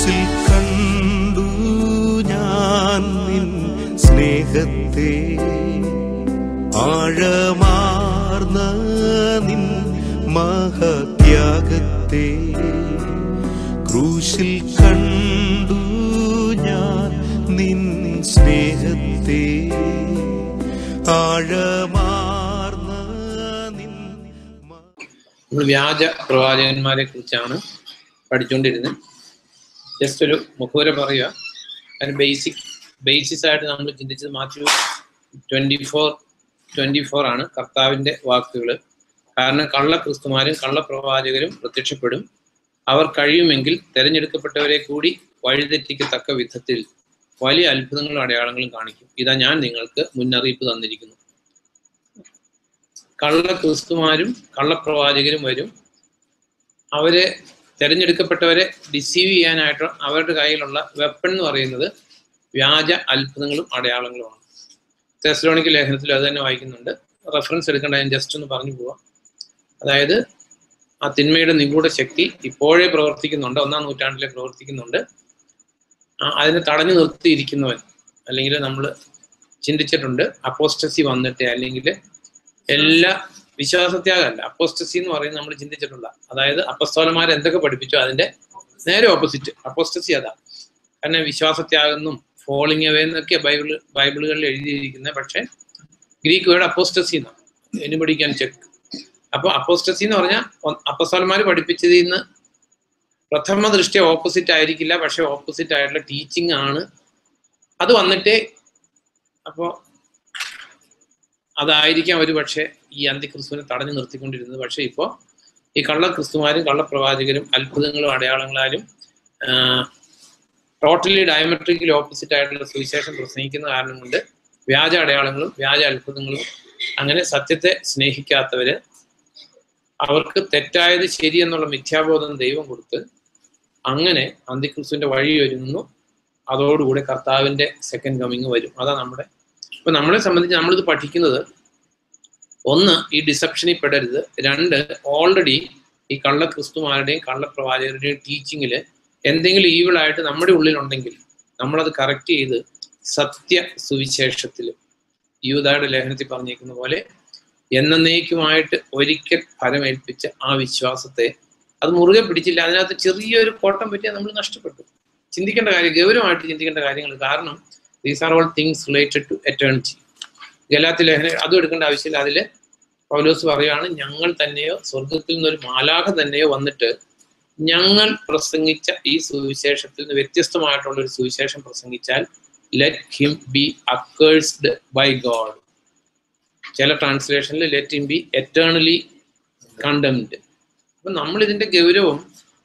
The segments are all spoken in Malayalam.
ക്രൂശിൽ കണ്ടു ഞാൻ നിൻ സ്നേഹത്തെ ആഴമാർന്ന നിൻ മഹത്യാഗത്തെ ക്രൂശിൽ കണ്ടു ഞാൻ നിൻ സ്നേഹത്തെ ആഴമാർന്ന നിൻ മ- നമ്മൾ വ്യാജ പ്രവാചകന്മാരെ കുറിച്ചാണ് പഠിച്ചുകൊണ്ടിരുന്നത് ജസ്റ്റ് ഒരു മുഖവര പറയുക അതിന് ബേസിക് ബേസിസ് ആയിട്ട് നമ്മൾ ചിന്തിച്ചത് Matthew twenty four twenty four ആണ് കർത്താവിന്റെ വാക്കുകൾ കാരണം കള്ള ക്രിസ്തുമാരും കള്ളപ്രവാചകരും പ്രത്യക്ഷപ്പെടും അവർ കഴിയുമെങ്കിൽ തെരഞ്ഞെടുക്കപ്പെട്ടവരെ കൂടി വഴിതെറ്റിക്കത്തക്ക വിധത്തിൽ വലിയ അത്ഭുതങ്ങളും അടയാളങ്ങളും കാണിക്കും ഇതാ ഞാൻ നിങ്ങൾക്ക് മുന്നറിയിപ്പ് തന്നിരിക്കുന്നു കള്ള ക്രിസ്തുമാരും കള്ളപ്രവാചകരും വരും അവരെ തിരഞ്ഞെടുക്കപ്പെട്ടവരെ ഡിസീവ് ചെയ്യാനായിട്ട് അവരുടെ കയ്യിലുള്ള വെപ്പൺ എന്ന് പറയുന്നത് വ്യാജ അത്ഭുതങ്ങളും അടയാളങ്ങളുമാണ് തെസ്ലോണിക്ക് ലേഖനത്തിൽ അത് തന്നെ വായിക്കുന്നുണ്ട് റെഫറൻസ് എടുക്കേണ്ട ഞാൻ ജസ്റ്റ് ഒന്ന് പറഞ്ഞു പോവാം അതായത് ആ തിന്മയുടെ നിഗൂഢ ശക്തി ഇപ്പോഴേ പ്രവർത്തിക്കുന്നുണ്ട് ഒന്നാം നൂറ്റാണ്ടിലെ പ്രവർത്തിക്കുന്നുണ്ട് ആ, അതിനെ തടഞ്ഞു നിർത്തിയിരിക്കുന്നവൻ അല്ലെങ്കിൽ നമ്മൾ ചിന്തിച്ചിട്ടുണ്ട് അപ്പോസ്റ്റസി വന്നിട്ട് അല്ലെങ്കിൽ എല്ലാ വിശ്വാസത്യാഗമല്ല അപ്പോസ്റ്റസി എന്ന് പറയുന്നത് നമ്മൾ ചിന്തിച്ചിട്ടുള്ള അതായത് അപ്പസ്തോലന്മാർ എന്തൊക്കെ പഠിപ്പിച്ചോ അതിന്റെ നേരെ ഓപ്പോസിറ്റ് അപ്പോസ്റ്റസി അതാ കാരണം വിശ്വാസത്യാഗെന്നും ഫോളിങ് അവേ എന്നൊക്കെ ബൈബിൾ ബൈബിളുകളിൽ എഴുതിയിരിക്കുന്നത് പക്ഷെ ഗ്രീക്ക് വേർഡ് അപ്പോസ്റ്റസി എന്നാണ് എനിബഡി ക്യാൻ ചെക്ക് അപ്പൊ അപ്പോസ്റ്റസി എന്ന് പറഞ്ഞാൽ അപ്പസ്തോലന്മാർ പഠിപ്പിച്ചതിൽ നിന്ന് പ്രഥമ ദൃഷ്ടിയ ഓപ്പോസിറ്റ് ആയിരിക്കില്ല പക്ഷെ ഓപ്പോസിറ്റ് ആയിട്ടുള്ള ടീച്ചിങ് ആണ് അത് വന്നിട്ടേ അപ്പോ അതായിരിക്കാം ഒരു പക്ഷേ ഈ അന്തിക്രിസ്തുവിനെ തടഞ്ഞു നിർത്തിക്കൊണ്ടിരുന്നത് പക്ഷേ ഇപ്പോൾ ഈ കള്ള ക്രിസ്തുമാരും കള്ളപ്രവാചകരും അത്ഭുതങ്ങളും അടയാളങ്ങളാലും ടോട്ടലി ഡയമെട്രിക്കലി ഓപ്പോസിറ്റ് ആയിട്ടുള്ള സുവിശേഷം പ്രസംഗിക്കുന്ന കാരണം കൊണ്ട് വ്യാജ അടയാളങ്ങളും വ്യാജ അത്ഭുതങ്ങളും അങ്ങനെ സത്യത്തെ സ്നേഹിക്കാത്തവര് അവർക്ക് തെറ്റായത് ശരി എന്നുള്ള മിഥ്യാബോധം ദൈവം കൊടുത്ത് അങ്ങനെ അന്തിക്രിസ്തുവിന്റെ വഴി ഒരുങ്ങുന്നു അതോടുകൂടി കർത്താവിന്റെ സെക്കൻഡ് കമ്മിങ് വരും അതാ നമ്മുടെ ഇപ്പൊ നമ്മളെ സംബന്ധിച്ച് നമ്മളിത് പഠിക്കുന്നത് ഒന്ന് ഈ ഡിസപ്ഷനിൽ പെടരുത് രണ്ട് ഓൾറെഡി ഈ കള്ള ക്രിസ്തുമാരുടെയും കള്ളപ്രവാചകരുടെയും ടീച്ചിങ്ങിൽ എന്തെങ്കിലും evil ആയിട്ട് നമ്മുടെ ഉള്ളിലുണ്ടെങ്കിൽ നമ്മളത് കറക്റ്റ് ചെയ്ത് സത്യ സുവിശേഷത്തിൽ യൂതായുടെ ലേഖനത്തിൽ പറഞ്ഞേക്കുന്ന പോലെ എന്നേക്കുമായിട്ട് ഒരിക്കൽ ഫലമേൽപ്പിച്ച ആ വിശ്വാസത്തെ അത് മുറുകെ പിടിച്ചില്ല അതിനകത്ത് ചെറിയൊരു കോട്ടം പറ്റിയാൽ നമ്മൾ നഷ്ടപ്പെട്ടു ചിന്തിക്കേണ്ട കാര്യം ഗൗരവമായിട്ട് ചിന്തിക്കേണ്ട കാര്യങ്ങൾ കാരണം these are all things related to eternity ഗലാത്തി ലേഖനം അതും എടുക്കേണ്ട ആവശ്യമില്ല അതിൽ പൗലോസ് പറയുകയാണ് ഞങ്ങൾ തന്നെയോ സ്വർഗത്തിൽ നിന്നൊരു മാലാഖ തന്നെയോ വന്നിട്ട് ഞങ്ങൾ പ്രസംഗിച്ച ഈ സുവിശേഷത്തിൽ നിന്ന് വ്യത്യസ്തമായിട്ടുള്ള ഒരു സുവിശേഷം പ്രസംഗിച്ചാൽ let him be accursed by God ചില ട്രാൻസ്ലേഷനിൽ let him be eternally condemned അപ്പൊ നമ്മൾ ഇതിന്റെ ഗൗരവം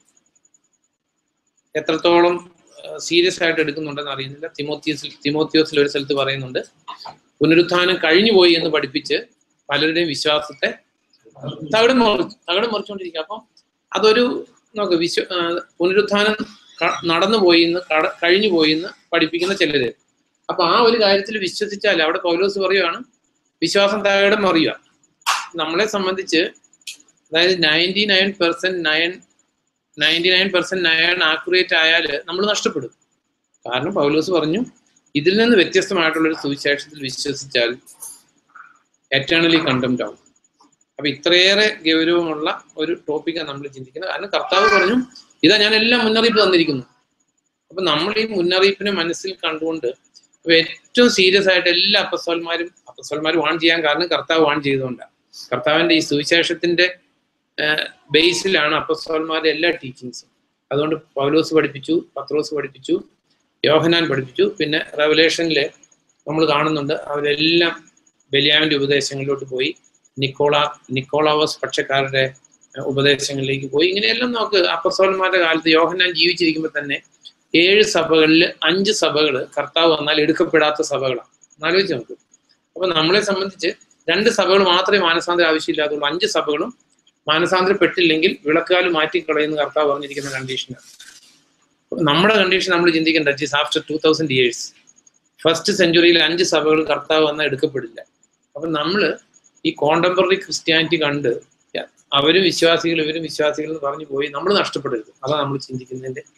എത്രത്തോളം സീരിയസ് ആയിട്ട് എടുക്കുന്നുണ്ടെന്ന് അറിയുന്നില്ല തിമോത്തിയസിൽ തിമോത്തിയോസിൽ ഒരു സ്ഥലത്ത് പറയുന്നുണ്ട് പുനരുത്ഥാനം കഴിഞ്ഞു പോയി എന്ന് പഠിപ്പിച്ച് പലരുടെയും വിശ്വാസത്തെ തകിടം മറിച്ചു തകിടം മറിച്ചുകൊണ്ടിരിക്കുക അപ്പം അതൊരു നോക്ക് വിശ്വ ആ, പുനരുത്ഥാനം ക- നടന്നു പോയി എന്ന് കട- കഴിഞ്ഞു പോയി എന്ന് പഠിപ്പിക്കുന്ന ചിലര് അപ്പൊ ആ ഒരു കാര്യത്തിൽ വിശ്വസിച്ചാൽ അവിടെ പൗലോസ് പറയുകയാണ് വിശ്വാസം തകിടം മറിയുക നമ്മളെ സംബന്ധിച്ച് അതായത് ninety nine percent nine ninety nine percent nine accurate ആയാൽ നമ്മൾ നഷ്ടപ്പെടും കാരണം പൗലോസ് പറഞ്ഞു ഇതിൽ നിന്ന് വ്യത്യസ്തമായിട്ടുള്ള ഒരു സുവിശേഷത്തിൽ വിശ്വസിച്ചാൽ എറ്റേണലി കണ്ടംറ്റ് ആവും അപ്പൊ ഇത്രയേറെ ഗൗരവമുള്ള ഒരു ടോപ്പിക്കാണ് നമ്മൾ ചിന്തിക്കുന്നത് കാരണം കർത്താവ് പറഞ്ഞു ഇതാ ഞാൻ എല്ലാം മുന്നറിയിപ്പ് തന്നിരിക്കുന്നു അപ്പൊ നമ്മൾ ഈ മുന്നറിയിപ്പിനെ മനസ്സിൽ കണ്ടുകൊണ്ട് ഇപ്പൊ ഏറ്റവും സീരിയസ് ആയിട്ട് എല്ലാ അപ്പസ്വന്മാരും അപ്പസ്വന്മാർ വാൺ ചെയ്യാൻ കാരണം കർത്താവ് വാൺ ചെയ്തുകൊണ്ടാണ് കർത്താവിന്റെ ഈ സുവിശേഷത്തിന്റെ ബേസിലാണ് അപ്പസ്വന്മാരുടെ എല്ലാ ടീച്ചിങ്സും അതുകൊണ്ട് പൗലോസ് പഠിപ്പിച്ചു പത്രോസ് പഠിപ്പിച്ചു യോഹനാൻ പഠിപ്പിച്ചു പിന്നെ റെവലേഷനിൽ നമ്മൾ കാണുന്നുണ്ട് അവരെല്ലാം ബലിയാവിന്റെ ഉപദേശങ്ങളിലോട്ട് പോയി നിക്കോള നിക്കോളാവസ് പക്ഷക്കാരുടെ അഹ് ഉപദേശങ്ങളിലേക്ക് പോയി ഇങ്ങനെയെല്ലാം നമുക്ക് അപ്പസോലന്മാരുടെ കാലത്ത് യോഹന്നാൻ ജീവിച്ചിരിക്കുമ്പോൾ തന്നെ ഏഴ് സഭകളിൽ അഞ്ച് സഭകൾ കർത്താവ് വന്നാൽ എടുക്കപ്പെടാത്ത സഭകളാണ് എന്നാലോചിച്ച് നമുക്ക് അപ്പൊ നമ്മളെ സംബന്ധിച്ച് രണ്ട് സഭകൾ മാത്രമേ മാനസാന്തരം ആവശ്യമില്ലാത്തുള്ളൂ അഞ്ച് സഭകളും മാനസാന്തരപ്പെട്ടില്ലെങ്കിൽ വിളക്കാൽ മാറ്റിക്കളയുന്ന കർത്താവ് പറഞ്ഞിരിക്കുന്ന കണ്ടീഷനാണ് അപ്പൊ നമ്മുടെ കണ്ടീഷൻ നമ്മൾ ചിന്തിക്കേണ്ട this after two thousand years first സെഞ്ചുറിയിൽ അഞ്ച് സഭകൾ കർത്താവ് വന്നാൽ എടുക്കപ്പെടില്ല അപ്പൊ നമ്മള് ഈ കോണ്ടംപററി ക്രിസ്ത്യാനിറ്റി കണ്ട് അവരും വിശ്വാസികൾ ഇവരും വിശ്വാസികൾ എന്ന് പറഞ്ഞു പോയി നമ്മൾ നഷ്ടപ്പെടരുത് അതാണ് നമ്മൾ ചിന്തിക്കുന്നതിന്റെ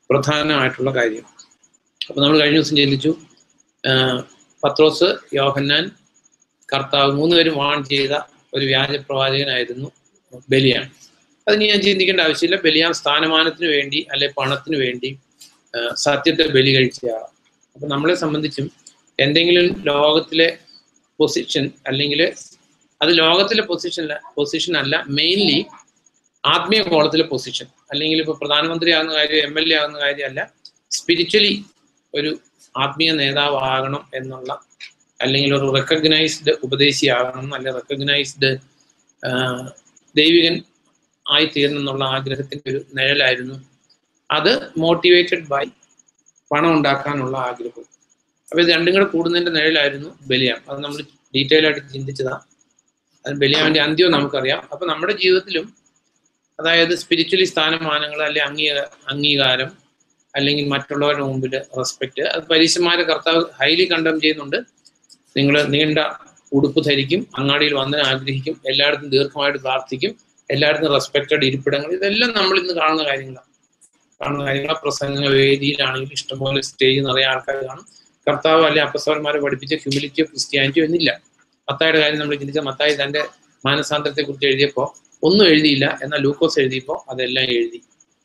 പ്രധാനമായിട്ടുള്ള കാര്യം അപ്പൊ നമ്മൾ കഴിഞ്ഞ ദിവസം ചിന്തിച്ചു ആഹ് പത്രോസ് യോഹന്നാൻ കർത്താവ് മൂന്നുപേരും വാൺ ചെയ്ത ഒരു വ്യാജ പ്രവാചകനായിരുന്നു ബലിയാൻ അതിന് ഞാൻ ചിന്തിക്കേണ്ട ആവശ്യമില്ല ബലിയാൻ സ്ഥാനമാനത്തിന് വേണ്ടി അല്ലെ പണത്തിന് വേണ്ടി ആഹ് സത്യത്തെ ബലി കഴിച്ചയാളാണ് അപ്പൊ നമ്മളെ സംബന്ധിച്ചും എന്തെങ്കിലും ലോകത്തിലെ പൊസിഷൻ അല്ലെങ്കിൽ അത് ലോകത്തിലെ പൊസിഷൻ പൊസിഷൻ അല്ല മെയിൻലി ആത്മീയ കോളത്തിലെ പൊസിഷൻ അല്ലെങ്കിൽ ഇപ്പൊ പ്രധാനമന്ത്രി ആകുന്ന കാര്യം എം എൽ എ ആകുന്ന കാര്യമല്ല സ്പിരിച്വലി ഒരു ആത്മീയ നേതാവാകണം എന്നുള്ള അല്ലെങ്കിൽ ഒരു റെക്കഗ്നൈസ്ഡ് ഉപദേശിയാകണം അല്ലെ റെക്കഗ്നൈസ്ഡ് ദൈവികൻ ആയി തീരണം എന്നുള്ള ആഗ്രഹത്തിന്റെ ഒരു നിഴലായിരുന്നു അത് മോട്ടിവേറ്റഡ് ബൈ പണം ഉണ്ടാക്കാനുള്ള ആഗ്രഹം അപ്പൊ ഇത് രണ്ടും കൂടെ കൂടുന്നതിന്റെ നിഴലായിരുന്നു ബലിയാം അത് നമ്മൾ ഡീറ്റെയിൽ ആയിട്ട് ചിന്തിച്ചതാ അത് ബലിയാമിന്റെ അന്ത്യവും നമുക്കറിയാം അപ്പൊ നമ്മുടെ ജീവിതത്തിലും അതായത് സ്പിരിച്വലി സ്ഥാനമാനങ്ങൾ അല്ലെ അംഗീക അംഗീകാരം അല്ലെങ്കിൽ മറ്റുള്ളവരുടെ മുമ്പിൽ റെസ്പെക്ട് അത് പരീക്ഷന്മാരെ കർത്താവ് ഹൈലി കണ്ടം ചെയ്യുന്നുണ്ട് നിങ്ങൾ നീണ്ട ഉടുപ്പ് ധരിക്കും അങ്ങാടിയിൽ വന്ന് ആഗ്രഹിക്കും എല്ലായിടത്തും ദീർഘമായിട്ട് പ്രാർത്ഥിക്കും എല്ലായിടത്തും റെസ്പെക്റ്റഡ് ഇരിപ്പിടങ്ങൾ ഇതെല്ലാം നമ്മൾ ഇന്ന് കാണുന്ന കാര്യങ്ങളാണ് കാണുന്ന കാര്യങ്ങൾ പ്രസംഗ വേദിയിലാണെങ്കിൽ ഇഷ്ടംപോലെ സ്റ്റേജ് നിറയെ ആൾക്കാർ കാണും കർത്താവ് അല്ലെ അപ്പസ്വരന്മാരെ പഠിപ്പിച്ച ഹ്യൂമിലിറ്റിയോ ക്രിസ്ത്യാനിറ്റിയോ എന്നില്ല മത്തായുടെ കാര്യം നമ്മൾ ചിന്തിച്ച മത്തായി തന്റെ മാനസാന്തരത്തെ കുറിച്ച് എഴുതിയപ്പോൾ ഒന്നും എഴുതിയില്ല എന്നാൽ ലൂക്കോസ് എഴുതിയപ്പോൾ അതെല്ലാം എഴുതി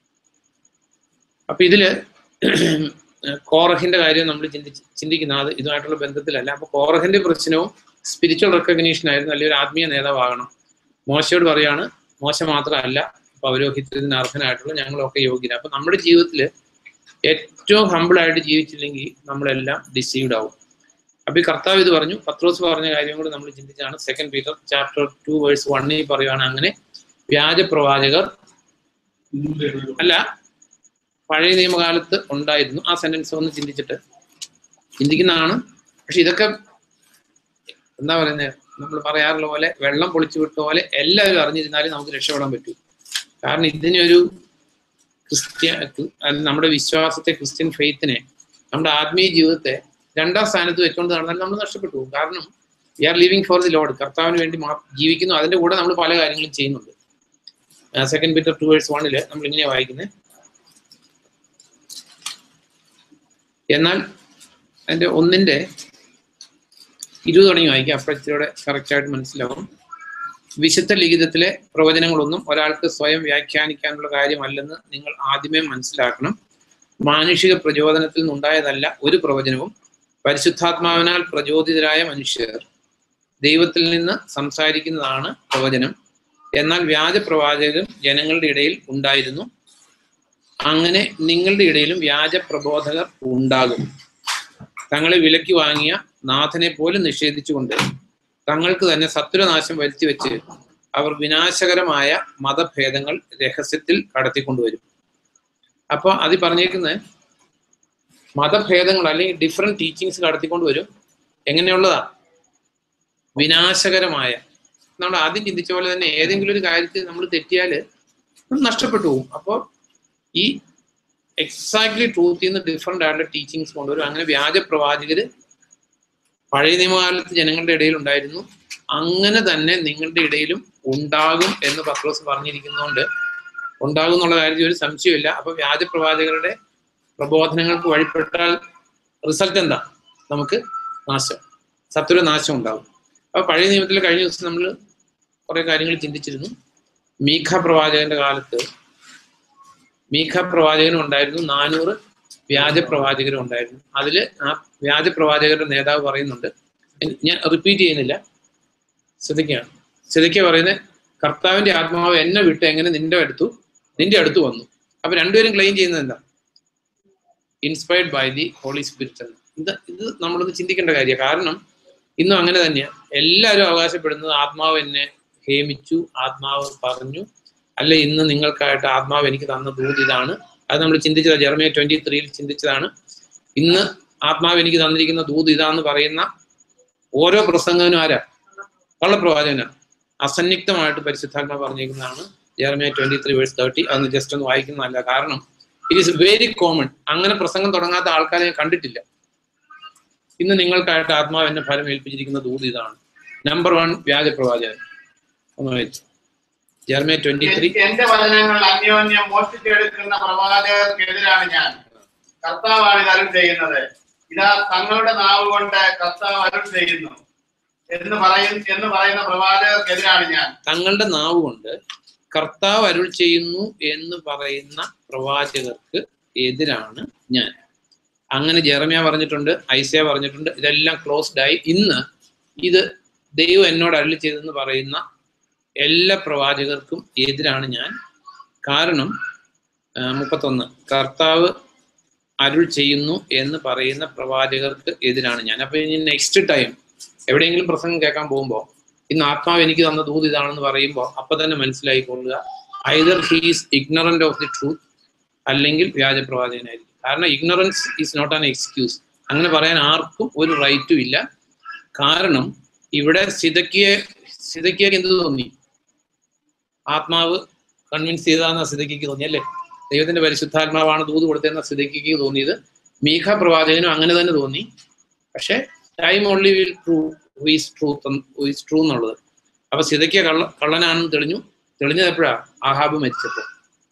അപ്പൊ ഇതില് കോറഹിന്റെ കാര്യം നമ്മൾ ചിന്തിച്ച് ചിന്തിക്കുന്ന അത് ഇതുമായിട്ടുള്ള ബന്ധത്തിലല്ല അപ്പൊ കോറഹിന്റെ പ്രശ്നവും സ്പിരിച്വൽ റെക്കഗ്നീഷൻ ആയിരുന്നു അല്ലെങ്കിൽ ഒരു ആത്മീയ നേതാവാകണം മോശയോട് പറയാണ് മോശ മാത്രമല്ല പൗരോഹിത്യത്തിന് അർഹനായിട്ടുള്ള ഞങ്ങളൊക്കെ യോഗ്യത അപ്പൊ നമ്മുടെ ജീവിതത്തിൽ ഏറ്റവും ഹമ്പിൾ ആയിട്ട് ജീവിച്ചില്ലെങ്കിൽ നമ്മളെല്ലാം ഡിസീവ്ഡ് ആവും അപ്പൊ ഈ കർത്താവ് ഇത് പറഞ്ഞു പത്രോസ് പറഞ്ഞ കാര്യം കൂടി നമ്മൾ ചിന്തിച്ചാണ് second Peter chapter two verse വണ്ണിൽ പറയുകയാണ് അങ്ങനെ വ്യാജ പ്രവാചകർ അല്ല പഴയ നിയമകാലത്ത് ഉണ്ടായിരുന്നു ആ സെന്റൻസ് ഒന്ന് ചിന്തിച്ചിട്ട് ചിന്തിക്കുന്നതാണ് പക്ഷെ ഇതൊക്കെ എന്താ പറയുന്നത് നമ്മൾ പറയാറുള്ള പോലെ വെള്ളം പൊളിച്ചു വിട്ട പോലെ എല്ലാവരും അറിഞ്ഞിരുന്നാലേ നമുക്ക് രക്ഷപ്പെടാൻ പറ്റൂ കാരണം ഇതിനൊരു ക്രിസ്ത്യ അല്ല, നമ്മുടെ വിശ്വാസത്തെ ക്രിസ്ത്യൻ ഫെയ്ത്തിനെ നമ്മുടെ ആത്മീയ ജീവിതത്തെ രണ്ടാം സ്ഥാനത്ത് വെച്ചുകൊണ്ട് നടന്നാൽ നമ്മൾ നഷ്ടപ്പെട്ടു പോകും കാരണം we are living for the Lord കർത്താവിന് വേണ്ടി മാ- ജീവിക്കുന്നു അതിന്റെ കൂടെ നമ്മൾ പല കാര്യങ്ങളും ചെയ്യുന്നുണ്ട് സെക്കൻഡ് പീറ്റർ ടു വേഴ്സ് വണ്ണില് നമ്മൾ ഇങ്ങനെയാ വായിക്കുന്നത് എന്നാൽ അതിന്റെ ഒന്നിന്റെ ഇരുപത് തുടങ്ങി വായിക്കാം അപ്പോഴത്തിലൂടെ കറക്റ്റ് ആയിട്ട് മനസ്സിലാവും വിശുദ്ധ ലിഖിതത്തിലെ പ്രവചനങ്ങളൊന്നും ഒരാൾക്ക് സ്വയം വ്യാഖ്യാനിക്കാനുള്ള കാര്യമല്ലെന്ന് നിങ്ങൾ ആദ്യമേ മനസ്സിലാക്കണം മാനുഷിക പ്രചോദനത്തിൽ നിന്നുണ്ടായതല്ല ഒരു പ്രവചനവും പരിശുദ്ധാത്മാവിനാൽ പ്രചോദിതരായ മനുഷ്യർ ദൈവത്തിൽ നിന്ന് സംസാരിക്കുന്നതാണ് പ്രവചനം എന്നാൽ വ്യാജ പ്രവാചകരും ജനങ്ങളുടെ ഇടയിൽ ഉണ്ടായിരുന്നു അങ്ങനെ നിങ്ങളുടെ ഇടയിലും വ്യാജ പ്രബോധകർ ഉണ്ടാകും തങ്ങളെ വിലക്കി വാങ്ങിയ നാഥനെ പോലും നിഷേധിച്ചുകൊണ്ട് തങ്ങൾക്ക് തന്നെ സത്വനാശം വരുത്തി വെച്ച് അവർ വിനാശകരമായ മതഭേദങ്ങൾ രഹസ്യത്തിൽ കടത്തിക്കൊണ്ടുവരും അപ്പൊ അത് പറഞ്ഞേക്കുന്നത് മതഭേദങ്ങൾ അല്ലെങ്കിൽ ഡിഫറെന്റ് ടീച്ചിങ്സ് കടത്തിക്കൊണ്ടുവരും എങ്ങനെയുള്ളതാ വിനാശകരമായ നമ്മൾ ആദ്യം ചിന്തിച്ച പോലെ തന്നെ ഏതെങ്കിലും ഒരു കാര്യത്തിൽ നമ്മൾ തെറ്റിയാൽ നമ്മൾ നഷ്ടപ്പെട്ടു പോകും അപ്പോൾ ഈ എക്സാക്ട്ലി ട്രൂത്തിൽ നിന്ന് ഡിഫറെന്റ് ആയിട്ടുള്ള ടീച്ചിങ്സ് കൊണ്ടുവരും അങ്ങനെ വ്യാജ പ്രവാചകര് പഴയ നിയമകാലത്ത് ജനങ്ങളുടെ ഇടയിൽ ഉണ്ടായിരുന്നു അങ്ങനെ തന്നെ നിങ്ങളുടെ ഇടയിലും ഉണ്ടാകും എന്ന് പത്രോസ് പറഞ്ഞിരിക്കുന്നതുകൊണ്ട് ഉണ്ടാകും എന്നുള്ള കാര്യത്തിൽ ഒരു സംശയമില്ല അപ്പൊ വ്യാജ പ്രവാചകരുടെ പ്രബോധനങ്ങൾക്ക് വഴിപ്പെട്ടാൽ റിസൾട്ട് എന്താ നമുക്ക് നാശം സത്വര നാശം ഉണ്ടാകും അപ്പൊ പഴയ നിയമത്തിൽ കഴിഞ്ഞ ദിവസം നമ്മൾ കുറെ കാര്യങ്ങൾ ചിന്തിച്ചിരുന്നു മീഖ പ്രവാചകന്റെ കാലത്ത് മീഖ പ്രവാചകനും ഉണ്ടായിരുന്നു നാനൂറ് വ്യാജ പ്രവാചകരും ഉണ്ടായിരുന്നു അതില് ആ വ്യാജ പ്രവാചകരുടെ നേതാവ് പറയുന്നുണ്ട് ഞാൻ റിപ്പീറ്റ് ചെയ്യുന്നില്ല ശ്രദ്ധിക്കുകയാണ് ശ്രദ്ധിക്കുക പറയുന്നത് കർത്താവിന്റെ ആത്മാവ് എന്നെ വിട്ട് എങ്ങനെ നിന്റെ അടുത്തു നിന്റെ അടുത്ത് വന്നു അപ്പൊ രണ്ടുപേരും ക്ലെയിം ചെയ്യുന്നത് എന്താ inspired by the Holy Spirit എന്ന് ഇത് ഇത് നമ്മളൊന്ന് ചിന്തിക്കേണ്ട കാര്യമാണ് കാരണം ഇന്നും അങ്ങനെ തന്നെയാണ് എല്ലാവരും അവകാശപ്പെടുന്നത് ആത്മാവ് എന്നെ ഹേമിച്ചു ആത്മാവ് പറഞ്ഞു അല്ല ഇന്ന് നിങ്ങൾക്കായിട്ട് ആത്മാവ് എനിക്ക് തന്ന ദൂത് ഇതാണ് അത് നമ്മൾ ചിന്തിച്ചതാണ് ജെർമിയ ട്വന്റി ത്രീയിൽ ചിന്തിച്ചതാണ് ഇന്ന് ആത്മാവ് എനിക്ക് തന്നിരിക്കുന്ന ദൂത് ഇതാന്ന് പറയുന്ന ഓരോ പ്രസംഗനും ആരാ കള്ളപ്രവാചകനാണ് അസന്നിഗ്ധമായിട്ട് പരിശുദ്ധാത്മാവ് പറഞ്ഞിരിക്കുന്നതാണ് Jeremiah twenty three verse thirty അതൊന്ന് ജസ്റ്റ് ഒന്ന് വായിക്കുന്നതല്ല കാരണം ഇറ്റ് ഈസ് വെരി കോമൺ അങ്ങനെ പ്രസംഗം തുടങ്ങാത്ത ആൾക്കാരെ ഞാൻ കണ്ടിട്ടില്ല ഇന്ന് നിങ്ങൾക്കായിട്ട് ആത്മാവ് എന്നെ ഫലം ഏൽപ്പിച്ചിരിക്കുന്ന ദൂത് ഇതാണ് നമ്പർ വൺ വ്യാജ പ്രവാചകൻ ഒന്ന് വായിച്ചു ജർമ്മ ട്വന്റി ത്രീ എന്റെ വചനങ്ങൾ അന്യോന്യം മോഷ്ടിച്ചെടുക്കുന്ന പ്രവാചകർക്കെതിരാണ് ഞാൻ കർത്താവാണ് ഇത് അരുൾ ചെയ്യുന്നത് ഇതാ തങ്ങളുടെ നാവ് കൊണ്ട് കർത്താവ് അരുൾ ചെയ്യുന്നു എന്ന് പറയും എന്ന് പറയുന്ന പ്രവാചകർക്കെതിരാണ് ഞാൻ തങ്ങളുടെ നാവ് കൊണ്ട് കർത്താവ് അരുൾ ചെയ്യുന്നു എന്ന് പറയുന്ന പ്രവാചകർക്ക് എതിരാണ് ഞാൻ അങ്ങനെ ജെറമിയ പറഞ്ഞിട്ടുണ്ട് ഐസയ പറഞ്ഞിട്ടുണ്ട് ഇതെല്ലാം ക്ലോസ്ഡ് ആയി ഇന്ന് ഇത് ദൈവം എന്നോട് അരുളി ചെയ്തെന്ന് പറയുന്ന എല്ലാ പ്രവാചകർക്കും എതിരാണ് ഞാൻ കാരണം ആ, മുപ്പത്തൊന്ന് കർത്താവ് അരുൾ ചെയ്യുന്നു എന്ന് പറയുന്ന പ്രവാചകർക്ക് എതിരാണ് ഞാൻ അപ്പൊ ഇനി നെക്സ്റ്റ് ടൈം എവിടെയെങ്കിലും പ്രസംഗം കേൾക്കാൻ പോകുമ്പോൾ ഇന്ന് ആത്മാവ് എനിക്ക് തന്ന ദൂത് ഇതാണെന്ന് പറയുമ്പോൾ അപ്പൊ തന്നെ മനസ്സിലായിക്കൊള്ളുക either he's ignorant of the truth അല്ലെങ്കിൽ വ്യാജ പ്രവാചകനായിരിക്കും കാരണം ignorance is not an excuse അങ്ങനെ പറയാൻ ആർക്കും ഒരു റൈറ്റും ഇല്ല കാരണം ഇവിടെ സിതക്കിയെ സിതക്കിയക്ക് എന്ത് തോന്നി ആത്മാവ് കൺവിൻസ് ചെയ്താന്ന് സിതക്കിക്ക് തോന്നി അല്ലേ ദൈവത്തിന്റെ പരിശുദ്ധാത്മാവാണ് ദൂത് കൊടുത്തതെന്ന സിതക്കിക്ക് തോന്നിയത് മീഖ പ്രവാചകനും അങ്ങനെ തന്നെ തോന്നി പക്ഷെ time only will true who is truth who is true എന്നുള്ളത് അപ്പൊ സിതക്കിയ കള്ള കള്ളനാണെന്ന് തെളിഞ്ഞു തെളിഞ്ഞത് എപ്പോഴാ ആഹാബ് മരിച്ചപ്പോൾ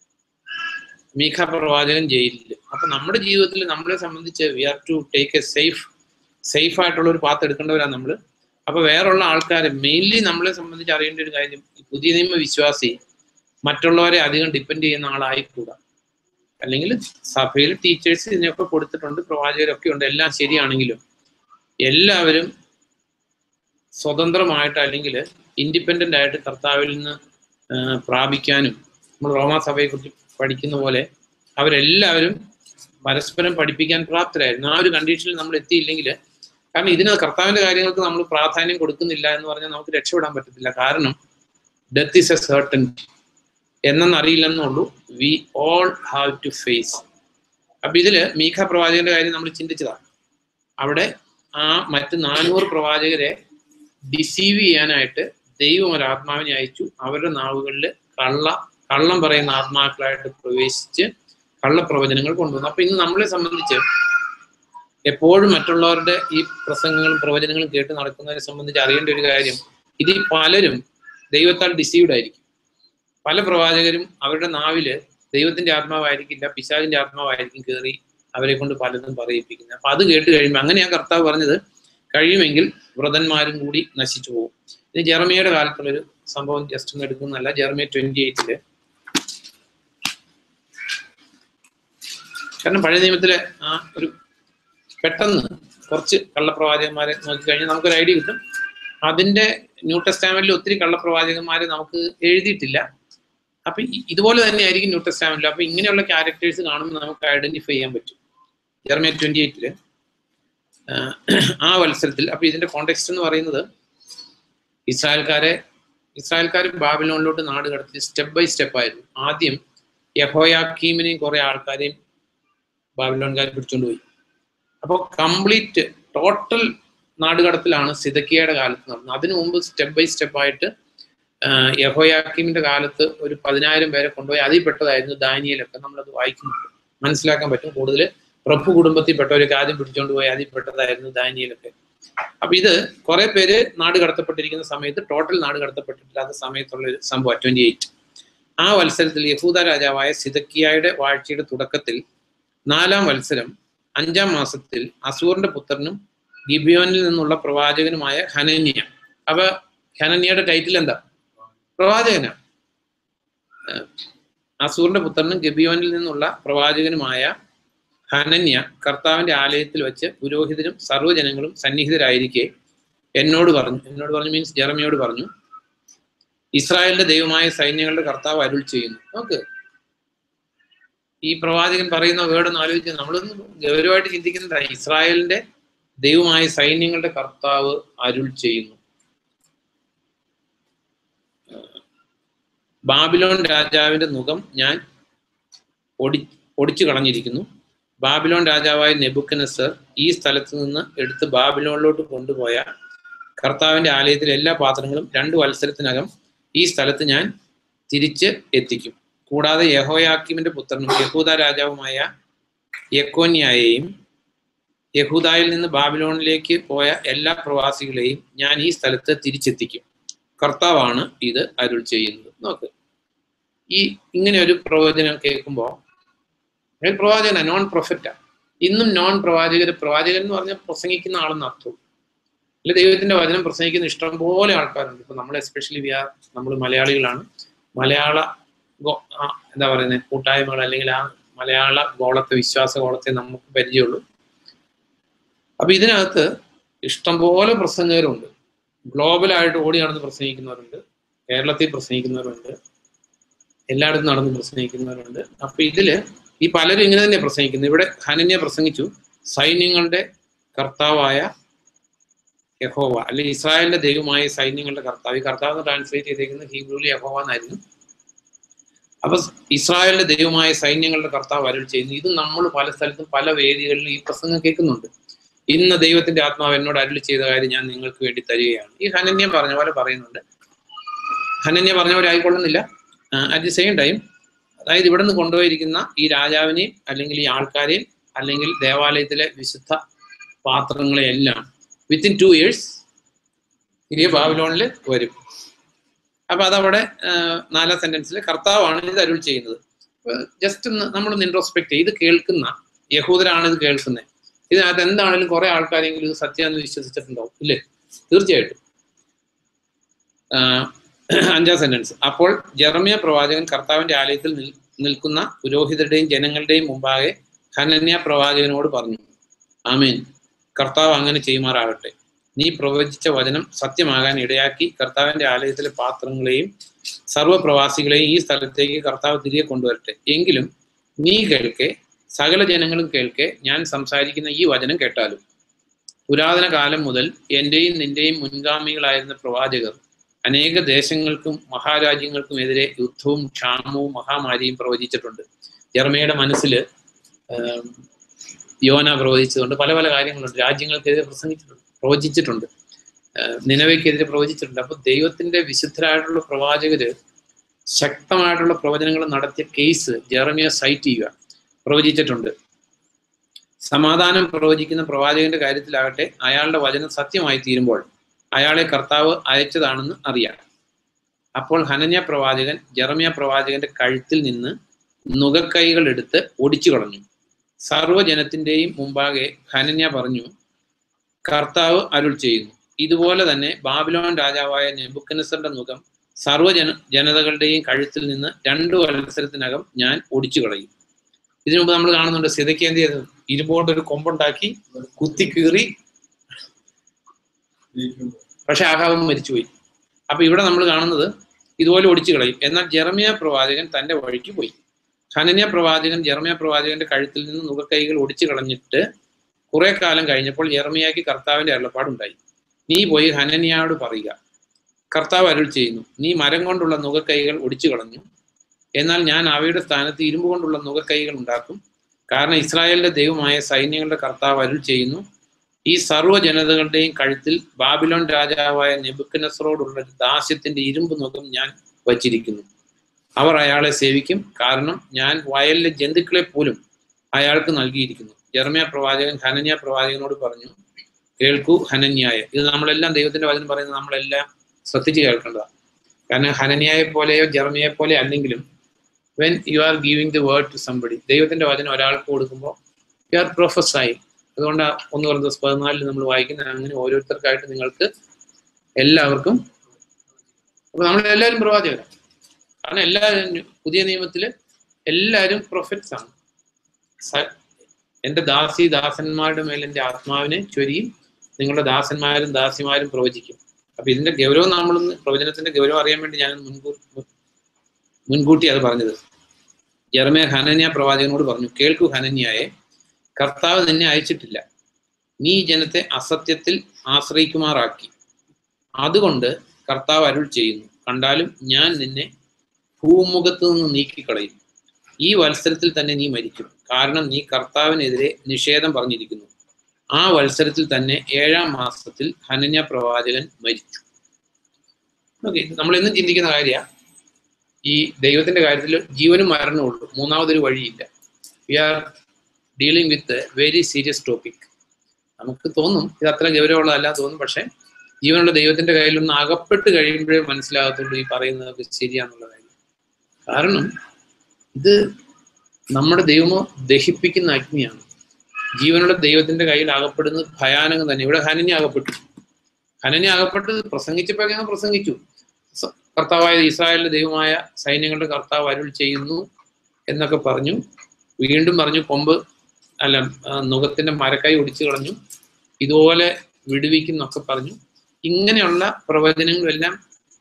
മീഖ പ്രവാചകൻ ജയിലിൽ അപ്പൊ നമ്മുടെ ജീവിതത്തിൽ നമ്മളെ സംബന്ധിച്ച് we are to take a safe safe ആയിട്ടുള്ള ഒരു പാത്ത് എടുക്കേണ്ടവരാണ് നമ്മൾ അപ്പൊ വേറുള്ള ആൾക്കാരെ മെയിൻലി നമ്മളെ സംബന്ധിച്ച് അറിയേണ്ട ഒരു കാര്യം ഈ പുതിയ നിയമ വിശ്വാസി മറ്റുള്ളവരെ അധികം ഡിപ്പെൻഡ് ചെയ്യുന്ന ആളായിക്കൂടാ അല്ലെങ്കിൽ സഭയിൽ ടീച്ചേഴ്സ് ഇതിനൊക്കെ കൊടുത്തിട്ടുണ്ട് പ്രവാചകരൊക്കെ ഉണ്ട് എല്ലാം ശരിയാണെങ്കിലും എല്ലാവരും സ്വതന്ത്രമായിട്ട് അല്ലെങ്കിൽ ഇൻഡിപെൻഡന്റ് ആയിട്ട് കർത്താവിൽ നിന്ന് ആ, പ്രാപിക്കാനും നമ്മൾ റോമാ സഭയെക്കുറിച്ച് പഠിക്കുന്ന പോലെ അവരെല്ലാവരും പരസ്പരം പഠിപ്പിക്കാൻ പ്രാപ്തരായിരുന്നു ആ ഒരു കണ്ടീഷനിൽ നമ്മൾ എത്തിയില്ലെങ്കിൽ കാരണം ഇതിന് കർത്താവിന്റെ കാര്യങ്ങൾക്ക് നമ്മൾ പ്രാധാന്യം കൊടുക്കുന്നില്ല എന്ന് പറഞ്ഞാൽ നമുക്ക് രക്ഷപ്പെടാൻ പറ്റത്തില്ല കാരണം ഡെത്ത് ഇസ് എ സർട്ടൻ എന്നറിയില്ലെന്നുള്ളൂ we all have to face അപ്പൊ ഇതില് മീഖ പ്രവാചകന്റെ കാര്യം നമ്മൾ ചിന്തിച്ചതാണ് അവിടെ ആ മറ്റ് നാനൂറ് പ്രവാചകരെ ഡിസീവ് ചെയ്യാനായിട്ട് ദൈവം ഒരു ആത്മാവിനെ അയച്ചു അവരുടെ നാവുകളിൽ കള്ള കള്ളം പറയുന്ന ആത്മാക്കളായിട്ട് പ്രവേശിച്ച് കള്ളപ്രവചനങ്ങൾ കൊണ്ടുവന്നു അപ്പൊ ഇന്ന് നമ്മളെ സംബന്ധിച്ച് എപ്പോഴും മറ്റുള്ളവരുടെ ഈ പ്രസംഗങ്ങളും പ്രവചനങ്ങളും കേട്ട് നടക്കുന്നതിനെ സംബന്ധിച്ച് അറിയേണ്ട ഒരു കാര്യം ഇതിൽ പലരും ദൈവത്താൽ ഡിസീവ്ഡ് ആയിരിക്കും പല പ്രവാചകരും അവരുടെ നാവില് ദൈവത്തിന്റെ ആത്മാവായിരിക്കില്ല പിശാചിന്റെ ആത്മാവായിരിക്കും കയറി അവരെ കൊണ്ട് പലതും പറയിപ്പിക്കുന്നത് അപ്പൊ അത് കേട്ട് കഴിയുമ്പോൾ അങ്ങനെയാ കർത്താവ് പറഞ്ഞത് കഴിയുമെങ്കിൽ വ്രതന്മാരും കൂടി നശിച്ചു പോകും ഇത് ജെറമിയയുടെ കാലത്തുള്ളൊരു സംഭവം ജസ്റ്റ് ഒന്ന് എടുക്കുന്നതല്ല ജെറമിയ ട്വന്റി എയ്റ്റില് കാരണം പഴയ നിയമത്തിലെ ആ ഒരു പെട്ടെന്ന് കുറച്ച് കള്ളപ്രവാചകന്മാരെ നോക്കിക്കഴിഞ്ഞാൽ നമുക്കൊരു ഐഡിയ കിട്ടും അതിന്റെ ന്യൂ ടെസ്റ്റാമെന്റിൽ ഒത്തിരി കള്ളപ്രവാചകന്മാരെ നമുക്ക് എഴുതിയിട്ടില്ല അപ്പൊ ഇ- ഇതുപോലെ തന്നെ ആയിരിക്കും ന്യൂ ടെസ്റ്റാമെന്റിൽ അപ്പൊ ഇങ്ങനെയുള്ള ക്യാരക്ടേഴ്സ് കാണുമ്പോൾ നമുക്ക് ഐഡന്റിഫൈ ചെയ്യാൻ പറ്റും ജെർമിയ ട്വന്റി എയ്റ്റില് ആ വത്സരത്തിൽ അപ്പൊ ഇതിന്റെ കോണ്ടെക്സ്റ്റ് എന്ന് പറയുന്നത് ഇസ്രായേൽക്കാരെ ഇസ്രായേൽക്കാർ ബാബിലോണിലോട്ട് നാട് കടത്തി സ്റ്റെപ്പ് ബൈ സ്റ്റെപ്പ് ആയിരുന്നു ആദ്യം യഹോയാക്കീമിനെയും കുറെ ആൾക്കാരെയും ബാബിലോൺകാർ പിടിച്ചുകൊണ്ട് പോയി അപ്പോൾ കംപ്ലീറ്റ് ടോട്ടൽ നാടുകടത്തിലാണ് സിതക്കിയയുടെ കാലത്ത് നടന്നത് അതിനു മുമ്പ് സ്റ്റെപ്പ് ബൈ സ്റ്റെപ്പ് ആയിട്ട് ആഹ് യഹോയാക്കീമിന്റെ കാലത്ത് ഒരു പതിനായിരം പേരെ കൊണ്ടുപോയി അതിൽ പെട്ടതായിരുന്നു ദാനിയലൊക്കെ നമ്മളത് വായിക്കുന്നുണ്ട് മനസ്സിലാക്കാൻ പറ്റും കൂടുതൽ പ്രഭു കുടുംബത്തിൽപ്പെട്ടവരൊക്കെ ആദ്യം പിടിച്ചുകൊണ്ട് പോയി അതിൽ പെട്ടതായിരുന്നു ദാനിയലൊക്കെ അപ്പൊ ഇത് കുറെ പേര് നാട് കടത്തപ്പെട്ടിരിക്കുന്ന സമയത്ത് ടോട്ടൽ നാട് കടത്തപ്പെട്ടിട്ടില്ലാത്ത സമയത്തുള്ള ഒരു സംഭവം ട്വന്റി എയ്റ്റ് ആ വത്സരത്തിൽ യഹൂദ രാജാവായ സിതക്കിയായുടെ വാഴ്ചയുടെ തുടക്കത്തിൽ നാലാം വത്സരം അഞ്ചാം മാസത്തിൽ അസൂറിന്റെ പുത്രനും ഗിബിയോനിൽ നിന്നുള്ള പ്രവാചകനുമായ ഹനന്യ അവ ഹനന്യയുടെ ടൈറ്റിൽ എന്താ പ്രവാചകനാണ് ഏഹ് അസൂറിന്റെ പുത്രനും ഗബിയോനിൽ നിന്നുള്ള പ്രവാചകനുമായ ഹനന്യ കർത്താവിന്റെ ആലയത്തിൽ വെച്ച് പുരോഹിതരും സർവ്വജനങ്ങളും സന്നിഹിതരായിരിക്കെ എന്നോട് പറഞ്ഞു എന്നോട് പറഞ്ഞു മീൻസ് ജെറമിയോട് പറഞ്ഞു ഇസ്രായേലിന്റെ ദൈവമായ സൈന്യങ്ങളുടെ കർത്താവ് അരുൾ ചെയ്യുന്നു നോക്ക് ഈ പ്രവാചകൻ പറയുന്ന വേർഡൊന്ന് ആലോചിച്ച് നമ്മളൊന്ന് ഗൗരവമായിട്ട് ചിന്തിക്കുന്നതാ ഇസ്രായേലിന്റെ ദൈവമായ സൈന്യങ്ങളുടെ കർത്താവ് അരുൾ ചെയ്യുന്നു ബാബിലോൺ രാജാവിന്റെ മുഖം ഞാൻ ഒടി ഒടിച്ചു കളഞ്ഞിരിക്കുന്നു ബാബിലോൺ രാജാവായ നെബുക്കനസർ ഈ സ്ഥലത്ത് നിന്ന് എടുത്ത് ബാബിലോണിലോട്ട് കൊണ്ടുപോയ കർത്താവിന്റെ ആലയത്തിലെ എല്ലാ പാത്രങ്ങളും രണ്ട് വത്സരത്തിനകം ഈ സ്ഥലത്ത് ഞാൻ തിരിച്ച് എത്തിക്കും കൂടാതെ യഹോയാക്കിമിന്റെ പുത്രനും യഹൂദ രാജാവുമായ യക്കോന്യായെയും യഹൂദായിൽ നിന്ന് ബാബിലോണിലേക്ക് പോയ എല്ലാ പ്രവാസികളെയും ഞാൻ ഈ സ്ഥലത്ത് തിരിച്ചെത്തിക്കും കർത്താവാണ് ഇത് അരുൾ ചെയ്യുന്നത് നോക്ക് ഈ ഇങ്ങനെ ഒരു പ്രവചനം കേൾക്കുമ്പോൾ അയാൾ പ്രവാചകനാ നോൺ പ്രൊഫറ്റാ ഇന്നും നോൺ പ്രവാചകർ പ്രവാചകൻ എന്ന് പറഞ്ഞാൽ പ്രസംഗിക്കുന്ന ആളെന്ന് അർത്ഥം അല്ലെ ദൈവത്തിന്റെ വചനം പ്രസംഗിക്കുന്ന ഇഷ്ടംപോലെ ആൾക്കാരുണ്ട് ഇപ്പൊ നമ്മൾ എസ്പെഷ്യലി വി ആർ നമ്മൾ മലയാളികളാണ് മലയാള ഗോ- ആ, എന്താ പറയുന്നത് കൂട്ടായ്മകൾ അല്ലെങ്കിൽ ആ മലയാള ഗോളത്തെ വിശ്വാസ ഗോളത്തെ നമുക്ക് പരിചയമുള്ളൂ അപ്പൊ ഇതിനകത്ത് ഇഷ്ടംപോലെ പ്രസംഗകരുണ്ട് ഗ്ലോബലായിട്ട് ഓടി നടന്ന് പ്രസംഗിക്കുന്നവരുണ്ട് കേരളത്തിൽ പ്രസംഗിക്കുന്നവരുണ്ട് എല്ലായിടത്തും നടന്ന് പ്രസംഗിക്കുന്നവരുണ്ട് അപ്പൊ ഇതില് ഈ പലരും ഇങ്ങനെ തന്നെ പ്രസംഗിക്കുന്നു ഇവിടെ ഹനന്യ പ്രസംഗിച്ചു സൈന്യങ്ങളുടെ കർത്താവായ യഹോവ അല്ലെങ്കിൽ ഇസ്രായേലിന്റെ ദൈവമായ സൈന്യങ്ങളുടെ കർത്താവ് ഈ കർത്താവ് എന്ന് ട്രാൻസ്ലേറ്റ് ചെയ്തേക്കുന്നത് ഹീബ്രുവിൽ യഹോവ എന്നായിരുന്നു അപ്പൊ ഇസ്രായേലിന്റെ ദൈവമായ സൈന്യങ്ങളുടെ കർത്താവ് അരുൾ ചെയ്യുന്നു ഇത് നമ്മൾ പല സ്ഥലത്തും പല വേദികളിലും ഈ പ്രസംഗം കേൾക്കുന്നുണ്ട് ഇന്ന് ദൈവത്തിന്റെ ആത്മാവ് എന്നോട് അരുളി ചെയ്ത കാര്യം ഞാൻ നിങ്ങൾക്ക് വേണ്ടി തരികയാണ് ഈ ഹനന്യ പറഞ്ഞ പോലെ പറയുന്നുണ്ട് ഹനന്യ പറഞ്ഞ പോലെ ആയിക്കൊള്ളുന്നില്ല അറ്റ് ദി സെയിം ടൈം അതായത് ഇവിടെ നിന്ന് കൊണ്ടുപോയിരിക്കുന്ന ഈ രാജാവിനെയും അല്ലെങ്കിൽ ഈ ആൾക്കാരെയും അല്ലെങ്കിൽ ദേവാലയത്തിലെ വിശുദ്ധ പാത്രങ്ങളെ എല്ലാം വിത്തിൻ ടു ഇയേഴ്സ് ഇരിയ ബാബിലോണിൽ വരും അപ്പൊ അതവിടെ ആ, നാലാം സെന്റൻസിൽ കർത്താവാണ് ഇത് അരുൾ ചെയ്യുന്നത് ജസ്റ്റ് ഒന്ന് നമ്മളൊന്ന് ഇൻട്രോസ്പെക്ട് ചെയ്ത് ഇത് കേൾക്കുന്ന യഹൂദരാണ് ഇത് കേൾക്കുന്നത് ഇതിനകത്ത് എന്താണെങ്കിലും കുറെ ആൾക്കാരെങ്കിലും ഇത് സത്യമെന്ന് വിശ്വസിച്ചിട്ടുണ്ടാവും ഇല്ലേ തീർച്ചയായിട്ടും ആ, അഞ്ചാം സെന്റൻസ് അപ്പോൾ ജെറമിയ പ്രവാചകൻ കർത്താവിന്റെ ആലയത്തിൽ നിൽ- നിൽക്കുന്ന പുരോഹിതരുടെയും ജനങ്ങളുടെയും മുമ്പാകെ ഹനന്യ പ്രവാചകനോട് പറഞ്ഞു ആമേൻ കർത്താവ് അങ്ങനെ ചെയ്യുമാറാകട്ടെ നീ പ്രവചിച്ച വചനം സത്യമാകാൻ ഇടയാക്കി കർത്താവിന്റെ ആലയത്തിലെ പാത്രങ്ങളെയും സർവ്വപ്രവാസികളെയും ഈ സ്ഥലത്തേക്ക് കർത്താവ് തിരികെ കൊണ്ടുവരട്ടെ എങ്കിലും നീ കേൾക്കെ സകല ജനങ്ങളും കേൾക്കെ ഞാൻ സംസാരിക്കുന്ന ഈ വചനം കേട്ടാലും പുരാതന കാലം മുതൽ എന്റെയും നിന്റെയും മുൻഗാമികളായിരുന്ന പ്രവാചകർ അനേക ദേശങ്ങൾക്കും മഹാരാജ്യങ്ങൾക്കും എതിരെ യുദ്ധവും ക്ഷാമവും മഹാമാരിയും പ്രവചിച്ചിട്ടുണ്ട് ജർമ്മയുടെ മനസ്സിൽ യോന പ്രവചിച്ചതുകൊണ്ട് പല പല കാര്യങ്ങളുണ്ട് രാജ്യങ്ങൾക്കെതിരെ പ്രസംഗിച്ചിട്ടുണ്ട് പ്രവചിച്ചിട്ടുണ്ട് ആഹ് നിലവയ്ക്കെതിരെ പ്രവചിച്ചിട്ടുണ്ട് അപ്പൊ ദൈവത്തിന്റെ വിശുദ്ധരായിട്ടുള്ള പ്രവാചകര് ശക്തമായിട്ടുള്ള പ്രവചനങ്ങൾ നടത്തിയ കേസ് ജെറമിയ സൈറ്റ് ചെയ്യുക പ്രവചിച്ചിട്ടുണ്ട് സമാധാനം പ്രവചിക്കുന്ന പ്രവാചകന്റെ കാര്യത്തിലാകട്ടെ അയാളുടെ വചനം സത്യമായി തീരുമ്പോൾ അയാളെ കർത്താവ് അയച്ചതാണെന്ന് അറിയാം അപ്പോൾ ഹനന്യ പ്രവാചകൻ ജെറമിയ പ്രവാചകന്റെ കഴുത്തിൽ നിന്ന് നുകക്കൈകൾ എടുത്ത് ഒടിച്ചു കളഞ്ഞു സർവ്വജനത്തിന്റെയും മുമ്പാകെ ഹനന്യ പറഞ്ഞു കർത്താവ് അരുൾ ചെയ്യുന്നു ഇതുപോലെ തന്നെ ബാബിലോൺ രാജാവായ നെബുക്കനസറിന്റെ മുഖം സർവ്വജന ജനതകളുടെയും കഴുത്തിൽ നിന്ന് രണ്ടു വത്സരത്തിനകം ഞാൻ ഒടിച്ചു കളയും ഇതിനു മുമ്പ് നമ്മൾ കാണുന്നുണ്ട് സിതയ്ക്ക് എന്ത് ചെയ്തു ഇരുമ്പോണ്ട് ഒരു കൊമ്പുണ്ടാക്കി കുത്തി കീറി പക്ഷെ ആഹാബം മരിച്ചുപോയി അപ്പൊ ഇവിടെ നമ്മൾ കാണുന്നത് ഇതുപോലെ ഒടിച്ചു കളയും എന്നാൽ ജെറമിയ പ്രവാചകൻ തന്റെ വഴിക്ക് പോയി ഹനന്യ പ്രവാചകൻ ജെറമിയ പ്രവാചകന്റെ കഴുത്തിൽ നിന്ന് നുകക്കൈകൾ ഒടിച്ചു കളഞ്ഞിട്ട് കുറെ കാലം കഴിഞ്ഞപ്പോൾ ജെറമിയാക്ക് കർത്താവിന്റെ അരുളപ്പാടുണ്ടായി നീ പോയി ഹനന്യയോട് പറയുക കർത്താവ് അരുൾ ചെയ്യുന്നു നീ മരം കൊണ്ടുള്ള നുകക്കൈകൾ ഒടിച്ചു കളഞ്ഞു എന്നാൽ ഞാൻ അവയുടെ സ്ഥാനത്ത് ഇരുമ്പ് കൊണ്ടുള്ള നുകക്കൈകൾ ഉണ്ടാക്കും കാരണം ഇസ്രായേലിന്റെ ദൈവമായ സൈന്യങ്ങളുടെ കർത്താവ് അരുൾ ചെയ്യുന്നു ഈ സർവ്വ ജനതകളുടെയും കഴുത്തിൽ ബാബിലോൺ രാജാവായ നെബുക്കനസറോടുള്ള ദാസ്യത്തിന്റെ ഇരുമ്പ് മുഖം ഞാൻ വച്ചിരിക്കുന്നു അവർ അയാളെ സേവിക്കും കാരണം ഞാൻ വയലിലെ ജന്തുക്കളെ പോലും അയാൾക്ക് നൽകിയിരിക്കുന്നു ജർമ്മിയ പ്രവാചകൻ ഹനന്യ പ്രവാചകനോട് പറഞ്ഞു കേൾക്കൂ ഹനന്യായ ഇത് നമ്മളെല്ലാം ദൈവത്തിന്റെ വചനം പറയുന്നത് നമ്മളെല്ലാം ശ്രദ്ധിച്ച് കേൾക്കേണ്ടതാണ് കാരണം ഹനന്യായെ പോലെയോ ജർമ്മിയെ പോലെ അല്ലെങ്കിലും when you are giving the word to somebody ദൈവത്തിന്റെ വചനം ഒരാൾക്ക് കൊടുക്കുമ്പോൾ യു ആർ പ്രൊഫസായി അതുകൊണ്ട് ഒന്ന് പറഞ്ഞ പതിനാലിൽ നമ്മൾ വായിക്കുന്ന അങ്ങനെ ഓരോരുത്തർക്കായിട്ട് നിങ്ങൾക്ക് എല്ലാവർക്കും അപ്പൊ നമ്മളെല്ലാവരും പ്രവാചകരാണ് കാരണം എല്ലാവരും പുതിയ നിയമത്തില് എല്ലാവരും പ്രൊഫറ്റ്സ് ആണ് സ- എന്റെ ദാസി ദാസന്മാരുടെ മേൽ എന്റെ ആത്മാവിനെ ചൊരിയും നിങ്ങളുടെ ദാസന്മാരും ദാസിമാരും പ്രവചിക്കും അപ്പൊ ഇതിന്റെ ഗൗരവം നമ്മളൊന്ന് പ്രവചനത്തിന്റെ ഗൗരവം അറിയാൻ വേണ്ടി ഞാൻ മുൻകൂർ മുൻകൂട്ടി അത് പറഞ്ഞത് ജെറമേ ഹനന്യ പ്രവാചകനോട് പറഞ്ഞു കേൾക്കൂ ഹനന്യായെ കർത്താവ് നിന്നെ അയച്ചിട്ടില്ല നീ ഈ ജനത്തെ അസത്യത്തിൽ ആശ്രയിക്കുമാറാക്കി അതുകൊണ്ട് കർത്താവ് അരുൾ ചെയ്യുന്നു കണ്ടാലും ഞാൻ നിന്നെ ഭൂമുഖത്ത് നിന്ന് നീക്കിക്കളയും ഈ വത്സരത്തിൽ തന്നെ നീ മരിക്കും കാരണം നീ കർത്താവിനെതിരെ നിഷേധം പറഞ്ഞിരിക്കുന്നു ആ വത്സരത്തിൽ തന്നെ ഏഴാം മാസത്തിൽ ഹനന്യ പ്രവാചകൻ മരിച്ചു ഓക്കെ നമ്മൾ എന്നും ചിന്തിക്കുന്ന കാര്യ ഈ ദൈവത്തിന്റെ കാര്യത്തിൽ ജീവനും മരണവും ഉള്ളൂ മൂന്നാമതൊരു വഴിയില്ല we are dealing with very serious topic നമുക്ക് തോന്നും ഇത് അത്ര ഗൗരവമുള്ളതല്ല തോന്നും പക്ഷെ ജീവനുള്ള ദൈവത്തിന്റെ കയ്യിൽ ഒന്ന് അകപ്പെട്ട് കഴിയുമ്പോഴേ മനസ്സിലാകത്തുള്ളൂ ഈ പറയുന്നതൊക്കെ ശരിയാന്നുള്ള കാര്യം കാരണം ഇത് നമ്മുടെ ദൈവമോ ദഹിപ്പിക്കുന്ന അഗ്നിയാണ് ജീവനുള്ള ദൈവത്തിന്റെ കയ്യിൽ അകപ്പെടുന്നത് ഭയാനകം തന്നെ ഇവിടെ ഹനനി അകപ്പെട്ടു ഹനനി അകപ്പെട്ട് പ്രസംഗിച്ചപ്പോൾ ഞാൻ പ്രസംഗിച്ചു സ- കർത്താവായ ഇസ്രായേലിന്റെ ദൈവമായ സൈന്യങ്ങളുടെ കർത്താവ് അരുൾ ചെയ്യുന്നു എന്നൊക്കെ പറഞ്ഞു വീണ്ടും പറഞ്ഞു കൊമ്പ് അല്ല ആ, നുകത്തിന്റെ മരക്കായി ഒടിച്ചു കളഞ്ഞു ഇതുപോലെ വിടുവിക്കുന്നൊക്കെ പറഞ്ഞു ഇങ്ങനെയുള്ള പ്രവചനങ്ങളെല്ലാം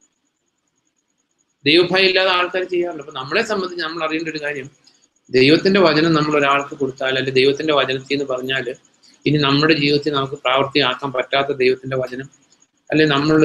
ദൈവഭയം ഇല്ലാതെ ആൾക്കാർ ചെയ്യാറുണ്ട് അപ്പൊ നമ്മളെ സംബന്ധിച്ച് നമ്മൾ അറിയേണ്ട ഒരു കാര്യം ദൈവത്തിന്റെ വചനം നമ്മൾ ഒരാൾക്ക് കൊടുത്താൽ അല്ലെ ദൈവത്തിന്റെ വചനത്തിൽ എന്ന് പറഞ്ഞാൽ ഇനി നമ്മുടെ ജീവിതത്തിൽ നമുക്ക് പ്രാവർത്തിയാക്കാൻ പറ്റാത്ത ദൈവത്തിന്റെ വചനം അല്ലെ നമ്മൾ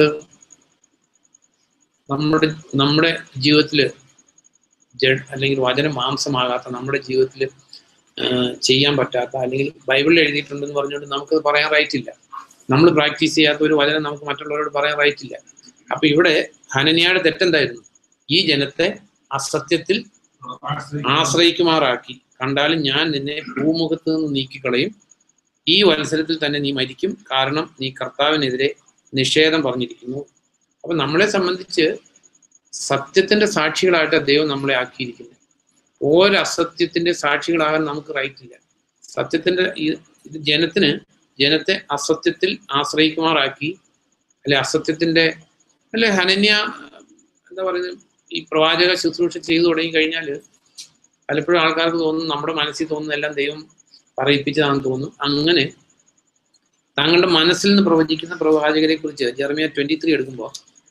നമ്മുടെ നമ്മുടെ ജീവിതത്തില് ജഡ് അല്ലെങ്കിൽ വചനം മാംസമാകാത്ത നമ്മുടെ ജീവിതത്തിൽ ചെയ്യാൻ പറ്റാത്ത അല്ലെങ്കിൽ ബൈബിളിൽ എഴുതിയിട്ടുണ്ടെന്ന് പറഞ്ഞുകൊണ്ട് നമുക്കത് പറയാൻ റൈറ്റ് ഇല്ല നമ്മൾ പ്രാക്ടീസ് ചെയ്യാത്ത ഒരു വചനം നമുക്ക് മറ്റുള്ളവരോട് പറയാൻ റൈറ്റ് ഇല്ല അപ്പൊ ഇവിടെ ഹനനിയുടെ തെറ്റെന്തായിരുന്നു ഈ ജനത്തെ അസത്യത്തിൽ ആശ്രയിക്കുമാറാക്കി കണ്ടാലും ഞാൻ നിന്നെ ഭൂമുഖത്ത് നിന്ന് നീക്കിക്കളയും ഈ വത്സരത്തിൽ തന്നെ നീ മരിക്കും കാരണം നീ കർത്താവിനെതിരെ നിഷേധം പറഞ്ഞിരിക്കുന്നു അപ്പൊ നമ്മളെ സംബന്ധിച്ച് സത്യത്തിന്റെ സാക്ഷികളായിട്ട് ദൈവം നമ്മളെ ആക്കിയിരിക്കുന്നത് ഓരോ അസത്യത്തിന്റെ സാക്ഷികളാകാൻ നമുക്ക് റൈറ്റ് ഇല്ല സത്യത്തിന്റെ ഈ- ഇത് ജനത്തിന് ജനത്തെ അസത്യത്തിൽ ആശ്രയിക്കുമാറാക്കി അല്ലെ അസത്യത്തിന്റെ അല്ലെ ഹനന്യ എന്താ പറയുന്നത് ഈ പ്രവാചക ശുശ്രൂഷ ചെയ്തു തുടങ്ങി കഴിഞ്ഞാൽ പലപ്പോഴും ആൾക്കാർക്ക് തോന്നുന്നു നമ്മുടെ മനസ്സിൽ തോന്നുന്ന എല്ലാം ദൈവം പറയിപ്പിച്ചതാണെന്ന് തോന്നുന്നു അങ്ങനെ താങ്കളുടെ മനസ്സിൽ നിന്ന് പ്രവചിക്കുന്ന പ്രവാചകരെ കുറിച്ച് ജെർമിയ ട്വന്റി ത്രീ എടുക്കുമ്പോൾ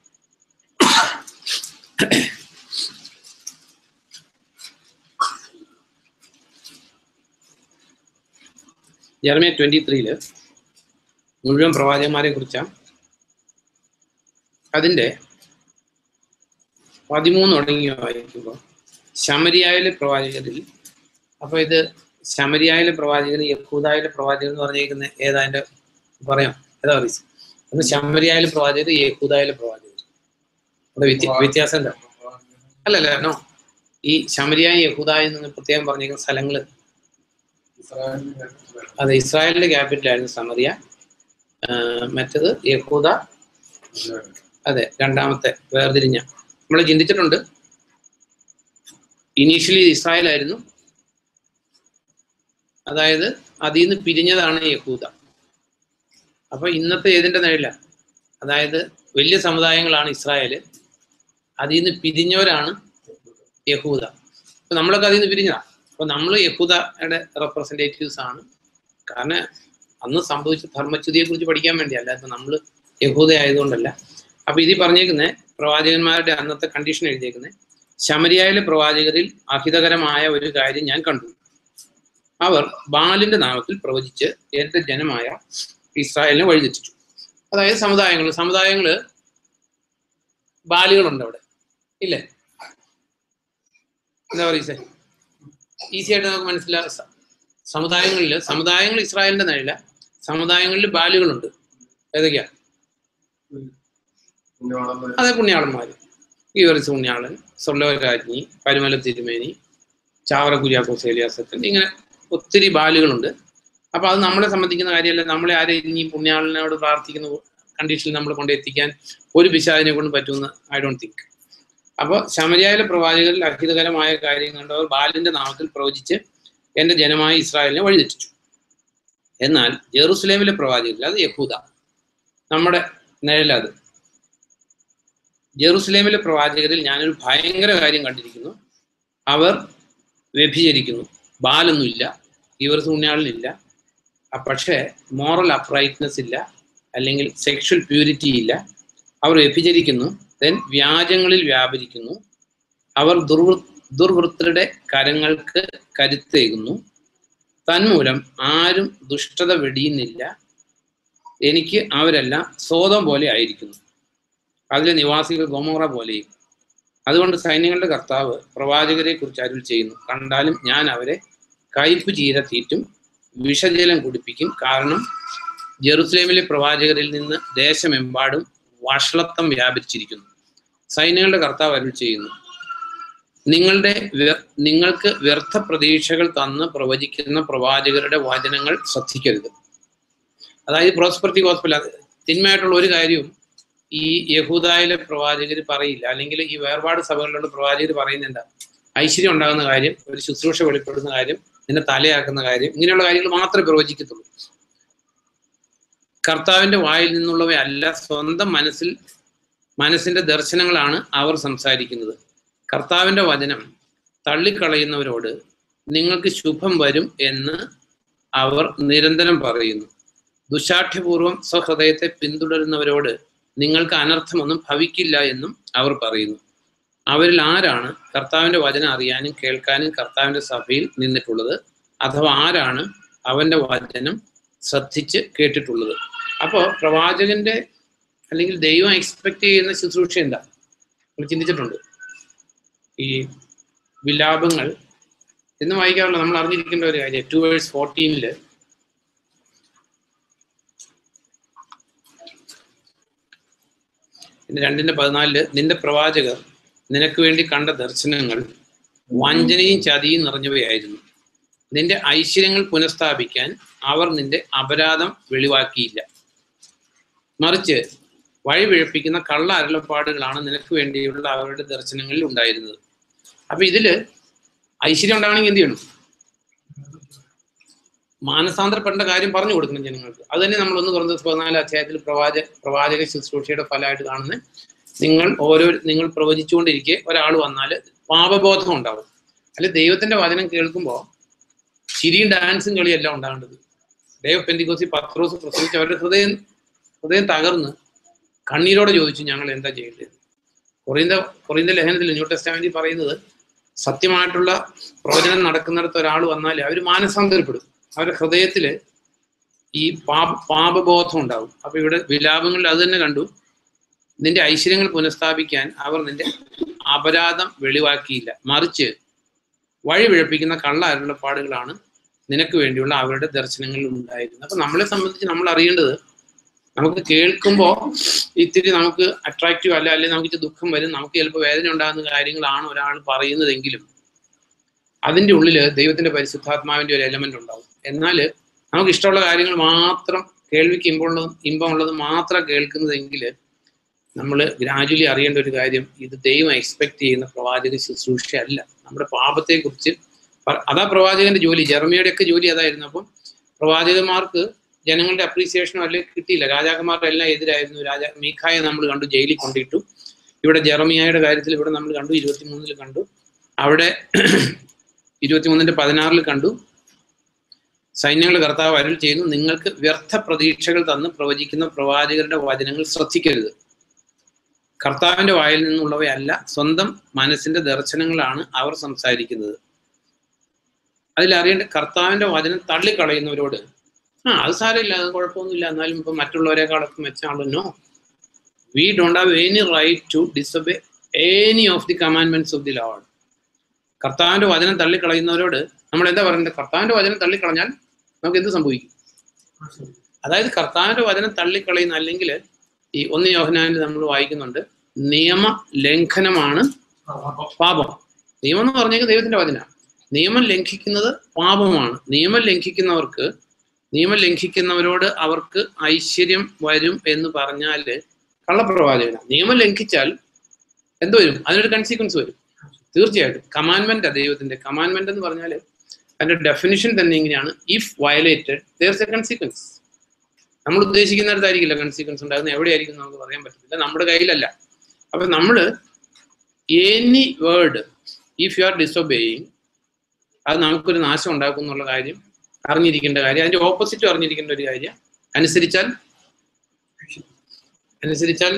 ജെർമിയ ട്വന്റി ത്രീയില് മുഴുവൻ പ്രവാചകന്മാരെ കുറിച്ചാണ് അതിന്റെ പതിമൂന്ന് തുടങ്ങി വായിക്കുമ്പോൾ ശമരിയായിലെ പ്രവാചകരിൽ അപ്പൊ ഇത് ശമരിയായിലെ പ്രവാചകർ യഹൂദായിലെ പ്രവാചകർ എന്ന് പറഞ്ഞേക്കുന്ന ഏതാ അതിന്റെ പറയാം ഏതാ പറയും ഒന്ന് ശമരിയായിലെ പ്രവാചകർ യഹൂദായിലെ പ്രവാചകർ ഇവിടെ വ്യത്യ- വ്യത്യാസം എന്താ അല്ലല്ല നോ ഈ ശമരിയായ യഹൂദായി എന്ന് പ്രത്യേകം പറഞ്ഞേക്കുന്ന സ്ഥലങ്ങള് അതെ ഇസ്രായേലിന്റെ ക്യാപിറ്റലായിരുന്നു സമറിയ ആഹ് മറ്റത് യഹൂദ അതെ രണ്ടാമത്തെ വേർതിരിഞ്ഞ നമ്മൾ ചിന്തിച്ചിട്ടുണ്ട് ഇനീഷ്യലി ഇസ്രായേൽ ആയിരുന്നു അതായത് അതിൽ നിന്ന് പിരിഞ്ഞതാണ് യഹൂദ അപ്പൊ ഇന്നത്തെ ഏതിന്റെ നിഴല അതായത് വലിയ സമുദായങ്ങളാണ് ഇസ്രായേല് അതിൽ നിന്ന് പിരിഞ്ഞവരാണ് യഹൂദ അപ്പൊ നമ്മളൊക്കെ അതിൽ നിന്ന് പിരിഞ്ഞതാ അപ്പൊ നമ്മൾ യഹൂദയുടെ റെപ്രസെന്റേറ്റീവ്സ് ആണ് കാരണം അന്ന് സംഭവിച്ച ധർമ്മച്യുതിയെ കുറിച്ച് പഠിക്കാൻ വേണ്ടി അല്ലാതെ നമ്മൾ യഹൂദ ആയതുകൊണ്ടല്ല അപ്പൊ ഇതിൽ പറഞ്ഞേക്കുന്ന പ്രവാചകന്മാരുടെ അന്നത്തെ കണ്ടീഷൻ എഴുതിയേക്കുന്നത് ശമരിയായിലെ പ്രവാചകരിൽ അഹിതകരമായ ഒരു കാര്യം ഞാൻ കണ്ടു അവർ ബാലിന്റെ നാമത്തിൽ പ്രവചിച്ച് എന്റെ ജനമായ ഇസ്രായേലിനെ വഴിതെറ്റിച്ചു അതായത് സമുദായങ്ങൾ സമുദായങ്ങള് ബാലുകളുണ്ട് അവിടെ ഇല്ലേ എന്താ പറയുക ഈസി ആയിട്ട് നമുക്ക് മനസ്സിലാ സമുദായങ്ങളിൽ സമുദായങ്ങൾ ഇസ്രായേലിന്റെ നിഴല സമുദായങ്ങളിൽ ബാലുകളുണ്ട് ഏതൊക്കെയാ അതെ പുണ്യാളന്മാര് ഗീവറിസ് പുണ്യാളൻ സൊള്ളവരാജ്ഞി പരുമല തിരുമേനി ചാവറ കുര്യാക്കോസ് ഏലിയാസത്തൻ ഇങ്ങനെ ഒത്തിരി ബാലുകളുണ്ട് അപ്പൊ അത് നമ്മളെ സംബന്ധിക്കുന്ന കാര്യമല്ല നമ്മളെ ആരെ ഇനി പുണ്യാളനോട് പ്രാർത്ഥിക്കുന്ന കണ്ടീഷനിൽ നമ്മൾ കൊണ്ട് എത്തിക്കാൻ ഒരു പിശാചിനെ കൊണ്ട് പറ്റുമെന്ന് ഐ ഡോണ്ട് തിങ്ക് അപ്പോൾ ശമരിയായ പ്രവാചകരിൽ അഹിതകരമായ കാര്യം കണ്ടവർ ബാലിന്റെ നാമത്തിൽ പ്രവചിച്ച് എന്റെ ജനമായ ഇസ്രായേലിനെ വഴിതെറ്റിച്ചു എന്നാൽ ജെറുസലേമിലെ പ്രവാചകരിൽ അത് യഹൂദ നമ്മുടെ നിഴലത് ജെറുസലേമിലെ പ്രവാചകരിൽ ഞാനൊരു ഭയങ്കര കാര്യം കണ്ടിരിക്കുന്നു അവർ വ്യഭിചരിക്കുന്നു ബാലൊന്നുമില്ല ഇവർ പുണ്യാളിനില്ല ആ പക്ഷേ മോറൽ അപ്രൈറ്റ്നെസ് ഇല്ല അല്ലെങ്കിൽ സെക്ഷൽ പ്യൂരിറ്റി ഇല്ല അവർ വ്യഭിചരിക്കുന്നു ദെൻ വ്യാജങ്ങളിൽ വ്യാപരിക്കുന്നു അവർ ദുർവൃ ദുർവൃത്തരുടെ കരങ്ങൾക്ക് കരുത്തേകുന്നു തന്മൂലം ആരും ദുഷ്ടത വെടിയുന്നില്ല എനിക്ക് അവരെല്ലാം സ്വതം പോലെ ആയിരിക്കുന്നു അതിലെ നിവാസികൾ ഗോമോറ പോലെയും അതുകൊണ്ട് സൈന്യങ്ങളുടെ കർത്താവ് പ്രവാചകരെ കുറിച്ച് അരുൾ ചെയ്യുന്നു കണ്ടാലും ഞാൻ അവരെ കയ്പ് ചീര തീറ്റും വിഷജലം കുടിപ്പിക്കും കാരണം ജെറുസലേമിലെ പ്രവാചകരിൽ നിന്ന് ദേശമെമ്പാടും വഷളത്വം വ്യാപിച്ചിരിക്കുന്നു സൈന്യങ്ങളുടെ കർത്താവ് അരുൾ ചെയ്യുന്നു നിങ്ങളുടെ വ്യ- നിങ്ങൾക്ക് വ്യർത്ഥ പ്രതീക്ഷകൾ തന്ന് പ്രവചിക്കുന്ന പ്രവാചകരുടെ വചനങ്ങൾ ശ്രദ്ധിക്കരുത് അതായത് പ്രോസ്പെറിറ്റി ഹോസ്പിറ്റൽ തിന്മയായിട്ടുള്ള ഒരു കാര്യവും ഈ യഹൂദായിലെ പ്രവാചകർ പറയില്ല അല്ലെങ്കിൽ ഈ വേർപാട് സഭകളിലുള്ള പ്രവാചകർ പറയുന്നത് എന്താ ഐശ്വര്യം ഉണ്ടാകുന്ന കാര്യം ഒരു ശുശ്രൂഷ വെളിപ്പെടുന്ന കാര്യം നിന്നെ തലയാക്കുന്ന കാര്യം ഇങ്ങനെയുള്ള കാര്യങ്ങൾ മാത്രമേ പ്രവചിക്കത്തുള്ളൂ കർത്താവിന്റെ വായിൽ നിന്നുള്ളവയല്ല സ്വന്തം മനസ്സിൽ മനസ്സിന്റെ ദർശനങ്ങളാണ് അവർ സംസാരിക്കുന്നത് കർത്താവിന്റെ വചനം തള്ളിക്കളയുന്നവരോട് നിങ്ങൾക്ക് ശുഭം വരും എന്ന് അവർ നിരന്തരം പറയുന്നു ദുശാഠ്യപൂർവം സ്വഹൃദയത്തെ പിന്തുടരുന്നവരോട് നിങ്ങൾക്ക് അനർത്ഥമൊന്നും ഭവിക്കില്ല എന്നും അവർ പറയുന്നു അവരിൽ ആരാണ് കർത്താവിന്റെ വചനം അറിയാനും കേൾക്കാനും കർത്താവിന്റെ സഭയിൽ നിന്നിട്ടുള്ളത് അഥവാ ആരാണ് അവന്റെ വചനം ശ്രദ്ധിച്ച് കേട്ടിട്ടുള്ളത് അപ്പോൾ പ്രവാചകന്റെ അല്ലെങ്കിൽ ദൈവം എക്സ്പെക്ട് ചെയ്യുന്ന ശുശ്രൂഷ എന്താ നിങ്ങൾ ചിന്തിച്ചിട്ടുണ്ട് ഈ വിലാപങ്ങൾ എന്ന് വായിക്കാറുള്ള നമ്മൾ അറിഞ്ഞിരിക്കേണ്ട ഒരു കാര്യം ടു വേഴ്സ് ഫോർട്ടീനില് പിന്നെ രണ്ടിന്റെ പതിനാലില് നിന്റെ പ്രവാചകർ നിനക്ക് വേണ്ടി കണ്ട ദർശനങ്ങൾ വഞ്ചനയും ചതിയും നിറഞ്ഞവയായിരുന്നു നിന്റെ ഐശ്വര്യങ്ങൾ പുനഃസ്ഥാപിക്കാൻ അവർ നിന്റെ അപരാധം വെളിവാക്കിയില്ല മറിച്ച് വഴി പിഴപ്പിക്കുന്ന കള്ള അരുളപ്പാടുകളാണ് നിനക്ക് വേണ്ടിയുള്ള അവരുടെ ദർശനങ്ങളിൽ ഉണ്ടായിരുന്നത് അപ്പൊ ഇതില് ഐശ്വര്യം ഉണ്ടാകണമെങ്കിൽ എന്ത് ചെയ്യണം മാനസാന്തരപ്പെടേണ്ട കാര്യം പറഞ്ഞു കൊടുക്കണം ജനങ്ങൾക്ക് അത് തന്നെ നമ്മൾ ഒന്ന് തുറന്ന് പതിനാല് അധ്യായത്തിൽ പ്രവാച പ്രവാചക ശുശ്രൂഷയുടെ ഫലമായിട്ട് കാണുന്നത് നിങ്ങൾ ഓരോ നിങ്ങൾ പ്രവചിച്ചുകൊണ്ടിരിക്കെ ഒരാൾ വന്നാൽ പാപബോധം ഉണ്ടാവും അല്ലെ ദൈവത്തിന്റെ വചനം കേൾക്കുമ്പോൾ ചിരിയും ഡാൻസും കളിയെല്ലാം ഉണ്ടാകേണ്ടത് ദൈവ പെന്തിക്കോസി പത്രോസ് പ്രസവിച്ച് അവരുടെ ഹൃദയം ഹൃദയം തകർന്ന് കണ്ണീരോടെ ചോദിച്ചു ഞങ്ങൾ എന്താ ചെയ്യേണ്ടത് കൊറിയന്ത കൊറിയന്ത ലേഖനത്തിൽ ന്യൂ ടെസ്റ്റാമെന്റിൽ പറയുന്നത് സത്യമായിട്ടുള്ള പ്രവചനം നടക്കുന്നിടത്ത് ഒരാൾ വന്നാൽ അവർ മാനസാന്തരപ്പെടും അവരുടെ ഹൃദയത്തില് ഈ പാപ പാപബോധം ഉണ്ടാവും അപ്പൊ ഇവിടെ വിലാപങ്ങളിൽ അത് തന്നെ കണ്ടു നിന്റെ ഐശ്വര്യങ്ങൾ പുനഃസ്ഥാപിക്കാൻ അവർ നിന്റെ അപരാധം വെളിവാക്കിയില്ല മറിച്ച് വഴി പിഴപ്പിക്കുന്ന കള്ള അരുളപ്പാടുകളാണ് നിനക്ക് വേണ്ടിയുള്ള അവരുടെ ദർശനങ്ങളിൽ ഉണ്ടായിരുന്നത് അപ്പൊ നമ്മളെ സംബന്ധിച്ച് നമ്മൾ അറിയേണ്ടത് നമുക്ക് കേൾക്കുമ്പോൾ ഇത്തിരി നമുക്ക് അട്രാക്റ്റീവ് അല്ല അല്ലെങ്കിൽ നമുക്ക് ഇച്ചിരി ദുഃഖം വരും നമുക്ക് ചിലപ്പോൾ വേദന ഉണ്ടാകുന്ന കാര്യങ്ങളാണ് ഒരാൾ പറയുന്നതെങ്കിലും അതിൻ്റെ ഉള്ളിൽ ദൈവത്തിന്റെ പരിശുദ്ധാത്മാവിന്റെ ഒരു എലമെന്റ് ഉണ്ടാവും എന്നാൽ നമുക്ക് ഇഷ്ടമുള്ള കാര്യങ്ങൾ മാത്രം കേൾവിക്ക് ഇമ്പമുള്ളത് ഇമ്പമുള്ളത് മാത്രം കേൾക്കുന്നതെങ്കിൽ നമ്മൾ ഗ്രാജുവലി അറിയേണ്ട ഒരു കാര്യം ഇത് ദൈവം എക്സ്പെക്ട് ചെയ്യുന്ന പ്രവാചക ശുശ്രൂഷ അല്ല നമ്മുടെ പാപത്തെക്കുറിച്ച് പ- അതാ പ്രവാചകന്റെ ജോലി ജർമ്മയുടെ ഒക്കെ ജോലി അതായിരുന്നു അപ്പം പ്രവാചകന്മാർക്ക് ജനങ്ങളുടെ അപ്രീസിയേഷനോ അല്ലെങ്കിൽ കിട്ടിയില്ല രാജാക്കന്മാരുടെ എല്ലാം എതിരായിരുന്നു രാജാ മീഖായെ നമ്മൾ കണ്ടു ജയിലിൽ കൊണ്ടിട്ടു ഇവിടെ ജെറമിയായുടെ കാര്യത്തിൽ ഇവിടെ നമ്മൾ കണ്ടു ഇരുപത്തിമൂന്നിൽ കണ്ടു അവിടെ ഇരുപത്തിമൂന്നിന്റെ പതിനാറിൽ കണ്ടു സൈന്യങ്ങളുടെ കർത്താവ് അരുൾ ചെയ്യുന്നു നിങ്ങൾക്ക് വ്യർത്ഥ പ്രതീക്ഷകൾ തന്ന് പ്രവചിക്കുന്ന പ്രവാചകരുടെ വചനങ്ങൾ ശ്രദ്ധിക്കരുത് കർത്താവിന്റെ വായിൽ നിന്നുള്ളവയല്ല സ്വന്തം മനസ്സിന്റെ ദർശനങ്ങളാണ് അവർ സംസാരിക്കുന്നത് അതിലറിയേണ്ട കർത്താവിന്റെ വചനം തള്ളിക്കളയുന്നവരോട് ആ അത് സാരമില്ല അത് കുഴപ്പമൊന്നുമില്ല എന്നാലും ഇപ്പൊ മറ്റുള്ളവരെക്കാളൊക്കെ മെച്ചാണല്ലോ we don't have any right to disobey any of the commandments of the Lord കർത്താവിന്റെ വചനം തള്ളിക്കളയുന്നവരോട് നമ്മൾ എന്താ പറയുന്നത് കർത്താവിന്റെ വചനം തള്ളിക്കളഞ്ഞാൽ നമുക്ക് എന്ത് സംഭവിക്കും അതായത് കർത്താവിന്റെ വചനം തള്ളിക്കളയുന്ന അല്ലെങ്കിൽ ഈ ഒന്ന് യോഹനാനിൽ നമ്മൾ വായിക്കുന്നുണ്ട് നിയമ ലംഘനമാണ് പാപം നിയമം എന്ന് പറഞ്ഞെങ്കിൽ ദൈവത്തിന്റെ വചന നിയമം ലംഘിക്കുന്നത് പാപമാണ് നിയമം ലംഘിക്കുന്നവർക്ക് നിയമം ലംഘിക്കുന്നവരോട് അവർക്ക് ഐശ്വര്യം വരും എന്ന് പറഞ്ഞാല് കള്ളപ്രവാചകന നിയമം ലംഘിച്ചാൽ എന്ത് വരും അതിനൊരു കൺസിക്വൻസ് വരും തീർച്ചയായിട്ടും കമാൻമെന്റ് ദൈവത്തിന്റെ കമാൻമെന്റ് എന്ന് പറഞ്ഞാൽ അതിന്റെ ഡെഫിനിഷൻ തന്നെ ഇങ്ങനെയാണ് if violated there a consequence നമ്മൾ ഉദ്ദേശിക്കുന്നിടത്തായിരിക്കില്ല കൺസിക്വൻസ് ഉണ്ടാകുന്നത് എവിടെയായിരിക്കും നമുക്ക് പറയാൻ പറ്റത്തില്ല നമ്മുടെ കയ്യിലല്ല അപ്പൊ നമ്മൾ any word if you are disobeying അത് നമുക്കൊരു നാശം ഉണ്ടാക്കും എന്നുള്ള കാര്യം അറിഞ്ഞിരിക്കേണ്ട കാര്യം അതിന്റെ ഓപ്പോസിറ്റും അറിഞ്ഞിരിക്കേണ്ട ഒരു കാര്യം അനുസരിച്ചാൽ അനുസരിച്ചാൽ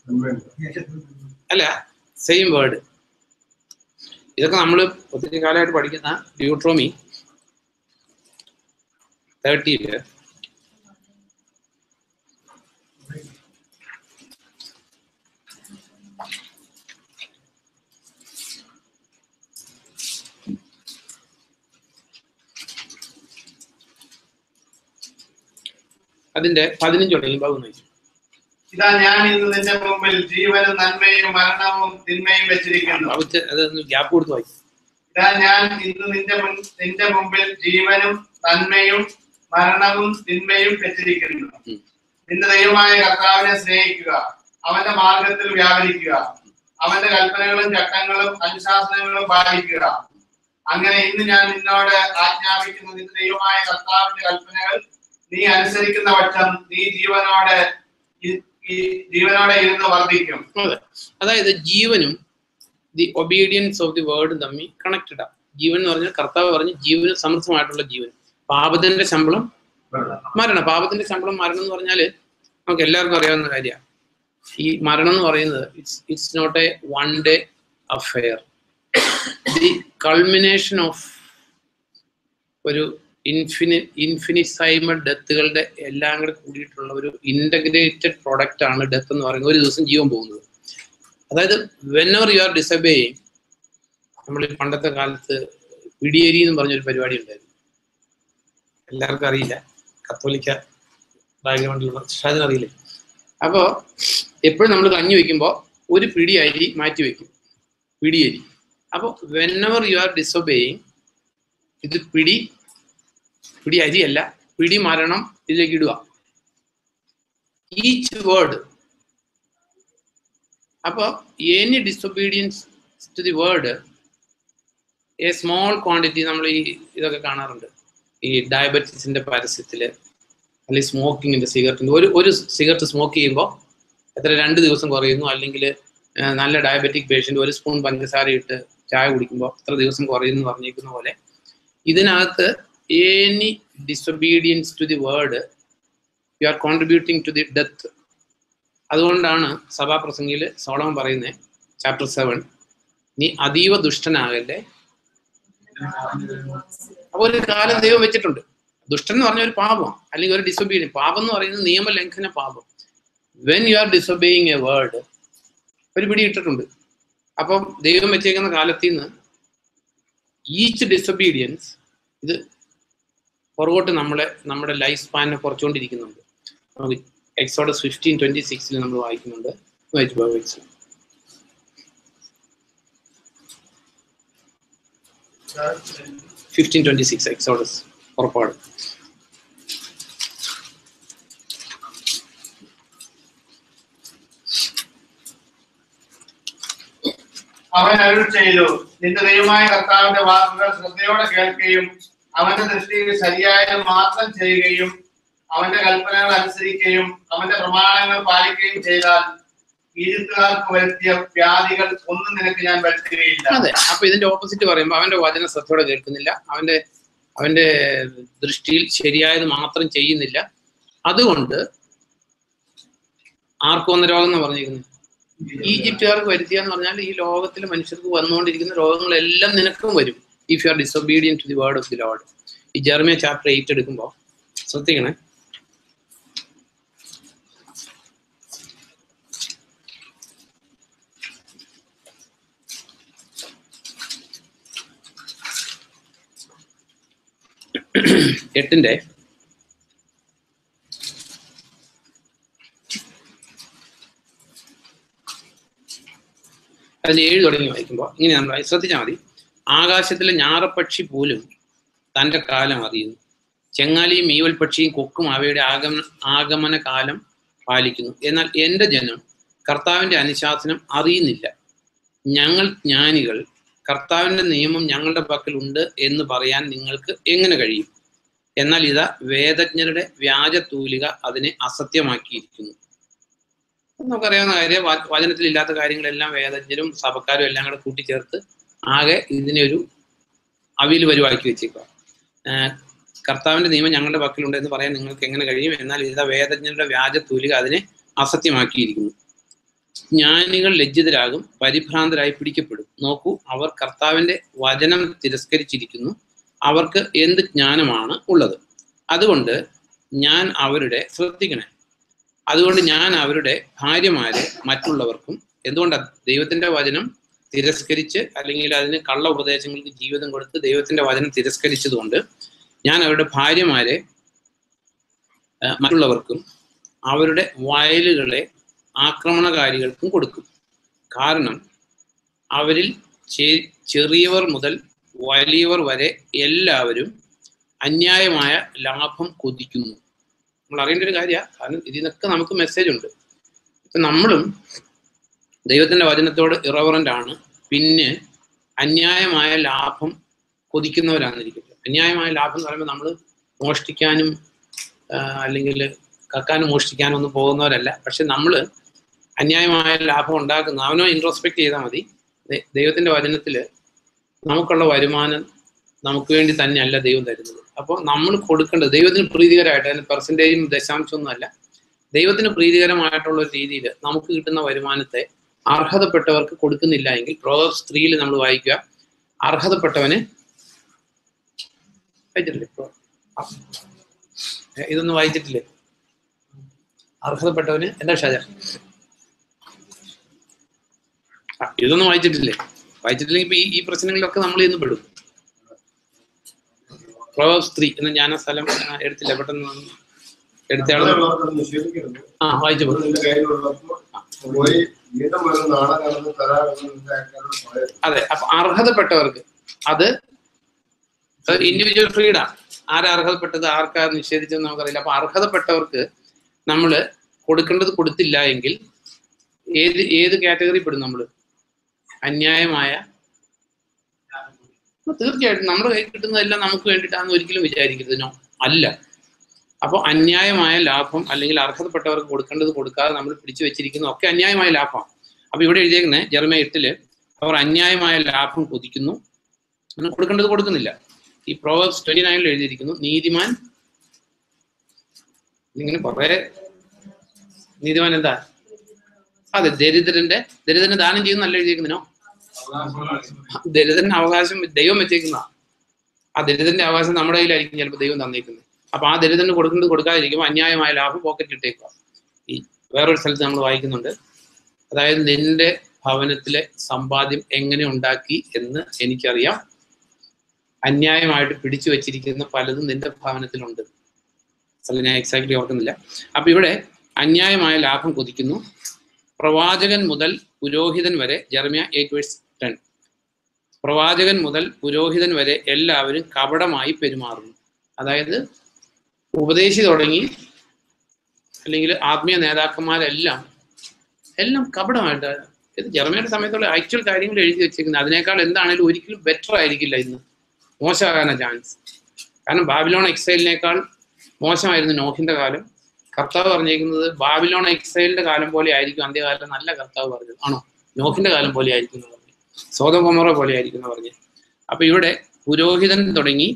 അല്ല സെയിം വേർഡ് ഇതൊക്കെ നമ്മൾ ഒത്തിരി കാലമായിട്ട് പഠിക്കുന്ന ഡ്യൂട്രോമി തേർട്ടിയില് അതിന്റെ പതിനഞ്ച് തുടങ്ങി ഭാഗം നോക്കി ഇതാ ഞാൻ ഇന്ന് നിന്റെ മുമ്പിൽ ജീവനും നന്മയും മരണവും തിന്മയും വെച്ചിരിക്കുന്നു ഭാഗത്ത് അതൊന്ന് ഗ്യാപ്പ് കൊടുത്ത് വായിക്കും ഇതാ ഞാൻ ഇന്ന് നിന്റെ മുൻ നിന്റെ മുമ്പിൽ ജീവനും നന്മയും മരണവും തിന്മയും വെച്ചിരിക്കുന്നു ഉം. നിന്റെ ദൈവമായ കർത്താവിനെ സ്നേഹിക്കുക അവന്റെ മാർഗത്തിൽ വ്യാപരിക്കുക അവന്റെ കൽപ്പനകളും ചട്ടങ്ങളും അനുശാസനങ്ങളും പാലിക്കുക അങ്ങനെ ഇന്ന് ഞാൻ നിന്നോട് ആജ്ഞാപിക്കുന്ന നിന്റെ ദൈവമായ കർത്താവിന്റെ കൽപ്പനകൾ നീ അനുസരിക്കുന്ന പക്ഷം നീ ജീവനോടെ ഇ- ഈ ജീവനോടെ ഇരുന്ന് വർദ്ധിക്കും അതെ അതായത് ജീവനും the obedience of the word തമ്മിൽ കണക്റ്റഡ് ആണ് ജീവൻ എന്ന് പറഞ്ഞാൽ കർത്താവ് പറഞ്ഞ് ജീവന് സമൃദ്ധമായിട്ടുള്ള ജീവൻ പാപത്തിന്റെ ശമ്പളം മരണം പാപത്തിന്റെ ശമ്പളം മരണം എന്ന് പറഞ്ഞാൽ നമുക്ക് എല്ലാവർക്കും അറിയാവുന്ന കാര്യമാണ് ഈ മരണം എന്ന് പറയുന്നത് it's it's not a one day affair the culmination of ഒരു ഇൻഫിനി ഇൻഫിനിസൈമൽ ഡെത്തുകളുടെ എല്ലാം കൂടെ കൂടിയിട്ടുള്ള ഒരു ഇന്റഗ്രേറ്റഡ് പ്രൊഡക്റ്റ് ആണ് ഡെത്ത് എന്ന് പറയുന്നത് ഒരു ദിവസം ജീവൻ പോകുന്നത് അതായത് whenever you are disobeying നമ്മൾ ഈ പണ്ടത്തെ കാലത്ത് പിടിയേരി എന്ന് പറഞ്ഞൊരു പരിപാടി ഉണ്ടായിരുന്നു എല്ലാവർക്കും അറിയില്ല കത്തോലിക്ക ബാക്ക്ഗ്രൗണ്ടിലുള്ള ഷാജിന് അറിയില്ലേ അപ്പോൾ എപ്പോഴും നമ്മൾ കഞ്ഞി വെക്കുമ്പോൾ ഒരു പിടി അരി മാറ്റി വെക്കും പിടിയരി അപ്പോൾ whenever you are disobeying ഇത് പിടി പിടി അരിയല്ല പിടി മരണം ഇതിലേക്ക് ഇടുക ഈച്ച് വേർഡ് അപ്പൊ any disobedience to the word a small quantity നമ്മൾ ഈ ഇതൊക്കെ കാണാറുണ്ട് ഈ ഡയബറ്റീസിന്റെ പരസ്യത്തില് അല്ലെങ്കിൽ സ്മോക്കിങ്ങിന്റെ സിഗരറ്റിന്റെ ഒരു ഒരു സിഗരറ്റ് സ്മോക്ക് ചെയ്യുമ്പോൾ എത്ര രണ്ട് ദിവസം കുറയുന്നു അല്ലെങ്കിൽ നല്ല ഡയബറ്റിക് പേഷ്യന്റ് ഒരു സ്പൂൺ പഞ്ചസാര ഇട്ട് ചായ കുടിക്കുമ്പോൾ എത്ര ദിവസം കുറയുന്നു പറഞ്ഞിരിക്കുന്ന പോലെ ഇതിനകത്ത് any disobedience to the word you are contributing to the death അതുകൊണ്ടാണ് സഭാപ്രസംഗിയിൽ സോളമൻ പറയുന്നത് ചാപ്റ്റർ സെവൻ നീ അതീവ ദുഷ്ടനാകല്ലേ അപ്പൊ ഒരു കാലം ദൈവം വെച്ചിട്ടുണ്ട് ദുഷ്ടൻ എന്ന് പറഞ്ഞ ഒരു പാപം അല്ലെങ്കിൽ ഒരു ഡിസൊബീഡിയൻ പാപം എന്ന് പറയുന്നത് നിയമലംഘന പാപം when you are disobeying a word ഒരു പിടി ഇട്ടിട്ടുണ്ട് അപ്പം ദൈവം വെച്ചേക്കുന്ന കാലത്തിൽ നിന്ന് ഈച്ച് ഡിസൊബീഡിയൻസ് ഇത് പുറകോട്ട് നമ്മളെ നമ്മുടെ ലൈഫ് സ്പാനിനെ കുറച്ചുകൊണ്ടിരിക്കുന്നുണ്ട് നമുക്ക് എക്സോഡസ് ഫിഫ്റ്റീൻ ട്വന്റി സിക്സിൽ നമ്മൾ വായിക്കുന്നുണ്ട് വായിച്ചു പോകാം, വായിച്ചു. ഫിഫ്റ്റീൻ ട്വന്റി സിക്സ് എക്സോഡസ് പുറപ്പാട് അവൻ അരുൾ ചെയ്തു നിന്റെ ദൈവമായ കർത്താവിന്റെ വാക്കുകൾ ശ്രദ്ധയോടെ കേൾക്കുകയും അവന്റെ ദൃഷ്ടിയിൽ ശരിയായത് മാത്രം ചെയ്യുകയും അവന്റെ കൽപ്പനകൾ അനുസരിക്കുകയും അവന്റെ പ്രമാണങ്ങൾ പാലിക്കുകയും ചെയ്താൽ ഈജിപ്തുകാർക്ക് വരുത്തിയ വ്യാധികൾ ഒന്നും നിനക്ക് ഞാൻ വരുത്തുകയില്ല അതെ അപ്പൊ ഇതിന്റെ ഓപ്പോസിറ്റ് പറയുമ്പോൾ അവന്റെ വചന ശ്രദ്ധയോടെ കേൾക്കുന്നില്ല അവന്റെ അവന്റെ ദൃഷ്ടിയിൽ ശരിയായത് മാത്രം ചെയ്യുന്നില്ല അതുകൊണ്ട് ആർക്കും വന്ന രോഗം എന്ന് പറഞ്ഞിരിക്കുന്നത് ഈജിപ്തുകാർക്ക് വരുത്തിയ എന്ന് പറഞ്ഞാൽ ഈ ലോകത്തിലെ മനുഷ്യർക്ക് വന്നുകൊണ്ടിരിക്കുന്ന രോഗങ്ങളെല്ലാം നിനക്കും വരും if you are disobedient to the word of the Lord ഈ ജെർമിയ ചാപ്റ്റർ എയ്റ്റ് എടുക്കുമ്പോൾ ശ്രദ്ധിക്കണേ എട്ടിന്റെ അതിൽ ഏഴ് തുടങ്ങി വായിക്കുമ്പോൾ ഇങ്ങനെ നമ്മൾ ശ്രദ്ധിച്ചാൽ മതി ആകാശത്തിലെ ഞാറപ്പക്ഷി പോലും തന്റെ കാലം അറിയുന്നു ചെങ്ങാലിയും മീവൽ പക്ഷിയും കൊക്കും അവയുടെ ആഗമന ആഗമന കാലം പാലിക്കുന്നു എന്നാൽ എൻ്റെ ജനം കർത്താവിന്റെ അനുശാസനം അറിയുന്നില്ല ഞങ്ങൾ ജ്ഞാനികൾ കർത്താവിന്റെ നിയമം ഞങ്ങളുടെ പക്കൽ ഉണ്ട് എന്ന് പറയാൻ നിങ്ങൾക്ക് എങ്ങനെ കഴിയും എന്നാൽ ഇതാ വേദജ്ഞരുടെ വ്യാജ തൂലിക അതിനെ അസത്യമാക്കിയിരിക്കുന്നു നമുക്കറിയാവുന്ന കാര്യം വ- വചനത്തിൽ ഇല്ലാത്ത കാര്യങ്ങളെല്ലാം വേദജ്ഞരും സഭക്കാരും എല്ലാം കൂടെ കൂട്ടിച്ചേർത്ത് ആകെ ഇതിനെ ഒരു അവിയിൽ വരുവാക്കി വെച്ചേക്കുക ആഹ് കർത്താവിന്റെ നിയമം ഞങ്ങളുടെ പക്കലുണ്ട് എന്ന് പറയാൻ നിങ്ങൾക്ക് എങ്ങനെ കഴിയും എന്നാൽ ഇതാ വേദജ്ഞരുടെ വ്യാജ തൂലിക അതിനെ അസത്യമാക്കിയിരിക്കുന്നു ജ്ഞാനികൾ ലജ്ജിതരാകും പരിഭ്രാന്തരായി പിടിക്കപ്പെടും നോക്കൂ അവർ കർത്താവിന്റെ വചനം തിരസ്കരിച്ചിരിക്കുന്നു അവർക്ക് എന്ത് ജ്ഞാനമാണ് ഉള്ളത് അതുകൊണ്ട് ഞാൻ അവരുടെ ശ്രദ്ധിക്കണേ അതുകൊണ്ട് ഞാൻ അവരുടെ ഭാര്യമാരെ മറ്റുള്ളവർക്കും എന്തുകൊണ്ടാണ് ദൈവത്തിന്റെ വചനം തിരസ്കരിച്ച് അല്ലെങ്കിൽ അതിന് കള്ള ഉപദേശങ്ങൾക്ക് ജീവിതം കൊടുത്ത് ദൈവത്തിന്റെ വചനം തിരസ്കരിച്ചതുകൊണ്ട് ഞാൻ അവരുടെ ഭാര്യമാരെ ആ, മറ്റുള്ളവർക്കും അവരുടെ വയലുകളെ ആക്രമണകാരികൾക്കും കൊടുക്കും കാരണം അവരിൽ ചെ- ചെറിയവർ മുതൽ വലിയവർ വരെ എല്ലാവരും അന്യായമായ ലാഭം കൊതിക്കുന്നു നമ്മൾ അറിയേണ്ട ഒരു കാര്യമാണ് കാരണം ഇതിനൊക്കെ നമുക്ക് മെസ്സേജ് ഉണ്ട് ഇപ്പൊ നമ്മളും ദൈവത്തിന്റെ വചനത്തോട് ഇറവറൻ്റ് ആണ് പിന്നെ അന്യായമായ ലാഭം കൊതിക്കുന്നവരാണെന്നിരിക്കട്ടെ അന്യായമായ ലാഭം എന്ന് പറയുമ്പോൾ നമ്മൾ മോഷ്ടിക്കാനും അല്ലെങ്കിൽ കക്കാനും മോഷ്ടിക്കാനും ഒന്നും പോകുന്നവരല്ല പക്ഷെ നമ്മൾ അന്യായമായ ലാഭം ഉണ്ടാക്കുന്ന അവനോ ഇൻട്രോസ്പെക്ട് ചെയ്താൽ മതി ദൈ- ദൈവത്തിന്റെ വചനത്തിൽ നമുക്കുള്ള വരുമാനം നമുക്ക് വേണ്ടി തന്നെയല്ല ദൈവം തരുന്നത് അപ്പോൾ നമ്മൾ കൊടുക്കേണ്ടത് ദൈവത്തിന് പ്രീതികരമായിട്ട് അതിന് പെർസെൻറ്റേജും ദശാംശമൊന്നും അല്ല ദൈവത്തിന് പ്രീതികരമായിട്ടുള്ള ഒരു രീതിയിൽ നമുക്ക് കിട്ടുന്ന വരുമാനത്തെ അർഹതപ്പെട്ടവർക്ക് കൊടുക്കുന്നില്ല എങ്കിൽ പ്രോവേഴ്സ് ത്രീയിൽ നമ്മൾ വായിക്കുക അർഹതപ്പെട്ടവന് വായിച്ചിട്ടില്ലേ ഇപ്പൊ? ആ. ഏ, ഇതൊന്നും വായിച്ചിട്ടില്ലേ അർഹതപ്പെട്ടവന് എന്താ ഷാജ ആ, ഇതൊന്നും വായിച്ചിട്ടില്ലേ വായിച്ചിട്ടില്ലെങ്കിൽ ഇപ്പൊ ഈ ഈ പ്രശ്നങ്ങളിലൊക്കെ നമ്മൾ ഇന്ന് പെടും പ്രോവേഴ്സ് ത്രീ എന്ന ഞാൻ ആ സ്ഥലം ആ, എടുത്തില്ല പെട്ടെന്ന് എടുത്തയാള് അങ്ങനെയുള്ളവർക്കത് നിഷേധിക്കരുത്. ആ വായിച്ചു അത് നിന്റെ കയ്യിലുള്ളപ്പോൾ പോയി വീണ്ടും വരും നാളെ നടന്ന് തരാമെന്ന് നിന്റെ അയൽക്കാരോട് പറയരുത്. അതെ അപ്പൊ അർഹതപ്പെട്ടവർക്ക് അത് ഇൻഡിവിജ്വൽ ഫ്രീഡം ആരാ അർഹതപ്പെട്ടത് ആർക്കാ നിഷേധിച്ചത് നമുക്കറിയില്ല അപ്പൊ അർഹതപ്പെട്ടവർക്ക് നമ്മൾ കൊടുക്കേണ്ടത് കൊടുത്തില്ല എങ്കിൽ ഏത് ഏത് കാറ്റഗറി പെടും നമ്മൾ അന്യായമായ അപ്പൊ തീർച്ചയായിട്ടും നമ്മുടെ കയ്യിൽ കിട്ടുന്നതെല്ലാം നമുക്ക് വേണ്ടിയിട്ടാണെന്ന് ഒരിക്കലും വിചാരിക്കരുത് നോ അല്ല അപ്പോൾ അന്യായമായ ലാഭം അല്ലെങ്കിൽ അർഹതപ്പെട്ടവർക്ക് കൊടുക്കേണ്ടത് കൊടുക്കാതെ നമ്മൾ പിടിച്ചു വെച്ചിരിക്കുന്ന ഒക്കെ അന്യായമായ ലാഭമാണ് അപ്പൊ ഇവിടെ എഴുതിയേക്കുന്നത് ജർമ്മ എട്ടില് അവർ അന്യായമായ ലാഭം കൊതിക്കുന്നു അങ്ങനെ കൊടുക്കേണ്ടത് കൊടുക്കുന്നില്ല ഈ പ്രോവേഴ്സ് ട്വന്റി നയനിൽ എഴുതിയിരിക്കുന്നു നീതിമാൻ ഇങ്ങനെ കുറെ നീതിമാൻ എന്താ അതെ ദരിദ്രന്റെ ദരിദ്രന് ദാനം ചെയ്യുന്നല്ല എഴുതിയിരിക്കുന്നതിനോ ദരിദ്രന്റെ അവകാശം ദൈവം വെച്ചേക്കുന്ന ആ ദരിദ്രന്റെ അവകാശം നമ്മുടെ കയ്യിലായിരിക്കും ചിലപ്പോൾ ദൈവം തന്നേക്കുന്നത് അപ്പൊ ആ ദരിദ്രന് കൊടുക്കേണ്ടത് കൊടുക്കാതിരിക്കുമ്പോൾ അന്യായമായ ലാഭം പോക്കറ്റിൽ ഇട്ടേക്കുക ഈ വേറൊരു സ്ഥലത്ത് നമ്മൾ വായിക്കുന്നുണ്ട് അതായത് നിന്റെ ഭവനത്തിലെ സമ്പാദ്യം എങ്ങനെ ഉണ്ടാക്കി എന്ന് എനിക്കറിയാം അന്യായമായിട്ട് പിടിച്ചു വെച്ചിരിക്കുന്ന പലതും നിന്റെ ഭവനത്തിലുണ്ട് സ്ഥലം ഞാൻ എക്സാക്ട്ലി ഓർക്കുന്നില്ല അപ്പൊ ഇവിടെ അന്യായമായ ലാഭം കൊതിക്കുന്നു പ്രവാചകൻ മുതൽ പുരോഹിതൻ വരെ ജർമിയ എയ്റ്റ് വേഴ്സ് ടെൻ പ്രവാചകൻ മുതൽ പുരോഹിതൻ വരെ എല്ലാവരും കപടമായി പെരുമാറുന്നു അതായത് ഉപദേശി തുടങ്ങി അല്ലെങ്കിൽ ആത്മീയ നേതാക്കന്മാരെല്ലാം എല്ലാം കപടമായിട്ട് ഇത് ജർമ്മനിയുടെ സമയത്തുള്ള ആക്ച്വൽ കാര്യങ്ങൾ എഴുതി വെച്ചിരിക്കുന്നത് അതിനേക്കാൾ എന്താണെങ്കിലും ഒരിക്കലും ബെറ്റർ ആയിരിക്കില്ല ഇന്ന് മോശമാകാനാ ചാൻസ് കാരണം ബാബിലോൺ എക്സൈലിനേക്കാൾ മോശമായിരുന്നു നോഹിന്റെ കാലം കർത്താവ് പറഞ്ഞേക്കുന്നത് ബാബിലോൺ എക്സൈലിന്റെ കാലം പോലെ ആയിരിക്കും അന്ത്യകാലം നല്ല കർത്താവ് പറഞ്ഞത് ആണോ നോഹിന്റെ കാലം പോലെ ആയിരിക്കും എന്ന് പറഞ്ഞു സ്വതം കൊമറ പോലെ ആയിരിക്കും എന്ന് പറഞ്ഞു അപ്പൊ ഇവിടെ പുരോഹിതൻ തുടങ്ങി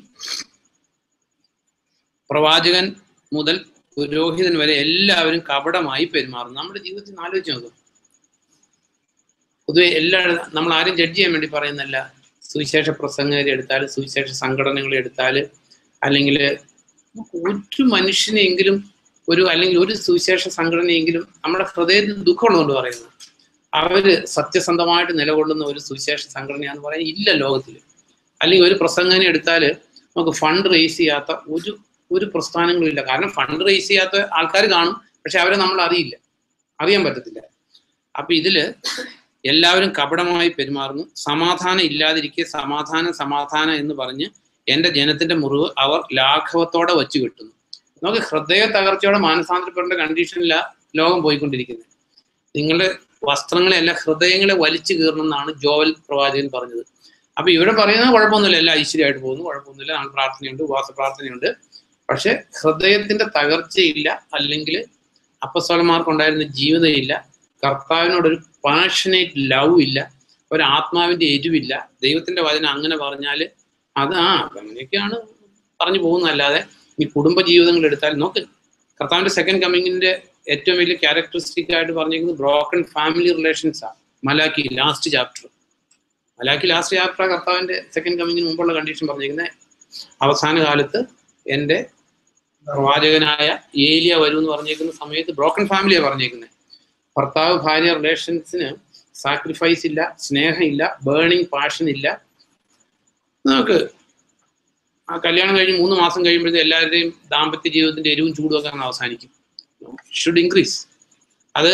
പ്രവാചകൻ മുതൽ പുരോഹിതൻ വരെ എല്ലാവരും കപടമായി പെരുമാറും നമ്മുടെ ജീവിതത്തിൽ നിന്ന് ആലോചിച്ച് നോക്കും പൊതുവെ എല്ലാവരും നമ്മൾ ആരും ജഡ്ജ് ചെയ്യാൻ വേണ്ടി പറയുന്നല്ല സുവിശേഷ പ്രസംഗരെ എടുത്താൽ സുവിശേഷ സംഘടനകളെ എടുത്താൽ അല്ലെങ്കിൽ ഒരു മനുഷ്യനെങ്കിലും ഒരു അല്ലെങ്കിൽ ഒരു സുവിശേഷ സംഘടനയെങ്കിലും നമ്മുടെ ഹൃദയത്തിൽ ദുഃഖമുള്ളതുകൊണ്ട് പറയുന്നത് അവര് സത്യസന്ധമായിട്ട് നിലകൊള്ളുന്ന ഒരു സുവിശേഷ സംഘടനയാന്ന് പറയാൻ ഇല്ല ലോകത്തിൽ അല്ലെങ്കിൽ ഒരു പ്രസംഗനെ എടുത്താൽ നമുക്ക് ഫണ്ട് റേസ് ചെയ്യാത്ത ഒരു ഒരു പ്രസ്ഥാനങ്ങളും ഇല്ല കാരണം ഫണ്ട് റേസ് ചെയ്യാത്ത ആൾക്കാർ കാണും പക്ഷെ അവരെ നമ്മൾ അറിയില്ല അറിയാൻ പറ്റത്തില്ല അപ്പൊ ഇതില് എല്ലാവരും കപടമായി പെരുമാറുന്നു സമാധാനം ഇല്ലാതിരിക്കെ സമാധാനം സമാധാനം എന്ന് പറഞ്ഞ് എന്റെ ജനത്തിന്റെ മുറിവ് അവർ ലാഘവത്തോടെ വച്ചു കെട്ടുന്നു നമുക്ക് ഹൃദയ തകർച്ചയോടെ മാനസാന്തരപ്പെടേണ്ട കണ്ടീഷനില ലോകം പോയിക്കൊണ്ടിരിക്കുന്നത് നിങ്ങളുടെ വസ്ത്രങ്ങളെ അല്ല ഹൃദയങ്ങളെ വലിച്ചു കീറണം എന്നാണ് ജോവൽ പ്രവാചകൻ പറഞ്ഞത് അപ്പൊ ഇവിടെ പറയുന്നത് കുഴപ്പമൊന്നുമില്ല എല്ലാം ഐശ്വര്യമായിട്ട് പോകുന്നു കുഴപ്പമൊന്നുമില്ല നാൾ പ്രാർത്ഥനയുണ്ട് ഉപവാസ പ്രാർത്ഥനയുണ്ട് പക്ഷെ ഹൃദയത്തിന്റെ തകർച്ചയില്ല അല്ലെങ്കിൽ അപ്പസ്വലന്മാർക്കുണ്ടായിരുന്ന ജീവിതമില്ല കർത്താവിനോടൊരു പാഷനേറ്റ് ലവ് ഇല്ല ഒരു ആത്മാവിന്റെ എരിവില്ല ദൈവത്തിന്റെ വചനം അങ്ങനെ പറഞ്ഞാൽ അത് ആ അങ്ങനെയൊക്കെയാണ് പറഞ്ഞു പോകുന്നതല്ലാതെ ഈ കുടുംബ ജീവിതങ്ങൾ എടുത്താൽ നോക്ക് കർത്താവിന്റെ സെക്കൻഡ് കമ്മിങ്ങിന്റെ ഏറ്റവും വലിയ ക്യാരക്ടറിസ്റ്റിക് ആയിട്ട് പറഞ്ഞിരിക്കുന്നത് ബ്രോക്കൺ ഫാമിലി റിലേഷൻസ് ആണ് Malachi last chapter Malachi last chapter കർത്താവിന്റെ സെക്കൻഡ് കമ്മിങ്ങിന് മുമ്പുള്ള കണ്ടീഷൻ പറഞ്ഞിരിക്കുന്നത് അവസാന കാലത്ത് എൻ്റെ പ്രവാചകനായ ഏലിയ വരും എന്ന് പറഞ്ഞേക്കുന്ന സമയത്ത് ബ്രോക്കൺ ഫാമിലിയാണ് പറഞ്ഞേക്കുന്നത് ഭർത്താവ് ഭാര്യ റിലേഷൻസിന് സാക്രിഫൈസ് ഇല്ല സ്നേഹമില്ല ബേണിംഗ് പാഷൻ ഇല്ല നമുക്ക് ആ കല്യാണം കഴിഞ്ഞ് മൂന്ന് മാസം കഴിയുമ്പോഴത്തെ എല്ലാവരുടെയും ദാമ്പത്യ ജീവിതത്തിന്റെ എരിവും ചൂടും ഒക്കെ അങ്ങ് അവസാനിക്കും ഷുഡ് ഇൻക്രീസ് അത്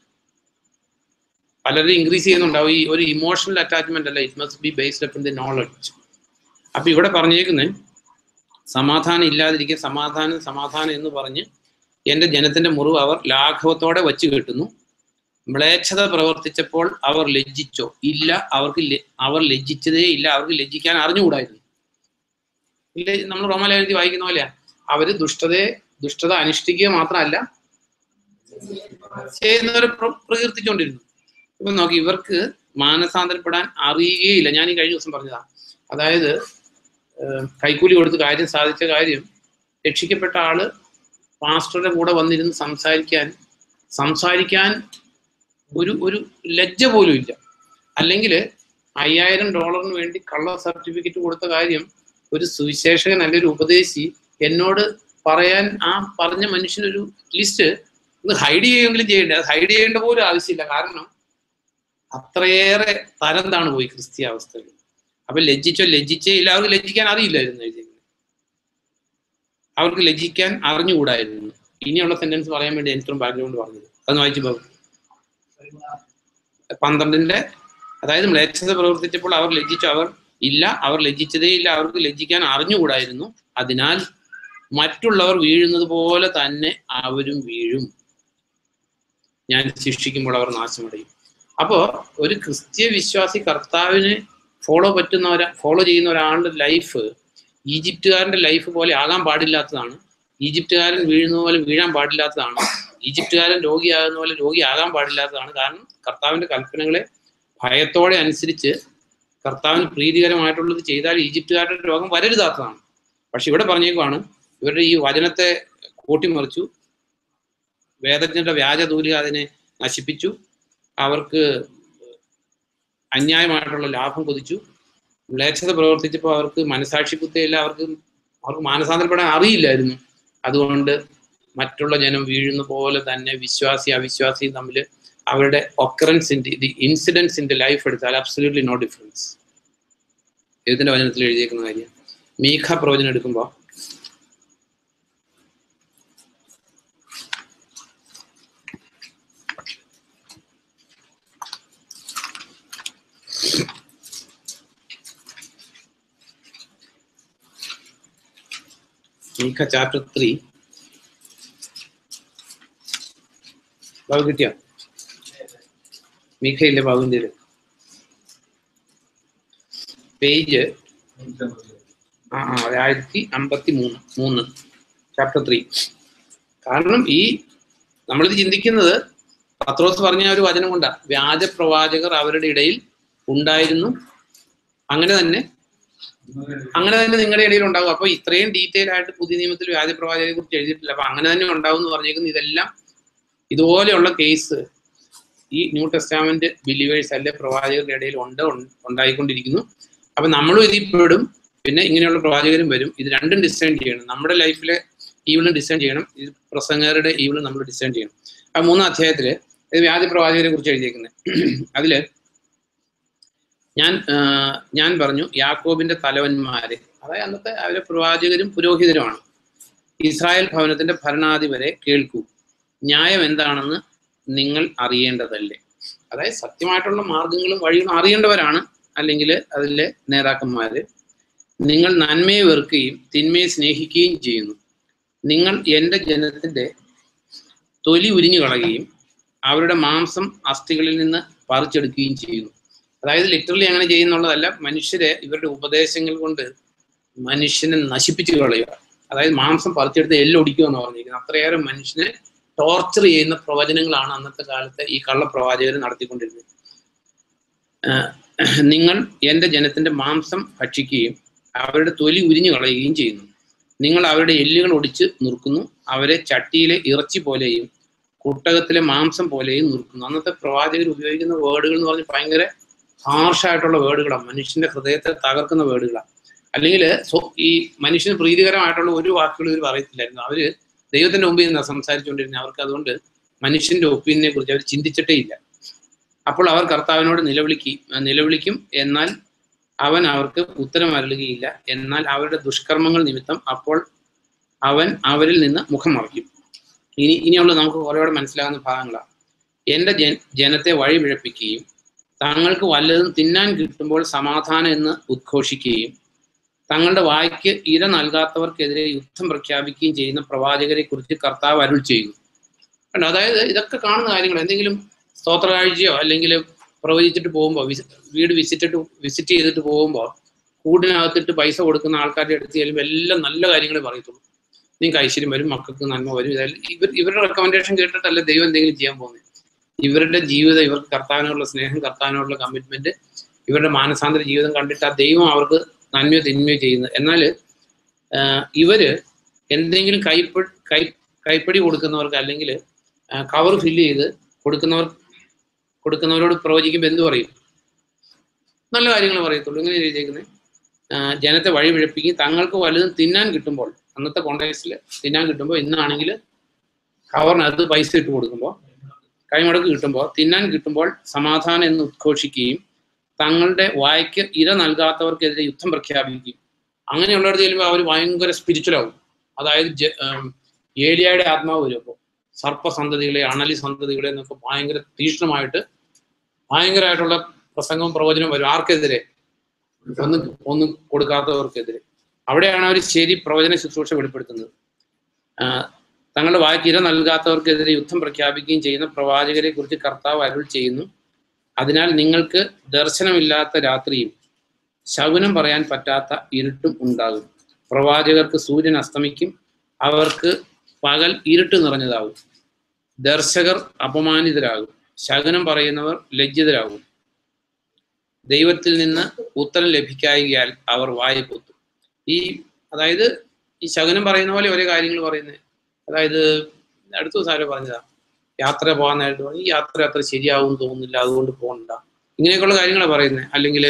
പലരും ഇൻക്രീസ് ചെയ്യുന്നുണ്ടാവും ഈ ഒരു ഇമോഷണൽ അറ്റാച്ച്മെന്റ് അല്ല it must be based up in the knowledge അപ്പൊ ഇവിടെ പറഞ്ഞേക്കുന്നത് സമാധാനം ഇല്ലാതിരിക്കെ സമാധാനം സമാധാനം എന്ന് പറഞ്ഞ് എന്റെ ജനത്തിന്റെ മുറിവ് അവർ ലാഘവത്തോടെ വച്ചു കെട്ടുന്നു മ്ലേച്ഛത പ്രവർത്തിച്ചപ്പോൾ അവർ ലജ്ജിച്ചോ ഇല്ല അവർക്ക് ല- അവർ ലജ്ജിച്ചതേ ഇല്ല അവർക്ക് ലജ്ജിക്കാൻ അറിഞ്ഞുകൂടായിരുന്നു ഇല്ല നമ്മൾ റോമാലേഖനത്തിൽ വായിക്കുന്ന പോലെയാ അവര് ദുഷ്ടതയെ ദുഷ്ടത അനുഷ്ഠിക്കുക മാത്രമല്ല ചെയ്യുന്നവരെ പ്ര- പ്രകീർത്തിച്ചുകൊണ്ടിരുന്നു ഇപ്പൊ നോക്കി ഇവർക്ക് മാനസാന്തരപ്പെടാൻ അറിയുകയില്ല ഞാൻ ഈ കഴിഞ്ഞ ദിവസം പറഞ്ഞതാ അതായത് ഏഹ്, കൈക്കൂലി കൊടുത്ത് കാര്യം സാധിച്ച കാര്യം രക്ഷിക്കപ്പെട്ട ആള് പാസ്റ്ററുടെ കൂടെ വന്നിരുന്ന് സംസാരിക്കാൻ സംസാരിക്കാൻ ഒരു ഒരു ലജ്ജ പോലും ഇല്ല അല്ലെങ്കിൽ അയ്യായിരം ഡോളറിന് വേണ്ടി കള്ള സർട്ടിഫിക്കറ്റ് കൊടുത്ത കാര്യം ഒരു സുവിശേഷകൻ അല്ലെങ്കിൽ ഒരു ഉപദേശി എന്നോട് പറയാൻ ആ പറഞ്ഞ മനുഷ്യനൊരു ലിസ്റ്റ് ഇത് ഹൈഡ് ചെയ്യുമെങ്കിലും ചെയ്യണ്ടേ അത് ഹൈഡ് ചെയ്യേണ്ട പോലും ആവശ്യമില്ല കാരണം അത്രയേറെ തരം താണ് പോയി ക്രിസ്തീയ അവസ്ഥയിൽ അപ്പൊ ലജ്ജിച്ചോ ലജ്ജിച്ചേ ഇല്ല അവർക്ക് ലജ്ജിക്കാൻ അറിയില്ലായിരുന്നു എഴുതിയത് അവർക്ക് ലജ്ജിക്കാൻ അറിഞ്ഞുകൂടായിരുന്നു ഇനിയുള്ള സെന്റൻസ് പറയാൻ വേണ്ടി എനിക്കും ബാക്ക്ഗ്രൗണ്ട് പറഞ്ഞത് അതൊന്ന് വായിച്ചു പോകും പന്ത്രണ്ടിന്റെ അതായത് മ്ലേച്ഛത പ്രവർത്തിച്ചപ്പോൾ അവർ ലജ്ജിച്ചു അവർ ഇല്ല അവർ ലജ്ജിച്ചതേ ഇല്ല അവർക്ക് ലജ്ജിക്കാൻ അറിഞ്ഞുകൂടായിരുന്നു അതിനാൽ മറ്റുള്ളവർ വീഴുന്നത് പോലെ തന്നെ അവരും വീഴും ഞാൻ ശിക്ഷിക്കുമ്പോൾ അവർ നാശമടയും അപ്പോ ഒരു ക്രിസ്തീയ വിശ്വാസി കർത്താവിനെ ഫോളോ പറ്റുന്ന ഒരാ ഫോളോ ചെയ്യുന്ന ഒരാളുടെ ലൈഫ് ഈജിപ്തുകാരന്റെ ലൈഫ് പോലെ ആകാൻ പാടില്ലാത്തതാണ് ഈജിപ്തുകാരൻ വീഴുന്ന പോലെ വീഴാൻ പാടില്ലാത്തതാണ് ഈജിപ്തുകാരൻ രോഗിയാകുന്ന പോലെ രോഗിയാകാൻ പാടില്ലാത്തതാണ് കാരണം കർത്താവിന്റെ കൽപ്പനകളെ ഭയത്തോടെ അനുസരിച്ച് കർത്താവിന് പ്രീതികരമായിട്ടുള്ളത് ചെയ്താൽ ഈജിപ്തുകാരുടെ രോഗം വരരുതാത്തതാണ് പക്ഷെ ഇവിടെ പറഞ്ഞേക്കുവാണ് ഇവരുടെ ഈ വചനത്തെ കൂട്ടിമറിച്ചു വേദജ്ഞരുടെ വ്യാജതൂലിക അതിനെ നശിപ്പിച്ചു അവർക്ക് അന്യായമായിട്ടുള്ള ലാഭം കൊതിച്ചു മ്ലേച്ഛത പ്രവർത്തിച്ചപ്പോൾ അവർക്ക് മനസാക്ഷി കുത്തയില്ല അവർക്ക് അവർക്ക് മാനസാന്തരപ്പെടാൻ അറിയില്ലായിരുന്നു അതുകൊണ്ട് മറ്റുള്ള ജനം വീഴുന്ന പോലെ തന്നെ വിശ്വാസി അവിശ്വാസിയും തമ്മിൽ അവരുടെ ഒക്കറൻസിന്റെ ദി ഇൻസിഡൻസിന്റെ ലൈഫ് എടുത്താൽ അബ്സല്യൂട്ട്ലി നോ ഡിഫറൻസ് ഇതിന്റെ വചനത്തിൽ എഴുതിയേക്കുന്ന കാര്യം മീഖ പ്രവചനം എടുക്കുമ്പോൾ മീഖ ചാപ്റ്റർ ത്രീ ബാബു കിട്ടിയോ മീഖയില്ലേ ബാബുവിൻ്റെ പേജ് ആ ആ ആയിരത്തി അമ്പത്തി മൂന്ന് മൂന്ന് ചാപ്റ്റർ ത്രീ കാരണം ഈ നമ്മളിത് ചിന്തിക്കുന്നത് പത്രോസ് പറഞ്ഞ ഒരു വചനം കൊണ്ടാ വ്യാജ പ്രവാചകർ അവരുടെ ഇടയിൽ ഉണ്ടായിരുന്നു അങ്ങനെ തന്നെ അങ്ങനെ തന്നെ നിങ്ങളുടെ ഇടയിൽ ഉണ്ടാകും അപ്പൊ ഇത്രയും ഡീറ്റെയിൽ ആയിട്ട് പുതിയ നിയമത്തിൽ വ്യാജ പ്രവാചകരെ കുറിച്ച് എഴുതിയിട്ടില്ല അപ്പൊ അങ്ങനെ തന്നെ ഉണ്ടാവും എന്ന് പറഞ്ഞേക്കുന്ന ഇതെല്ലാം ഇതുപോലെയുള്ള കേസ് ഈ ന്യൂ ടെസ്റ്റാമെന്റ് ബിലീവേഴ്സ് അല്ലെ പ്രവാചകരുടെ ഇടയിൽ ഉണ്ട് ഉൺ- ഉണ്ടായിക്കൊണ്ടിരിക്കുന്നു അപ്പൊ നമ്മളും ഇതിൽ പെടും പിന്നെ ഇങ്ങനെയുള്ള പ്രവാചകരും വരും ഇത് രണ്ടും ഡിസൈൻ ചെയ്യണം നമ്മുടെ ലൈഫിലെ ഈവിളും ഡിസൈൻ ചെയ്യണം ഇത് പ്രസംഗകരുടെ ഈവിളും നമ്മൾ ഡിസൈൻ ചെയ്യണം ആ മൂന്നാം അധ്യായത്തില് ഇത് വ്യാജ പ്രവാചകരെ കുറിച്ച് എഴുതിയേക്കുന്നത് അതില് ഞാൻ ആ, ഞാൻ പറഞ്ഞു യാക്കോബിന്റെ തലവന്മാരെ അതായത് അന്നത്തെ അവരെ പ്രവാചകരും പുരോഹിതരുമാണ് ഇസ്രായേൽ ഭവനത്തിന്റെ ഭരണാധിപരെ കേൾക്കൂ ന്യായം എന്താണെന്ന് നിങ്ങൾ അറിയേണ്ടതല്ലേ അതായത് സത്യമായിട്ടുള്ള മാർഗങ്ങളും വഴികളും അറിയേണ്ടവരാണ് അല്ലെങ്കിൽ അതിലെ നേതാക്കന്മാര് നിങ്ങൾ നന്മയെ വെറുക്കുകയും തിന്മയെ സ്നേഹിക്കുകയും ചെയ്യുന്നു നിങ്ങൾ എൻ്റെ ജനത്തിന്റെ തൊലി ഉരിഞ്ഞു കളയുകയും അവരുടെ മാംസം അസ്ഥികളിൽ നിന്ന് പറിച്ചെടുക്കുകയും ചെയ്യുന്നു അതായത് ലിറ്ററലി അങ്ങനെ ചെയ്യുന്നുള്ളതല്ല മനുഷ്യരെ ഇവരുടെ ഉപദേശങ്ങൾ കൊണ്ട് മനുഷ്യനെ നശിപ്പിച്ചു കളയുക അതായത് മാംസം പറിച്ചെടുത്ത് എല്ലൊടിക്കുക എന്ന് പറഞ്ഞിരിക്കുന്നത് അത്രയേറെ മനുഷ്യനെ ടോർച്ചർ ചെയ്യുന്ന പ്രവചനങ്ങളാണ് അന്നത്തെ കാലത്തെ ഈ കള്ളപ്രവാചകർ നടത്തിക്കൊണ്ടിരുന്നത് ആഹ് നിങ്ങൾ എൻ്റെ ജനത്തിന്റെ മാംസം ഭക്ഷിക്കുകയും അവരുടെ തൊലി ഉരിഞ്ഞു കളയുകയും ചെയ്യുന്നു നിങ്ങൾ അവരുടെ എല്ലുകൾ ഒടിച്ച് നുറുക്കുന്നു അവരെ ചട്ടിയിലെ ഇറച്ചി പോലെയും കുട്ടകത്തിലെ മാംസം പോലെയും നുറുക്കുന്നു അന്നത്തെ പ്രവാചകർ ഉപയോഗിക്കുന്ന വേർഡുകൾ എന്ന് പറഞ്ഞാൽ ഭയങ്കര ഹാർഷായിട്ടുള്ള വേർഡുകളാണ് മനുഷ്യന്റെ ഹൃദയത്തെ തകർക്കുന്ന വേർഡുകളാണ് അല്ലെങ്കിൽ ഈ മനുഷ്യന് പ്രീതികരമായിട്ടുള്ള ഒരു വാക്കുകൾ ഇവർ പറയത്തില്ലായിരുന്നു അവര് ദൈവത്തിന്റെ മുമ്പിൽ നിന്നാണ് സംസാരിച്ചുകൊണ്ടിരുന്നത് അവർക്ക് അതുകൊണ്ട് മനുഷ്യന്റെ ഒപ്പീനിയനെ കുറിച്ച് അവർ ചിന്തിച്ചിട്ടേ ഇല്ല അപ്പോൾ അവർ കർത്താവിനോട് നിലവിളിക്ക് നിലവിളിക്കും എന്നാൽ അവൻ അവർക്ക് ഉത്തരം അരുളുകയില്ല എന്നാൽ അവരുടെ ദുഷ്കർമ്മങ്ങൾ നിമിത്തം അപ്പോൾ അവൻ അവരിൽ നിന്ന് മുഖം മറയ്ക്കും ഇനി ഇനിയുള്ള നമുക്ക് കുറേയോടെ മനസ്സിലാകുന്ന ഭാഗങ്ങളാണ് എൻ്റെ ജൻ ജനത്തെ വഴി പിഴപ്പിക്കുകയും തങ്ങൾക്ക് വല്ലതും തിന്നാൻ കിട്ടുമ്പോൾ സമാധാനം എന്ന് ഉദ്ഘോഷിക്കുകയും തങ്ങളുടെ വായ്ക്ക് ഇര നൽകാത്തവർക്കെതിരെ യുദ്ധം പ്രഖ്യാപിക്കുകയും ചെയ്യുന്ന പ്രവാചകരെ കുറിച്ച് കർത്താവ് അരുൾ ചെയ്യുന്നു കണ്ടോ അതായത് ഇതൊക്കെ കാണുന്ന കാര്യങ്ങൾ എന്തെങ്കിലും സ്തോത്ര കാഴ്ചയോ അല്ലെങ്കിൽ പ്രവചിച്ചിട്ട് പോകുമ്പോൾ വീട് വിസിറ്റിട്ട് വിസിറ്റ് ചെയ്തിട്ട് പോകുമ്പോൾ കൂടിനകത്തിട്ട് പൈസ കൊടുക്കുന്ന ആൾക്കാരുടെ അടുത്ത് ചെല്ലുമ്പോൾ എല്ലാം നല്ല കാര്യങ്ങളെ പറയത്തുള്ളൂ നിങ്ങൾക്ക് ഐശ്വര്യം വരും മക്കൾക്ക് നന്മ വരും ഇതെല്ലാം ഇവർ ഇവരുടെ റെക്കമെൻഡേഷൻ കേട്ടിട്ടല്ല ദൈവം എന്തെങ്കിലും ചെയ്യാൻ പോകുന്നത് ഇവരുടെ ജീവിതം ഇവർക്ക് കർത്താവിനോടുള്ള സ്നേഹം കർത്താവിനോടുള്ള കമ്മിറ്റ്മെന്റ് ഇവരുടെ മാനസാന്തര ജീവിതം കണ്ടിട്ട് ആ ദൈവം അവർക്ക് നന്മയോ തിന്മയോ ചെയ്യുന്നത് എന്നാൽ ഇവര് എന്തെങ്കിലും കൈപ്പ കൈ കൈപ്പടി കൊടുക്കുന്നവർക്ക് അല്ലെങ്കിൽ കവർ ഫില്ല് ചെയ്ത് കൊടുക്കുന്നവർ കൊടുക്കുന്നവരോട് പ്രവചിക്കുമ്പോൾ എന്ത് പറയും നല്ല കാര്യങ്ങൾ പറയത്തുള്ളൂ ഇങ്ങനെ എഴുതിയേക്കുന്നത് ജനത്തെ വഴി പിഴപ്പിക്കും തങ്ങൾക്ക് വലുതും തിന്നാൻ കിട്ടുമ്പോൾ അന്നത്തെ കോണ്ടാക്സിൽ തിന്നാൻ കിട്ടുമ്പോൾ ഇന്നാണെങ്കിൽ കവറിനകത്ത് പൈസ ഇട്ട് കൊടുക്കുമ്പോൾ കൈമുടക്ക് കിട്ടുമ്പോൾ തിന്നാൻ കിട്ടുമ്പോൾ സമാധാനം എന്ന് ഉദ്ഘോഷിക്കുകയും തങ്ങളുടെ വായ്ക്ക് ഇര നൽകാത്തവർക്കെതിരെ യുദ്ധം പ്രഖ്യാപിക്കുകയും അങ്ങനെയുള്ളവരുടെ ചെല്ലുമ്പോൾ അവർ ഭയങ്കര സ്പിരിച്വലാവും അതായത് ജ- ആം, ഏലിയയുടെ ആത്മാവ് വരും അപ്പോൾ സർപ്പസന്തതികളെ അണലി സന്തതികളെ എന്നൊക്കെ ഭയങ്കര തീക്ഷ്ണമായിട്ട് ഭയങ്കരമായിട്ടുള്ള പ്രസംഗവും പ്രവചനവും വരും ആർക്കെതിരെ ഒന്നും ഒന്നും കൊടുക്കാത്തവർക്കെതിരെ അവിടെയാണ് അവർ ശരി പ്രവചന ശുശ്രൂഷ വെളിപ്പെടുത്തുന്നത് ആ, തങ്ങളുടെ വായ്ക്ക് ഇര നൽകാത്തവർക്കെതിരെ യുദ്ധം പ്രഖ്യാപിക്കുകയും ചെയ്യുന്ന പ്രവാചകരെ കുറിച്ച് കർത്താവ് അരുൾ ചെയ്യുന്നു അതിനാൽ നിങ്ങൾക്ക് ദർശനമില്ലാത്ത രാത്രിയും ശകുനം പറയാൻ പറ്റാത്ത ഇരുട്ടും ഉണ്ടാകും പ്രവാചകർക്ക് സൂര്യൻ അസ്തമിക്കും അവർക്ക് പകൽ ഇരുട്ട് നിറഞ്ഞതാകും ദർശകർ അപമാനിതരാകും ശകുനം പറയുന്നവർ ലജ്ജിതരാകും ദൈവത്തിൽ നിന്ന് ഉത്തരം ലഭിക്കായികയാൽ അവർ വായ പൊത്തും ഈ അതായത് ഈ ശകുനം പറയുന്ന പോലെ ഓരോ കാര്യങ്ങൾ പറയുന്നത് അതായത് അടുത്ത ദിവസം ആരോ പറഞ്ഞതാ യാത്ര പോകാനായിട്ട് പറഞ്ഞു ഈ യാത്ര അത്ര ശരിയാവും തോന്നുന്നില്ല അതുകൊണ്ട് പോകണ്ട ഇങ്ങനെയൊക്കെയുള്ള കാര്യങ്ങളാണ് പറയുന്നത് അല്ലെങ്കിൽ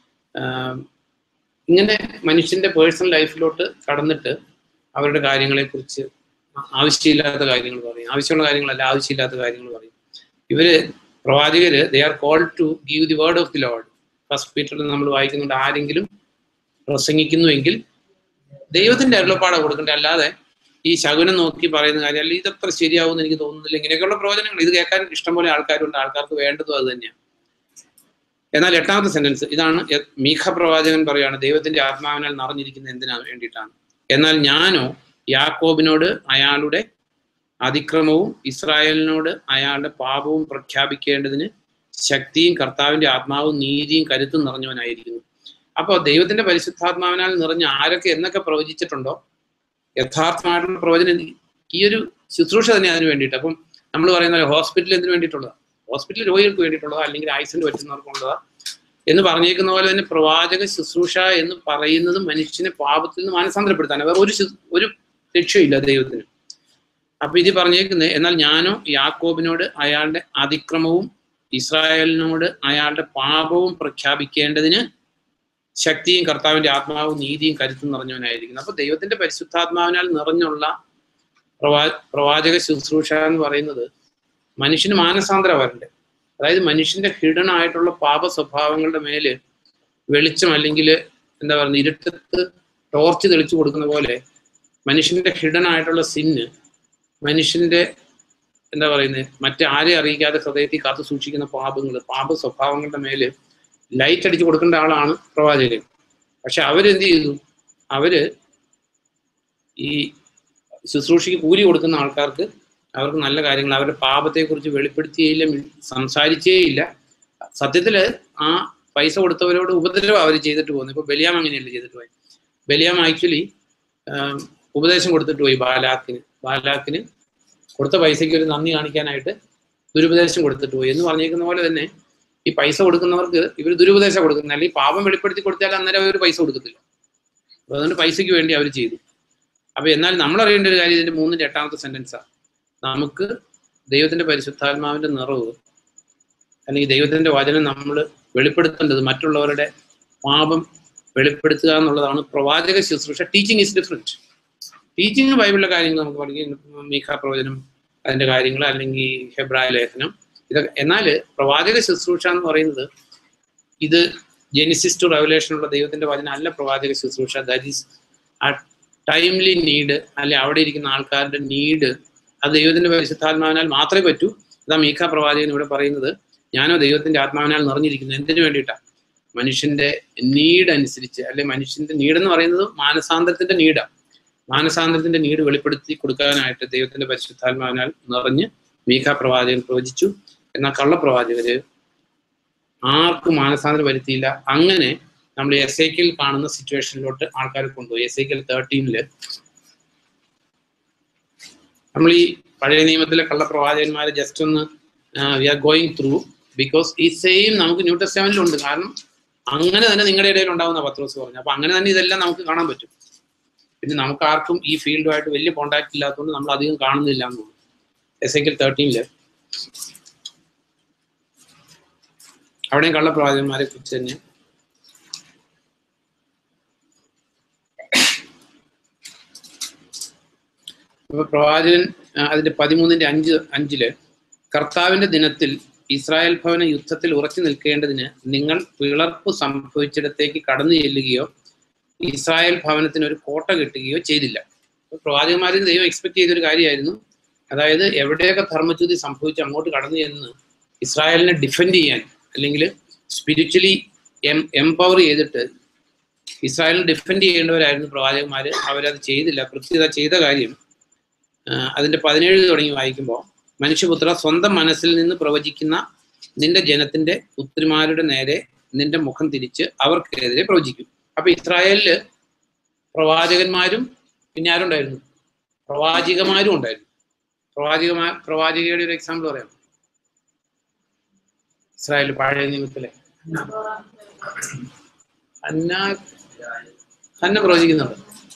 ഇങ്ങനെ മനുഷ്യന്റെ പേഴ്സണൽ ലൈഫിലോട്ട് കടന്നിട്ട് അവരുടെ കാര്യങ്ങളെക്കുറിച്ച് ആവശ്യമില്ലാത്ത കാര്യങ്ങൾ പറയും ആവശ്യമുള്ള കാര്യങ്ങളല്ല ആവശ്യമില്ലാത്ത കാര്യങ്ങൾ പറയും ഇവര് പ്രവാചകര് they are called to give the word of the Lord first പീറ്ററിൽ നമ്മൾ വായിക്കുന്നുണ്ട് ആരെങ്കിലും പ്രസംഗിക്കുന്നുവെങ്കിൽ ദൈവത്തിന്റെ അരുളപ്പാട കൊടുക്കണ്ടേ അല്ലാതെ ഈ ശകുനം നോക്കി പറയുന്ന കാര്യം അല്ല ഇതത്ര ശരിയാവുമെന്ന് എനിക്ക് തോന്നുന്നില്ല ഇങ്ങനെയൊക്കെയുള്ള പ്രവചനങ്ങൾ ഇത് കേൾക്കാൻ ഇഷ്ടംപോലെ ആൾക്കാരുണ്ട് ആൾക്കാർക്ക് വേണ്ടതും അത് തന്നെയാണ് എന്നാൽ എട്ടാമത്തെ സെന്റൻസ് ഇതാണ് എ- മീഖ പ്രവാചകൻ പറയാണ് ദൈവത്തിന്റെ ആത്മാവിനാൽ നിറഞ്ഞിരിക്കുന്ന എന്തിനാ വേണ്ടിയിട്ടാണ് എന്നാൽ ഞാനോ യാക്കോബിനോട് അയാളുടെ അതിക്രമവും ഇസ്രായേലിനോട് അയാളുടെ പാപവും പ്രഖ്യാപിക്കേണ്ടതിന് ശക്തിയും കർത്താവിന്റെ ആത്മാവും നീതിയും കരുത്തും നിറഞ്ഞവനായിരിക്കുന്നു അപ്പോൾ ദൈവത്തിന്റെ പരിശുദ്ധാത്മാവിനാൽ നിറഞ്ഞ ആരൊക്കെ എന്നൊക്കെ പ്രവചിച്ചിട്ടുണ്ടോ യഥാർത്ഥമായിട്ടുള്ള പ്രവചനം ഈ ഒരു ശുശ്രൂഷ തന്നെ അതിന് വേണ്ടിയിട്ട് അപ്പം നമ്മൾ പറയുന്ന പോലെ ഹോസ്പിറ്റൽ എന്തിനു വേണ്ടിയിട്ടുള്ളതാ ഹോസ്പിറ്റൽ രോഗികൾക്ക് വേണ്ടിയിട്ടുള്ളതാ അല്ലെങ്കിൽ ആക്സിഡന്റ് പറ്റുന്നവർക്കുള്ളതാ എന്ന് പറഞ്ഞേക്കുന്ന പോലെ തന്നെ പ്രവാചക ശുശ്രൂഷ എന്ന് പറയുന്നത് മനുഷ്യനെ പാപത്തിൽ നിന്ന് മാനസാന്തരപ്പെടുത്താൻ വേറെ ഒരു ശു- ഒരു ലക്ഷ്യമില്ല ദൈവത്തിന് അപ്പൊ ഇത് പറഞ്ഞേക്കുന്നത് എന്നാൽ ഞാനോ യാക്കോബിനോട് അയാളുടെ അതിക്രമവും ഇസ്രായേലിനോട് അയാളുടെ പാപവും പ്രഖ്യാപിക്കേണ്ടതിന് ശക്തിയും കർത്താവിന്റെ ആത്മാവും നീതിയും കരുത്തും നിറഞ്ഞവനായിരിക്കുന്നു അപ്പൊ ദൈവത്തിന്റെ പരിശുദ്ധാത്മാവിനാൽ നിറഞ്ഞുള്ള പ്രവാ പ്രവാചക ശുശ്രൂഷ എന്ന് പറയുന്നത് മനുഷ്യന് മാനസാന്തരം വരണ്ടേ അതായത് മനുഷ്യന്റെ ഹിഡൻ ആയിട്ടുള്ള പാപ സ്വഭാവങ്ങളുടെ മേല് വെളിച്ചം അല്ലെങ്കിൽ എന്താ പറയുക ഇരുട്ടത്ത് ടോർച്ച് തെളിച്ചു കൊടുക്കുന്ന പോലെ മനുഷ്യന്റെ ഹിഡൻ ആയിട്ടുള്ള സിന്ന് മനുഷ്യന്റെ എന്താ പറയുന്നത് മറ്റേ ആരെ അറിയിക്കാതെ ഹൃദയത്തിൽ കാത്തു സൂക്ഷിക്കുന്ന പാപങ്ങൾ പാപ സ്വഭാവങ്ങളുടെ മേല് ലൈറ്റ് അടിച്ചു കൊടുക്കേണ്ട ആളാണ് പ്രവാചകൻ പക്ഷെ അവരെന്ത് ചെയ്തു അവര് ഈ ശുശ്രൂഷയ്ക്ക് കൂലി കൊടുക്കുന്ന ആൾക്കാർക്ക് അവർക്ക് നല്ല കാര്യങ്ങൾ അവരുടെ പാപത്തെക്കുറിച്ച് വെളിപ്പെടുത്തിയേയില്ല മി- സംസാരിച്ചേയില്ല സത്യത്തില് ആ പൈസ കൊടുത്തവരോട് ഉപദ്രവം അവർ ചെയ്തിട്ട് പോകുന്നു ഇപ്പൊ ബലിയാം അങ്ങനെയല്ല ചെയ്തിട്ട് പോയി ബലിയാം ആക്ച്വലി ഉപദേശം കൊടുത്തിട്ട് പോയി ബാലാക്കിന് ബാലാക്കിന് കൊടുത്ത പൈസയ്ക്ക് ഒരു നന്ദി കാണിക്കാനായിട്ട് ദുരുപദേശം കൊടുത്തിട്ട് പോയി എന്ന് പറഞ്ഞേക്കുന്ന പോലെ തന്നെ ഈ പൈസ കൊടുക്കുന്നവർക്ക് ഇവർ ദുരുപദേശം കൊടുക്കുന്നത് അല്ലെങ്കിൽ പാപം വെളിപ്പെടുത്തി കൊടുത്താൽ അന്നേരം അവർ പൈസ കൊടുക്കത്തില്ല അപ്പൊ അതുകൊണ്ട് പൈസയ്ക്ക് വേണ്ടി അവർ ചെയ്തു അപ്പൊ എന്നാൽ നമ്മൾ അറിയേണ്ട ഒരു കാര്യം ഇതിന്റെ മൂന്നിന്റെ എട്ടാമത്തെ സെന്റൻസാണ് നമുക്ക് ദൈവത്തിന്റെ പരിശുദ്ധാത്മാവിന്റെ നിറവ് അല്ലെങ്കിൽ ദൈവത്തിന്റെ വചനം നമ്മൾ വെളിപ്പെടുത്തേണ്ടത് മറ്റുള്ളവരുടെ പാപം വെളിപ്പെടുത്തുക എന്നുള്ളതാണ് പ്രവാചക ശുശ്രൂഷ ടീച്ചിങ് ഈസ് ഡിഫറെന്റ് ടീച്ചിങ് ബൈബിളിലെ കാര്യങ്ങൾ നമുക്ക് പഠിക്കും മീഖ പ്രവചനം അതിന്റെ കാര്യങ്ങൾ അല്ലെങ്കിൽ ഹെബ്രായ ലേഖനം ഇതൊക്കെ എന്നാല് പ്രവാചക ശുശ്രൂഷ എന്ന് പറയുന്നത് ഇത് ജെനിസിസ് ടു റെവലേഷൻ ഉള്ള ദൈവത്തിന്റെ വചനം അല്ല പ്രവാചക ശുശ്രൂഷ that is a timely need അല്ലെ അവിടെ ഇരിക്കുന്ന ആൾക്കാരുടെ നീഡ് അത് ദൈവത്തിന്റെ പരിശുദ്ധാത്മാവിനാൽ മാത്രമേ പറ്റൂ ഇതാ മീഖ പ്രവാചകൻ ഇവിടെ പറയുന്നത് ഞാനോ ദൈവത്തിന്റെ ആത്മാവിനാൽ നിറഞ്ഞിരിക്കുന്നു എന്തിനു വേണ്ടിയിട്ടാണ് മനുഷ്യന്റെ നീഡ് അനുസരിച്ച് അല്ലെ മനുഷ്യന്റെ നീഡ് എന്ന് പറയുന്നത് മാനസാന്തരത്തിന്റെ നീഡാണ് മാനസാന്തരത്തിന്റെ നീഡ് വെളിപ്പെടുത്തി കൊടുക്കാനായിട്ട് ദൈവത്തിന്റെ പരിശുദ്ധാത്മാവിനാൽ നിറഞ്ഞ് മീഖ പ്രവാചകൻ പ്രവചിച്ചു എന്നാൽ കള്ളപ്രവാചകര് ആർക്കും മാനസാന്തരം വരുത്തിയില്ല അങ്ങനെ നമ്മൾ എസ് ഐക്കിൽ കാണുന്ന സിറ്റുവേഷനിലോട്ട് ആൾക്കാരെ കൊണ്ടുപോയി എസ് ഐക്കിൽ തേർട്ടീനില് നമ്മൾ ഈ പഴയ നിയമത്തിലെ കള്ളപ്രവാചകന്മാരെ ജസ്റ്റ് ഒന്ന് we are going through because ഈ സെയിം നമുക്ക് ന്യൂ ടെസ്റ്റമെന്റിലുണ്ട് കാരണം അങ്ങനെ തന്നെ നിങ്ങളുടെ ഇടയിൽ ഉണ്ടാവുന്ന പത്രോസ് പറഞ്ഞു അപ്പൊ അങ്ങനെ തന്നെ ഇതെല്ലാം നമുക്ക് കാണാൻ പറ്റും പിന്നെ നമുക്ക് ആർക്കും ഈ ഫീൽഡുമായിട്ട് വലിയ കോണ്ടാക്ട് ഇല്ലാത്തതുകൊണ്ട് നമ്മൾ അധികം കാണുന്നില്ല എന്ന് തോന്നുന്നു എസ് ഐക്കിൽ തേർട്ടീനില് അവിടെയും കള്ളപ്രവാചകന്മാരെ കുറിച്ച് തന്നെ അപ്പൊ പ്രവാചകൻ ആ, അതിന്റെ പതിമൂന്നിന്റെ അഞ്ച് അഞ്ചില് കർത്താവിന്റെ ദിനത്തിൽ ഇസ്രായേൽ ഭവന യുദ്ധത്തിൽ ഉറച്ചു നിൽക്കേണ്ടതിന് നിങ്ങൾ പിളർപ്പ് സംഭവിച്ചിടത്തേക്ക് കടന്നു ചെല്ലുകയോ ഇസ്രായേൽ ഭവനത്തിന് ഒരു കോട്ട കെട്ടുകയോ ചെയ്തില്ല അപ്പൊ പ്രവാചകന്മാരും ദൈവം എക്സ്പെക്ട് ചെയ്തൊരു കാര്യമായിരുന്നു അതായത് എവിടെയൊക്കെ ധർമ്മച്യുതി സംഭവിച്ച് അങ്ങോട്ട് കടന്നു ചെന്ന് ഇസ്രായേലിനെ ഡിഫെൻഡ് ചെയ്യാൻ അല്ലെങ്കിൽ സ്പിരിച്വലി എം എംപവർ ചെയ്തിട്ട് ഇസ്രായേലിനെ ഡിഫെൻഡ് ചെയ്യേണ്ടവരായിരുന്നു പ്രവാചകന്മാര് അവരത് ചെയ്തില്ല കൃത്യത ചെയ്ത കാര്യം ആ, അതിന്റെ പതിനേഴ് തുടങ്ങി വായിക്കുമ്പോൾ മനുഷ്യപുത്ര സ്വന്തം മനസ്സിൽ നിന്ന് പ്രവചിക്കുന്ന നിന്റെ ജനത്തിന്റെ പുത്രിമാരുടെ നേരെ നിന്റെ മുഖം തിരിച്ച് അവർക്കെതിരെ പ്രവചിക്കും അപ്പൊ ഇസ്രായേലില് പ്രവാചകന്മാരും പിന്നെ ആരുണ്ടായിരുന്നു പ്രവാചികമാരും ഉണ്ടായിരുന്നു പ്രവാചകമാ പ്രവാചികയുടെ ഒരു എക്സാമ്പിൾ പറയാം ഇസ്രായേൽ പഴയ നിയമത്തിലെ അന്ന തന്നെ പ്രവചിക്കുന്നുണ്ട്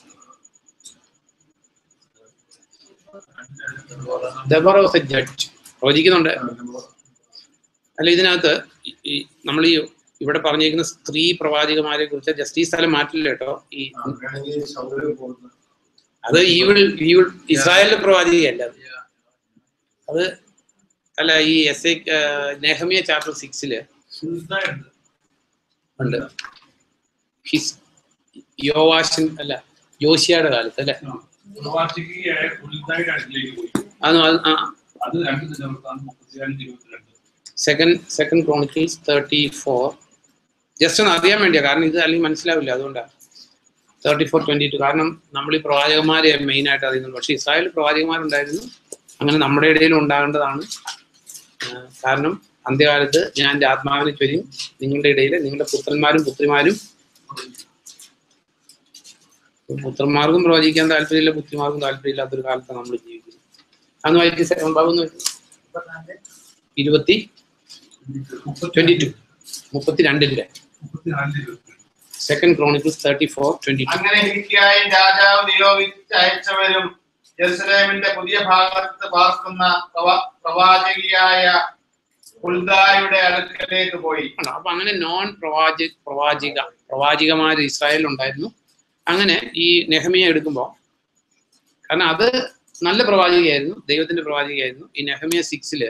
ദബറ വാസ് എ ജഡ്ജ് പ്രവചിക്കുന്നുണ്ട് അല്ല ഇതിനകത്ത് ഈ- ഈ നമ്മൾ ഈ ഇവിടെ പറഞ്ഞിരിക്കുന്ന സ്ത്രീ പ്രവാചകമാരെ കുറിച്ച് ജസ്റ്റ് ഈ സ്ഥലം മാറ്റില്ല കേട്ടോ ഈ അങ്ങനെയാണെങ്കിൽ സൗകര്യം പോകുന്നു അത് ഈവിൾ ഈവിൾ ഇസ്രായേലിലെ പ്രവാചകയല്ല അത്. അത് അല്ല ഈ എസ് ഐ നെഹമിയ ചാപ്റ്റർ സിക്സില് ഉണ്ട് ഹിസ് യോവാഷൻ അല്ല യോശിയുടെ കാലത്ത് അല്ലെ പ്രവാചകിയായ ഉൾതായുടെ അടുക്കിലേക്ക് പോയി അത് ആ അത് രണ്ട് ദിവസം മുപ്പത്തിരണ്ട് ഇരുപത്തിരണ്ട് second second Chronicles thirty four just ഒന്ന് അറിയാൻ വേണ്ടിയാ കാരണം ഇത് അല്ലെങ്കിൽ മനസ്സിലാവില്ല അതുകൊണ്ടാണ് തേർട്ടി ഫോർ ട്വന്റി ടു കാരണം നമ്മൾ ഈ പ്രവാചകന്മാരെ മെയിൻ ആയിട്ട് അറിയുന്നുണ്ട് പക്ഷെ ഇസ്രായേൽ പ്രവാചകന്മാരുണ്ടായിരുന്നു അങ്ങനെ നമ്മുടെ ഇടയിലും ഉണ്ടാകേണ്ടതാണ് ആ, കാരണം അന്ത്യകാലത്ത് ഞാൻ എൻ്റെ ആത്മാവിനെ ചൊരിയും നിങ്ങളുടെ ഇടയിൽ നിങ്ങളുടെ പുത്രന്മാരും പുത്രിമാരും പുത്രന്മാർക്കും പ്രവചിക്കാൻ താല്പര്യമില്ല പുത്രിമാർക്കും താല്പര്യമില്ലാത്തൊരു കാലത്താണ് നമ്മൾ ജീവിക്കുന്നത് അന്ന് വായിച്ച് ബാബു ഒന്ന് വായിക്ക്. ഇരുപത്തി ട്വന്റി ടു മുപ്പത്തിരണ്ടിലെ മുപ്പത്തിനാല് ഇരുപത്തി second Chronicles thirty four twenty two അങ്ങനെ ഹിൽക്കിയായും രാജാവ് നിയോഗിച്ച് അയച്ചവരും ജെറുസലേമിന്റെ പുതിയ ഭാഗത്ത് പാർക്കുന്ന പ്രവ- പ്രവാചകിയായ ഉൽദായുടെ അടുക്കലേക്ക് പോയി അപ്പൊ അങ്ങനെ നോൺ പ്രവാചി പ്രവാചിക പ്രവാചികമാര് ഇസ്രായേലിൽ ഉണ്ടായിരുന്നു അങ്ങനെ ഈ നെഹമിയ എടുക്കുമ്പോൾ കാരണം അത് നല്ല പ്രവാചികയായിരുന്നു ദൈവത്തിന്റെ പ്രവാചികയായിരുന്നു ഈ നെഹമിയ സിക്സില്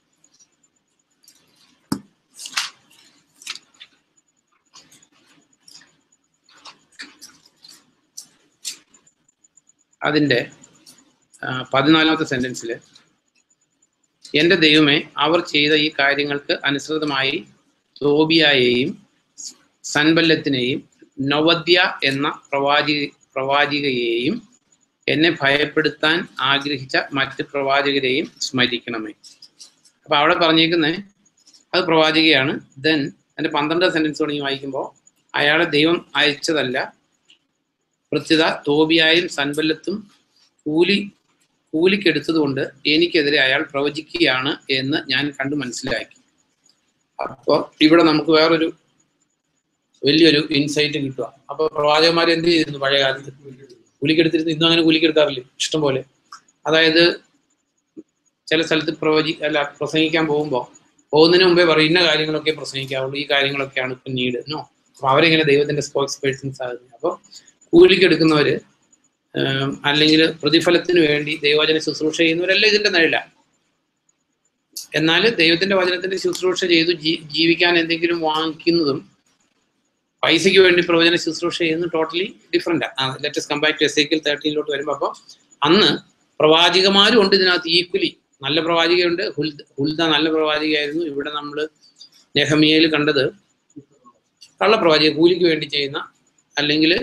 അതിന്റെ ആ, പതിനാലാമത്തെ സെന്റൻസിൽ എന്റെ ദൈവമേ അവർ ചെയ്ത ഈ കാര്യങ്ങൾക്ക് അനുസൃതമായി തോബിയായെയും സൻബല്ലത്തിനെയും നൊവദ്യ എന്ന പ്രവാചി പ്രവാചികയെയും എന്നെ ഭയപ്പെടുത്താൻ ആഗ്രഹിച്ച മറ്റ് പ്രവാചകരെയും സ്മരിക്കണമേ അപ്പൊ അവിടെ പറഞ്ഞേക്കുന്നത് അത് പ്രവാചികയാണ് ദെൻ അതിന്റെ പന്ത്രണ്ടാം സെന്റൻസ് തുടങ്ങി വായിക്കുമ്പോൾ അയാളെ ദൈവം അയച്ചതല്ല പ്രത്യുത തോബിയായും സൻബല്ലത്തും കൂലി കൂലിക്കെടുത്തതുകൊണ്ട് എനിക്കെതിരെ അയാൾ പ്രവചിക്കുകയാണ് എന്ന് ഞാൻ കണ്ടു മനസ്സിലാക്കി അപ്പോൾ ഇവിടെ നമുക്ക് വേറൊരു വലിയൊരു ഇൻസൈറ്റ് കിട്ടുക അപ്പൊ പ്രവാചകന്മാർ എന്ത് ചെയ്തിരുന്നു പഴയ കാലത്ത് കൂലിക്കെടുത്തിരുന്നു ഇന്നും അങ്ങനെ കൂലിക്കെടുക്കാറില്ലേ ഇഷ്ടം പോലെ അതായത് ചില സ്ഥലത്ത് പ്രവചി അല്ല പ്രസംഗിക്കാൻ പോകുമ്പോൾ പോകുന്നതിന് മുമ്പേ പറയും ഇന്ന കാര്യങ്ങളൊക്കെ പ്രസംഗിക്കാവുള്ളൂ ഈ കാര്യങ്ങളൊക്കെയാണ് ഇപ്പം നീഡ് നോ അപ്പൊ അവരെങ്ങനെ ദൈവത്തിന്റെ സ്പോക്സ് പേഴ്സൺസ് ആകുന്നത് അപ്പോൾ കൂലിക്കെടുക്കുന്നവര് ആം, അല്ലെങ്കിൽ പ്രതിഫലത്തിന് വേണ്ടി ദൈവവചന ശുശ്രൂഷ ചെയ്യുന്നവരെല്ലാം ഇതിന്റെ നിഴല എന്നാൽ ദൈവത്തിന്റെ വചനത്തിന്റെ ശുശ്രൂഷ ചെയ്തു ജീ- ജീവിക്കാൻ എന്തെങ്കിലും വാങ്ങിക്കുന്നതും പൈസയ്ക്ക് വേണ്ടി പ്രവചന ശുശ്രൂഷ ചെയ്യുന്നത് totally different let's compact to Ezekiel തേർട്ടീനിലോട്ട് വരുമ്പോൾ അപ്പോൾ അന്ന് പ്രവാചകന്മാരും ഉണ്ട് ഇതിനകത്ത് ഈക്വലി നല്ല പ്രവാചകയുണ്ട് ഹുൽദ ഹുൽദ നല്ല പ്രവാചകയായിരുന്നു ഇവിടെ നമ്മൾ നെഹമിയയിൽ കണ്ടത് കള്ളപ്രവാചക കൂലിക്ക് വേണ്ടി ചെയ്യുന്ന അല്ലെങ്കിൽ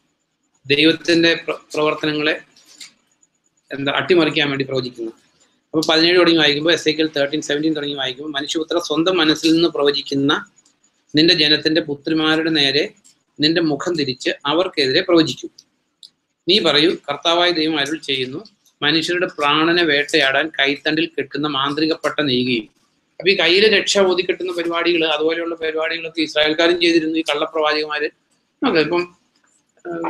ദൈവത്തിന്റെ പ്ര- പ്രവർത്തനങ്ങളെ എന്താ അട്ടിമറിക്കാൻ വേണ്ടി പ്രവചിക്കുന്ന അപ്പൊ പതിനേഴ് തുടങ്ങി വായിക്കുമ്പോൾ എസ് ഐക്കൽ തേർട്ടീൻ സെവൻറ്റീൻ തുടങ്ങി വായിക്കുമ്പോൾ മനുഷ്യപുത്ര സ്വന്തം മനസ്സിൽ നിന്ന് പ്രവചിക്കുന്ന നിന്റെ ജനത്തിന്റെ പുത്രിമാരുടെ നേരെ നിന്റെ മുഖം തിരിച്ച് അവർക്കെതിരെ പ്രവചിക്കും നീ പറയൂ കർത്താവായ ദൈവം അരുൾ ചെയ്യുന്നു മനുഷ്യരുടെ പ്രാണനെ വേട്ടയാടാൻ കൈത്തണ്ടിൽ കെട്ടുന്ന മാന്ത്രികപ്പെട്ട നെയ്യുകയും അപ്പൊ ഈ കയ്യിലെ രക്ഷ ഒതുക്കെട്ടുന്ന പരിപാടികൾ അതുപോലെയുള്ള പരിപാടികളൊക്കെ ഇസ്രായേൽക്കാരും ചെയ്തിരുന്നു ഈ കള്ളപ്രവാചകന്മാര് ഓക്കെ ഇപ്പം ആഹ്,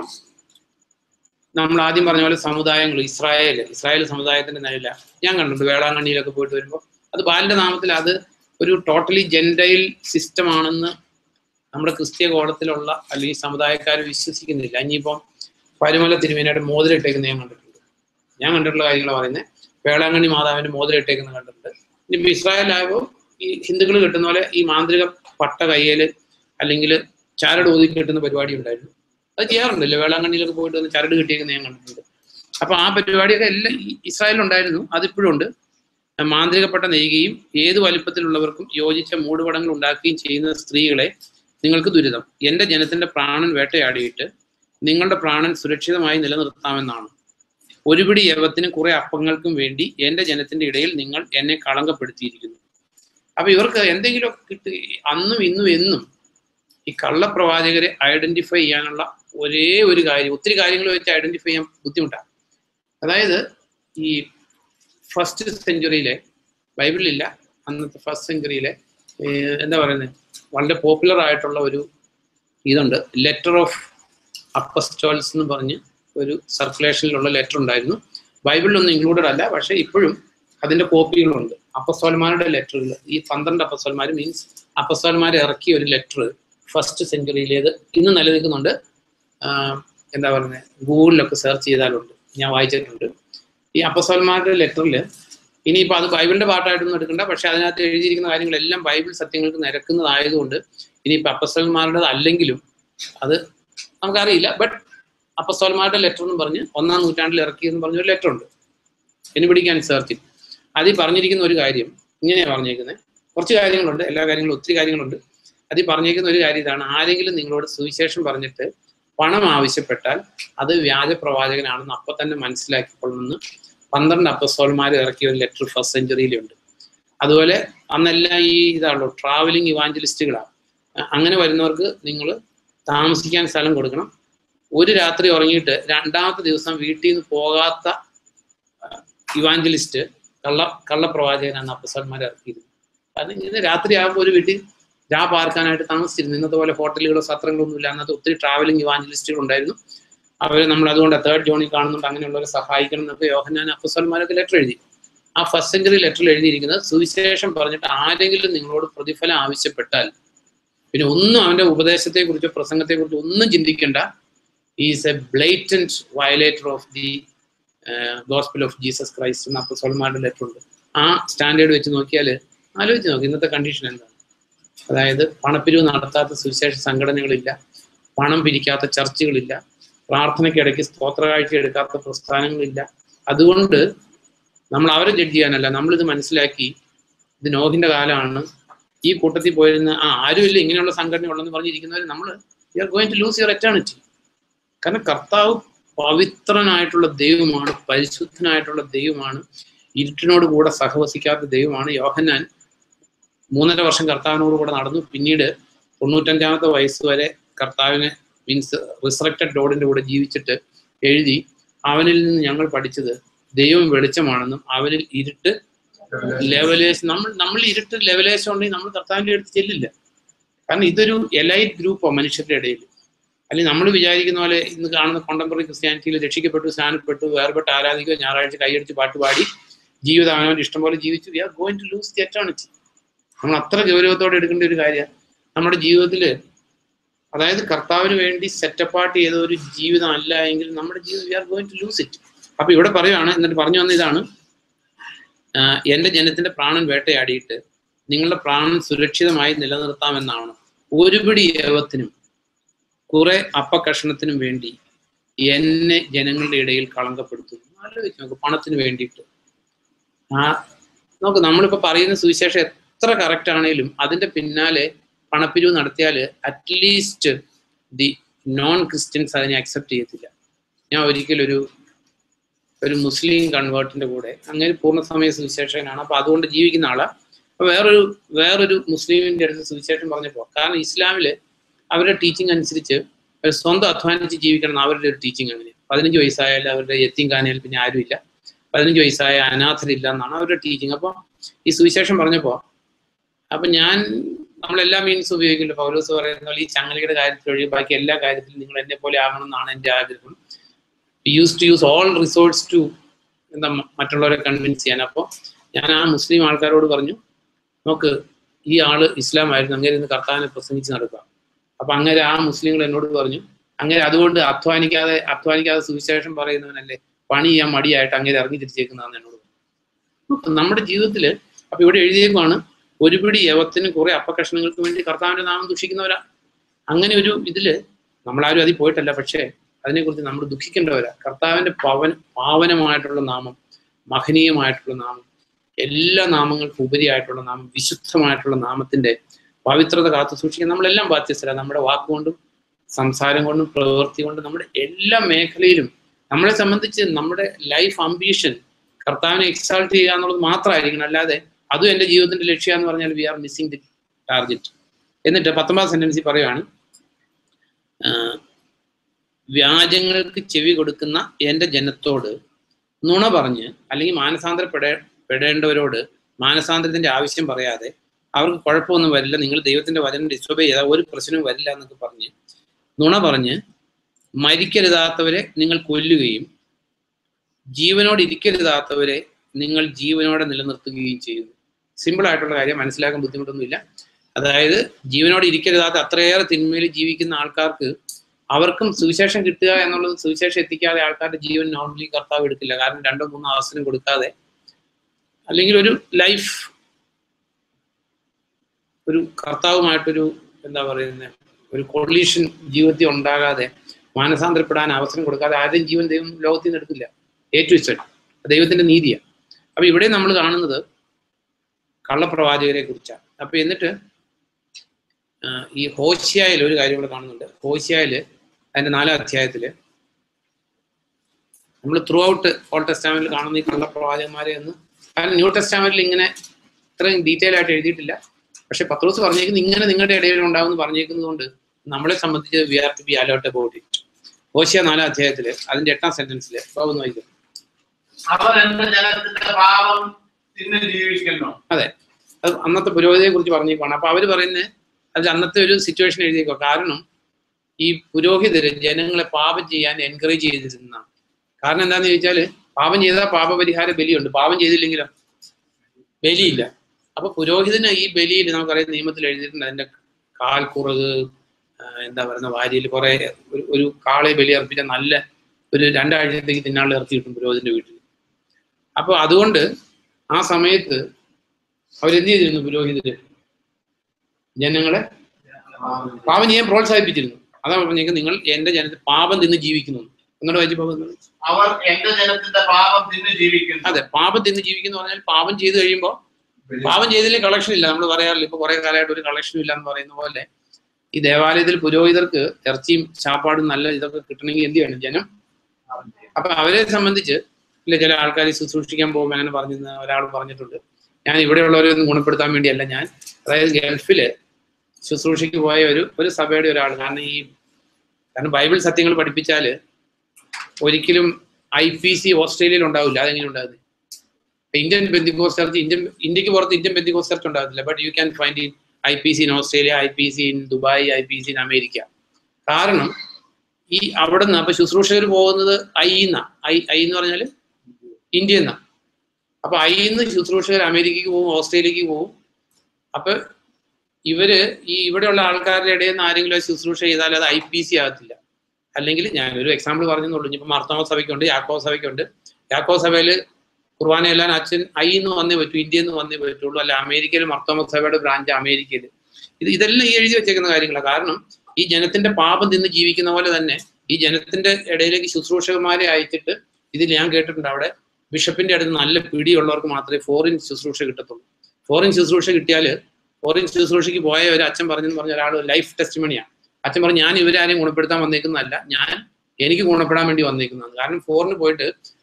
നമ്മൾ ആദ്യം പറഞ്ഞ പോലെ സമുദായങ്ങൾ ഇസ്രായേൽ ഇസ്രായേൽ സമുദായത്തിന്റെ നിലയില ഞാൻ കണ്ടിട്ടുണ്ട് വേളാങ്കണ്ണിയിലൊക്കെ പോയിട്ട് വരുമ്പോൾ അത് ബാലിന്റെ നാമത്തിൽ അത് ഒരു ടോട്ടലി ജെൻഡൈൽ സിസ്റ്റം ആണെന്ന് നമ്മുടെ ക്രിസ്തീയ കോളത്തിലുള്ള അല്ലെങ്കിൽ സമുദായക്കാർ വിശ്വസിക്കുന്നില്ല ഇനിയിപ്പം പരുമല തിരുമേനയുടെ മോതിരിട്ടേക്കുന്ന ഞാൻ കണ്ടിട്ടുണ്ട് ഞാൻ കണ്ടിട്ടുള്ള കാര്യങ്ങളാണ് പറയുന്നത് വേളാങ്കണ്ണി മാതാവിന്റെ മോതിരിട്ടേക്കുന്ന കണ്ടിട്ടുണ്ട് ഇനിയിപ്പോ ഇസ്രായേലായപ്പോൾ ഈ ഹിന്ദുക്കൾ കിട്ടുന്ന പോലെ ഈ മാന്ത്രിക പട്ട കയ്യില് അല്ലെങ്കിൽ ചരട് ഒതുക്കി കിട്ടുന്ന പരിപാടി ഉണ്ടായിരുന്നു അത് ചെയ്യാറുണ്ടല്ലോ വേളാങ്കണ്ണിയിലൊക്കെ പോയിട്ട് വന്ന് ചരട് കിട്ടിയേക്കുന്ന ഞാൻ കണ്ടിട്ടുണ്ട് അപ്പൊ ആ പരിപാടിയൊക്കെ എല്ലാം ഈ ഇസ്രായേലിലുണ്ടായിരുന്നു അതിപ്പോഴും ഉണ്ട് മാന്ത്രികപ്പെട്ട നെയ്യുകയും ഏത് വലിപ്പത്തിലുള്ളവർക്കും യോജിച്ച മൂടുപടങ്ങൾ ഉണ്ടാക്കുകയും ചെയ്യുന്ന സ്ത്രീകളെ നിങ്ങൾക്ക് ദുരിതം എന്റെ ജനത്തിന്റെ പ്രാണൻ വേട്ടയാടിയിട്ട് നിങ്ങളുടെ പ്രാണൻ സുരക്ഷിതമായി നിലനിർത്താമെന്നാണ് ഒരു പിടി യവത്തിനും കുറെ അപ്പങ്ങൾക്കും വേണ്ടി എന്റെ ജനത്തിന്റെ ഇടയിൽ നിങ്ങൾ എന്നെ കളങ്കപ്പെടുത്തിയിരിക്കുന്നു അപ്പൊ ഇവർക്ക് എന്തെങ്കിലുമൊക്കെ കിട്ടി അന്നും ഇന്നും എന്നും ഈ കള്ളപ്രവാചകരെ ഐഡന്റിഫൈ ചെയ്യാനുള്ള ഒരേ ഒരു കാര്യം ഒത്തിരി കാര്യങ്ങൾ വെച്ച് ഐഡന്റിഫൈ ചെയ്യാൻ ബുദ്ധിമുട്ടാണ് അതായത് ഈ ഫസ്റ്റ് സെഞ്ചുറിയിലെ ബൈബിളിലില്ല അന്നത്തെ ഫസ്റ്റ് സെഞ്ചുറിയിലെ എന്താ പറയുന്നത് വളരെ പോപ്പുലർ ആയിട്ടുള്ള ഒരു ഇതുണ്ട് ലെറ്റർ ഓഫ് അപ്പസ്റ്റോൾസ് എന്ന് പറഞ്ഞ് ഒരു സർക്കുലേഷനിലുള്ള ലെറ്റർ ഉണ്ടായിരുന്നു ബൈബിളിലൊന്നും ഇൻക്ലൂഡഡ് അല്ല പക്ഷേ ഇപ്പോഴും അതിന്റെ കോപ്പികളുണ്ട് അപ്പസ്തോലന്മാരുടെ ലെറ്ററുകൾ ഈ പന്ത്രണ്ട് അപ്പസ്തോലന്മാർ മീൻസ് അപ്പസ്തോലന്മാർ ഇറക്കിയ ഒരു ലെറ്റർ ഫസ്റ്റ് സെഞ്ചുറിയിലേത് ഇന്ന് നിലനിൽക്കുന്നുണ്ട് ആഹ് എന്താ പറയുന്നത് ഗൂഗിളിലൊക്കെ സെർച്ച് ചെയ്താലുണ്ട് ഞാൻ വായിച്ചിട്ടുണ്ട് ഈ അപ്പസ്തോലന്മാരുടെ ലെറ്ററിൽ ഇനിയിപ്പോൾ അത് ബൈബിളിന്റെ പാട്ടായിട്ടൊന്നും എടുക്കണ്ട പക്ഷെ അതിനകത്ത് എഴുതിയിരിക്കുന്ന കാര്യങ്ങളെല്ലാം ബൈബിൾ സത്യങ്ങൾക്ക് നിരക്കുന്നതായതുകൊണ്ട് ഇനിയിപ്പോൾ അപ്പസ്തോലന്മാരുടേത് അല്ലെങ്കിലും അത് നമുക്കറിയില്ല ബട്ട് അപ്പസ്തോലന്മാരുടെ ലെറ്റർ എന്ന് പറഞ്ഞ് ഒന്നാം നൂറ്റാണ്ടിൽ ഇറക്കിയെന്ന് പറഞ്ഞ ഒരു ലെറ്റർ ഉണ്ട് എന്നെ പിടിക്കാൻ സെർച്ചിൽ അതിൽ പറഞ്ഞിരിക്കുന്ന ഒരു കാര്യം ഇങ്ങനെയാണ് പറഞ്ഞേക്കുന്നത് കുറച്ച് കാര്യങ്ങളുണ്ട് എല്ലാ കാര്യങ്ങളും ഒത്തിരി കാര്യങ്ങളുണ്ട് അതിൽ പറഞ്ഞേക്കുന്ന ഒരു കാര്യം ഇതാണ് ആരെങ്കിലും നിങ്ങളോട് സുവിശേഷം പറഞ്ഞിട്ട് പണം ആവശ്യപ്പെട്ടാൽ അത് വ്യാജ പ്രവാചകനാണെന്ന് അപ്പൊ തന്നെ മനസ്സിലാക്കിക്കൊള്ളണമെന്ന് പന്ത്രണ്ട് അപ്പസ്തോലന്മാർ ഇറക്കിയ ഒരു ലെറ്റർ ഫസ്റ്റ് സെഞ്ചുറിയിലുണ്ട് അതുപോലെ അന്നെല്ലാം ഈ ഇതാണല്ലോ ട്രാവലിംഗ് ഇവാഞ്ചലിസ്റ്റുകളാണ് അങ്ങനെ വരുന്നവർക്ക് നിങ്ങൾ താമസിക്കാൻ സ്ഥലം കൊടുക്കണം ഒരു രാത്രി ഉറങ്ങിയിട്ട് രണ്ടാമത്തെ ദിവസം വീട്ടിൽ നിന്ന് പോകാത്ത ഇവാഞ്ചലിസ്റ്റ് കള്ള കള്ളപ്രവാചകനാണ് അപ്പസ്വന്മാർ ഇറക്കിയിരുന്നത് കാരണം ഇങ്ങനെ രാത്രി ആകുമ്പോൾ ഒരു വീട്ടിൽ രാ പാർക്കാനായിട്ട് താമസിച്ചിരുന്നു ഇന്നത്തെ പോലെ ഹോട്ടലുകളോ സത്രങ്ങളോ ഒന്നും ഇല്ല അന്നത്തെ ഒത്തിരി ട്രാവലിംഗ് ഇവാഞ്ചലിസ്റ്റുകൾ ഉണ്ടായിരുന്നു അവർ നമ്മൾ അതുകൊണ്ട് തേർഡ് ജോണിൽ കാണുന്നുണ്ട് അങ്ങനെയുള്ളവരെ സഹായിക്കണം എന്നൊക്കെ യോഹന്നാൻ അപ്പസ്വന്മാരൊക്കെ ലെറ്റർ എഴുതി ആ ഫസ്റ്റ് സെഞ്ചുറി ലെറ്ററിൽ എഴുതിയിരിക്കുന്നത് സുവിശേഷം പറഞ്ഞിട്ട് ആരെങ്കിലും നിങ്ങളോട് പ്രതിഫലം ആവശ്യപ്പെട്ടാൽ പിന്നെ ഒന്നും അവന്റെ ഉപദേശത്തെക്കുറിച്ചോ പ്രസംഗത്തെക്കുറിച്ചോ ഒന്നും ചിന്തിക്കേണ്ട is a blatant violator of the gospel of Jesus Christ എന്ന അപ്പസ്വലന്മാരുടെ ലെറ്റർ ഉണ്ട് ആ സ്റ്റാൻഡേർഡ് വെച്ച് നോക്കിയാൽ ആലോചിച്ച് നോക്കി ഇന്നത്തെ കണ്ടീഷൻ എന്താണ് അതായത് പണപ്പിരിവ് നടത്താത്ത സുവിശേഷ സംഘടനകളില്ല പണം പിരിക്കാത്ത ചർച്ചുകളില്ല പ്രാർത്ഥനയ്ക്കിടയ്ക്ക് സ്തോത്രകാഴ്ച എടുക്കാത്ത പ്രസ്ഥാനങ്ങളില്ല അതുകൊണ്ട് നമ്മൾ അവരെ ജഡ്ജ് ചെയ്യാനല്ല നമ്മളിത് മനസ്സിലാക്കി ഇത് നോഹിന്റെ കാലമാണ് ഈ കൂട്ടത്തിൽ പോയിരുന്ന ആ ആരുമില്ല ഇങ്ങനെയുള്ള സംഘടന ഉള്ളെന്ന് പറഞ്ഞിരിക്കുന്നവർ നമ്മൾ you are going to lose your eternity കാരണം കർത്താവ് പവിത്രനായിട്ടുള്ള ദൈവമാണ് പരിശുദ്ധനായിട്ടുള്ള ദൈവമാണ് ഇരുട്ടിനോട് കൂടെ സഹവസിക്കാത്ത ദൈവമാണ് യോഹന്നാൻ മൂന്നര വർഷം കർത്താവിനോട് കൂടെ നടന്നു പിന്നീട് തൊണ്ണൂറ്റഞ്ചാമത്തെ വയസ്സ് വരെ കർത്താവിനെ മീൻസ് റിസറക്റ്റഡ് ലോഡിന്റെ കൂടെ ജീവിച്ചിട്ട് എഴുതി അവനിൽ നിന്ന് ഞങ്ങൾ പഠിച്ചത് ദൈവം വെളിച്ചമാണെന്നും അവനിൽ ഇരുട്ട് ലെവലേഷൻ നമ്മൾ നമ്മൾ ഇരുട്ട് ലെവലേഷൻ ഉണ്ടെങ്കിൽ നമ്മൾ കർത്താവിന്റെ അടുത്ത് ചെല്ലില്ല കാരണം ഇതൊരു എലൈറ്റ് ഗ്രൂപ്പാണ് മനുഷ്യരുടെ ഇടയിൽ അല്ലെങ്കിൽ നമ്മൾ വിചാരിക്കുന്ന പോലെ ഇന്ന് കാണുന്ന കോണ്ടംപററി ക്രിസ്ത്യാനിറ്റിയിൽ രക്ഷിക്കപ്പെട്ടു സ്നാനപ്പെട്ടു വേർപെട്ട് ആരാധിക്കുക ഞായറാഴ്ച കൈയടിച്ച് പാട്ടുപാടി ജീവിതം അവനവൻ്റെ ഇഷ്ടം പോലെ ജീവിച്ചു we are going to lose the eternity നമ്മൾ അത്ര ഗൗരവത്തോടെ എടുക്കേണ്ട ഒരു കാര്യം നമ്മുടെ ജീവിതത്തിൽ അതായത് കർത്താവിന് വേണ്ടി സെറ്റപ്പാർട്ട് ചെയ്ത ഒരു ജീവിതം അല്ല എങ്കിൽ നമ്മുടെ ജീവിതം we are going to lose it അപ്പൊ ഇവിടെ പറയുവാണ് എന്നിട്ട് പറഞ്ഞു വന്ന ഇതാണ് ആഹ് എന്റെ ജനത്തിന്റെ പ്രാണൻ വേട്ടയാടിയിട്ട് നിങ്ങളുടെ പ്രാണൻ സുരക്ഷിതമായി നിലനിർത്താമെന്നാണ് ഒരു പിടി യവത്തിനും കുറെ അപ്പകഷണത്തിനും വേണ്ടി എന്നെ ജനങ്ങളുടെ ഇടയിൽ കളങ്കപ്പെടുത്തുന്നു ആലോചിച്ച് നോക്ക് പണത്തിന് വേണ്ടിയിട്ട് ആ നോക്ക് നമ്മളിപ്പോ പറയുന്ന സുവിശേഷം എത്ര കറക്റ്റ് ആണെങ്കിലും അതിന്റെ പിന്നാലെ പണപ്പിരിവ് നടത്തിയാൽ അറ്റ്ലീസ്റ്റ് ദി നോൺ ക്രിസ്ത്യൻസ് അതിനെ അക്സെപ്റ്റ് ചെയ്യത്തില്ല ഞാൻ ഒരിക്കലൊരു ഒരു മുസ്ലിം കൺവേർട്ടിന്റെ കൂടെ അങ്ങനെ പൂർണ്ണസമയ സുവിശേഷകനാണ് അപ്പൊ അതുകൊണ്ട് ജീവിക്കുന്ന ആളാ അപ്പൊ വേറൊരു വേറൊരു മുസ്ലിമിന്റെ അടുത്ത് സുവിശേഷം പറഞ്ഞപ്പോ കാരണം ഇസ്ലാമില് അവരുടെ ടീച്ചിങ് അനുസരിച്ച് അവർ സ്വന്തം അധ്വാനിച്ച് ജീവിക്കണം എന്ന് അവരുടെ ഒരു ടീച്ചിങ് അങ്ങനെ പതിനഞ്ച് വയസ്സായാലും അവരുടെ എത്തിയും കാനയിൽ പിന്നെ ആരുമില്ല പതിനഞ്ച് വയസ്സായ അനാഥരില്ല എന്നാണ് അവരുടെ ടീച്ചിങ് അപ്പോൾ ഈ സുവിശേഷം പറഞ്ഞപ്പോൾ അപ്പൊ ഞാൻ നമ്മളെല്ലാ മീൻസ് ഉപയോഗിക്കുന്നുണ്ട് പൗലോസ് പറയുന്ന പോലെ ഈ ചങ്ങലയുടെ കാര്യത്തിൽ ഒഴികെ ബാക്കി എല്ലാ കാര്യത്തിലും നിങ്ങൾ എന്നെ പോലെ ആകണം എന്നാണ് എൻ്റെ ആഗ്രഹം use to use all resource to എന്താ മ- മറ്റുള്ളവരെ കൺവിൻസ് ചെയ്യാൻ അപ്പോൾ ഞാൻ ആ മുസ്ലിം ആൾക്കാരോട് പറഞ്ഞു നോക്ക് ഈ ആള് ഇസ്ലാം ആയിരുന്നു അങ്ങനെ ഇന്ന് കർത്താവിനെ പ്രസംഗിച്ച് നടക്കുക അപ്പൊ അങ്ങനെ ആ മുസ്ലിങ്ങൾ എന്നോട് പറഞ്ഞു അങ്ങനെ അതുകൊണ്ട് അധ്വാനിക്കാതെ അധ്വാനിക്കാതെ സുവിശേഷം പറയുന്നവനല്ലേ പണി ചെയ്യാൻ മടിയായിട്ട് അങ്ങനെ ഇറങ്ങി തിരിച്ചേക്കുന്നതാന്ന് എന്നോട് പറഞ്ഞു അപ്പൊ നമ്മുടെ ജീവിതത്തിൽ അപ്പൊ ഇവിടെ എഴുതിയേക്കുവാണ് ഒരു പിടി യവത്തിന് കുറെ അപ്പകഷ്ണങ്ങൾക്ക് വേണ്ടി കർത്താവിന്റെ നാമം ദുഷിക്കുന്നവരാ അങ്ങനെ ഒരു ഇതില് നമ്മളാരും അതിൽ പോയിട്ടല്ല പക്ഷേ അതിനെക്കുറിച്ച് നമ്മൾ ദുഃഖിക്കേണ്ടവരാ കർത്താവിന്റെ പവൻ പാവനമായിട്ടുള്ള നാമം മഹനീയമായിട്ടുള്ള നാമം എല്ലാ നാമങ്ങൾക്കും ഉപരിയായിട്ടുള്ള നാമം വിശുദ്ധമായിട്ടുള്ള നാമത്തിന്റെ പവിത്രത കാത്തു സൂക്ഷിക്കാൻ നമ്മളെല്ലാം ബാധ്യസ്ഥരാണ് നമ്മുടെ വാക്കുകൊണ്ടും സംസാരം കൊണ്ടും പ്രവൃത്തി കൊണ്ടും നമ്മുടെ എല്ലാ മേഖലയിലും നമ്മളെ സംബന്ധിച്ച് നമ്മുടെ ലൈഫ് അംബീഷൻ കർത്താവിനെ എക്സാൾട്ട് ചെയ്യുക എന്നുള്ളത് മാത്രമായിരിക്കണം അല്ലാതെ അതും എൻ്റെ ജീവിതത്തിന്റെ ലക്ഷ്യം എന്ന് പറഞ്ഞാൽ we are missing the target എന്നിട്ട് പത്തൊമ്പതാം സെന്റൻസിൽ പറയുകയാണ് ആഹ് വ്യാജങ്ങൾക്ക് ചെവി കൊടുക്കുന്ന എൻ്റെ ജനത്തോട് നുണ പറഞ്ഞ് അല്ലെങ്കിൽ മാനസാന്തരപ്പെടേ പെടേണ്ടവരോട് മാനസാന്തരത്തിന്റെ ആവശ്യം പറയാതെ അവർക്ക് കുഴപ്പമൊന്നും വരില്ല നിങ്ങൾ ദൈവത്തിന്റെ വചനം ഡിസ്റ്റർബ് ചെയ്താൽ ഒരു പ്രശ്നവും വരില്ല എന്നൊക്കെ പറഞ്ഞ് നുണ പറഞ്ഞ് മരിക്കരുതാത്തവരെ നിങ്ങൾ കൊല്ലുകയും ജീവനോട് ഇരിക്കരുതാത്തവരെ നിങ്ങൾ ജീവനോടെ നിലനിർത്തുകയും ചെയ്യുന്നു സിമ്പിൾ ആയിട്ടുള്ള കാര്യം മനസ്സിലാക്കാൻ ബുദ്ധിമുട്ടൊന്നുമില്ല അതായത് ജീവനോട് ഇരിക്കരുതാത്ത അത്രയേറെ തിന്മയിൽ ജീവിക്കുന്ന ആൾക്കാർക്ക് അവർക്കും സുവിശേഷം കിട്ടുക എന്നുള്ളത് സുവിശേഷം എത്തിക്കാതെ ആൾക്കാരുടെ ജീവൻ നോർമലി കർത്താവ് എടുക്കില്ല കാരണം രണ്ടോ മൂന്നോ അവസരം കൊടുക്കാതെ അല്ലെങ്കിൽ ഒരു ലൈഫ് ഒരു കർത്താവുമായിട്ടൊരു എന്താ പറയുന്നത് ഒരു കൊളീഷൻ ജീവിതത്തിൽ ഉണ്ടാകാതെ മാനസാന്തരപ്പെടാൻ അവസരം കൊടുക്കാതെ ആരുടെയും ജീവൻ ദൈവം ലോകത്തിൽ നിന്ന് എടുക്കില്ല ഏറ്റു ദൈവത്തിന്റെ നീതിയാണ് അപ്പൊ ഇവിടെ നമ്മൾ കാണുന്നത് കള്ളപ്രവാചകരെ കുറിച്ചാണ് അപ്പൊ എന്നിട്ട് ആ, ഈ ഹോശിയായിൽ ഒരു കാര്യം കൂടെ കാണുന്നുണ്ട് ഹോശിയായിൽ അതിന്റെ നാലാം അധ്യായത്തില് നമ്മൾ ത്രൂ ഔട്ട് ഓൾ ടെസ്റ്റാമിൽ കാണുന്ന ഈ കള്ളപ്രവാചകന്മാരെ എന്ന് കാരണം ന്യൂ ടെസ്റ്റാമിൽ ഇങ്ങനെ ഇത്രയും ഡീറ്റെയിൽ ആയിട്ട് എഴുതിയിട്ടില്ല പക്ഷെ പത്രോസ് പറഞ്ഞേക്കുന്നത് ഇങ്ങനെ നിങ്ങളുടെ ഇടയിൽ ഉണ്ടാവുമെന്ന് പറഞ്ഞേക്കുന്നത് കൊണ്ട് നമ്മളെ സംബന്ധിച്ച് we are to be alert about it Hosea നാലാം അധ്യായത്തില് അതിന്റെ എട്ടാം സെന്റൻസിൽ ബാബു വായിക്കും അവർ എന്റെ ജനത്തിന്റെ പാപം തിന്ന് ജീവിക്കുന്നു അതെ അത് അന്നത്തെ പുരോഗതിയെ കുറിച്ച് പറഞ്ഞേക്കാണ് അപ്പൊ അവര് പറയുന്നത് അത് അന്നത്തെ ഒരു സിറ്റുവേഷൻ എഴുതിയേക്കോ കാരണം ഈ പുരോഹിതര് ജനങ്ങളെ പാപം ചെയ്യാൻ എൻകറേജ് ചെയ്തിരുന്നതാണ് കാരണം എന്താന്ന് ചോദിച്ചാല് പാപം ചെയ്താൽ പാപപരിഹാര ബലിയുണ്ട് പാപം ചെയ്തില്ലെങ്കിലോ ബലിയില്ല അപ്പൊ പുരോഹിതന് ഈ ബലിയിൽ നമുക്കറിയാം നിയമത്തിൽ എഴുതിയിട്ടുണ്ട് അതിന്റെ കാൽക്കുറക് ആ, എന്താ പറയുന്ന വാരിയിൽ കുറെ ഒരു ഒരു കാളെ ബലി അർപ്പിച്ച നല്ല ഒരു രണ്ടാഴ്ചത്തേക്ക് തിന്നാളുടെ ഇറച്ചി കിട്ടും പുരോഹിതന്റെ വീട്ടിൽ അപ്പൊ അതുകൊണ്ട് ആ സമയത്ത് അവരെന്ത് ചെയ്തിരുന്നു പുരോഹിതര് ജനങ്ങളെ പാപം ചെയ്യാൻ പ്രോത്സാഹിപ്പിച്ചിരുന്നു അതാണ് പറഞ്ഞേക്കുന്നത് നിങ്ങൾ എന്റെ ജനത്തെ പാപം തിന്ന് ജീവിക്കുന്നു എന്നോട് വായിച്ചു പാപം തിന്ന്. അവർ എന്റെ ജനത്തിന്റെ പാപം തിന്ന് ജീവിക്കുന്നു അതെ പാപം തിന്ന് ജീവിക്കുന്നു പറഞ്ഞാൽ പാപം ചെയ്ത് കഴിയുമ്പോൾ പാപം ചെയ്തതിൽ കളക്ഷൻ ഇല്ല നമ്മൾ പറയാറില്ല ഇപ്പൊ കുറെ കാലമായിട്ട് ഒരു കളക്ഷനും ഇല്ല എന്ന് പറയുന്ന പോലെ ഈ ദേവാലയത്തിൽ പുരോഹിതർക്ക് ഇറച്ചിയും ചാപ്പാടും നല്ല ഇതൊക്കെ കിട്ടണമെങ്കിൽ എന്ത് ചെയ്യണം ജനം അപ്പൊ അവരെ സംബന്ധിച്ച് ഇല്ല ചില ആൾക്കാർ ശുശ്രൂഷിക്കാൻ പോകുമ്പോൾ അങ്ങനെ പറഞ്ഞിരുന്ന ഒരാൾ പറഞ്ഞിട്ടുണ്ട് ഞാൻ ഇവിടെയുള്ളവരെ ഒന്നും ഗുണപ്പെടുത്താൻ വേണ്ടിയല്ല ഞാൻ അതായത് ഗൾഫില് ശുശ്രൂഷയ്ക്ക് പോയ ഒരു ഒരു സഭയുടെ ഒരാൾ കാരണം ഈ കാരണം ബൈബിൾ സത്യങ്ങൾ പഠിപ്പിച്ചാല് ഒരിക്കലും ഐ പി സി ഓസ്ട്രേലിയയിൽ ഉണ്ടാവില്ല അതെങ്ങനെ ഉണ്ടാകുന്നത് ഇന്ത്യൻ ബെന്തിക്കോസ് ചർച്ച് ഇന്ത്യൻ ഇന്ത്യക്ക് പുറത്ത് ഇന്ത്യൻ ബെന്തിക്കോസ് ചർച്ച് ഉണ്ടാകത്തില്ല but you can find in I P C in Australia I P C in Dubai I P C in America കാരണം ഈ അവിടെ നിന്ന് അപ്പൊ ശുശ്രൂഷകർ പോകുന്നത് ഐ എന്ന ഐ ഐ എന്ന് പറഞ്ഞാൽ ഇന്ത്യ എന്നാ അപ്പൊ ഐ നിന്ന് ശുശ്രൂഷകർ അമേരിക്കക്ക് പോകും ഓസ്ട്രേലിയക്ക് പോകും അപ്പൊ ഇവര് ഈ ഇവിടെയുള്ള ആൾക്കാരുടെ ഇടയിൽ നിന്ന് ആരെങ്കിലും അത് ശുശ്രൂഷ ചെയ്താൽ അത് ഐ പി സി ആകത്തില്ല അല്ലെങ്കിൽ ഞാൻ ഒരു എക്സാമ്പിൾ പറഞ്ഞെന്നുള്ളൂ ഇനിയിപ്പോ മർത്തോമ സഭയ്ക്കുണ്ട് യാക്കോ സഭയ്ക്കുണ്ട് യാക്കോ സഭയില് കുർബാന എല്ലാം അച്ഛൻ ഐ എന്ന് വന്നേ പറ്റൂ ഇന്ത്യയിൽ നിന്ന് വന്നേ പറ്റുള്ളൂ അല്ല അമേരിക്കയിൽ മർത്തോമ സഭയുടെ ബ്രാഞ്ച് അമേരിക്കയിൽ ഇത് ഇതെല്ലാം ഈ എഴുതി വെച്ചേക്കുന്ന കാര്യങ്ങളാണ് കാരണം ഈ ജനത്തിന്റെ പാപം തിന്ന് ജീവിക്കുന്ന പോലെ തന്നെ ഈ ജനത്തിന്റെ ഇടയിലേക്ക് ശുശ്രൂഷകന്മാരെ അയച്ചിട്ട് ഇതിൽ ഞാൻ കേട്ടിട്ടുണ്ട് അവിടെ ബിഷപ്പിന്റെ അടുത്ത് നല്ല പിടിയുള്ളവർക്ക് മാത്രമേ ഫോറിൻ ശുശ്രൂഷ കിട്ടത്തുള്ളൂ ഫോറിൻ ശുശ്രൂഷ കിട്ടിയാൽ ഫോറിൻ ശുശ്രൂഷയ്ക്ക് പോയ ഒരു അച്ഛൻ പറഞ്ഞെന്ന് പറഞ്ഞ ഒരാൾ ലൈഫ് ടെസ്റ്റിമണിയാണ് അച്ഛൻ പറഞ്ഞു ഞാൻ ഇവരാരെയും ഗുണപ്പെടുത്താൻ വന്നേക്കുന്നതല്ല ഞാൻ എനിക്ക് ഗുണപ്പെടാൻ വേണ്ടി വന്നേക്കുന്നതാണ് കാരണം ഫോറിന് പോയിട്ട്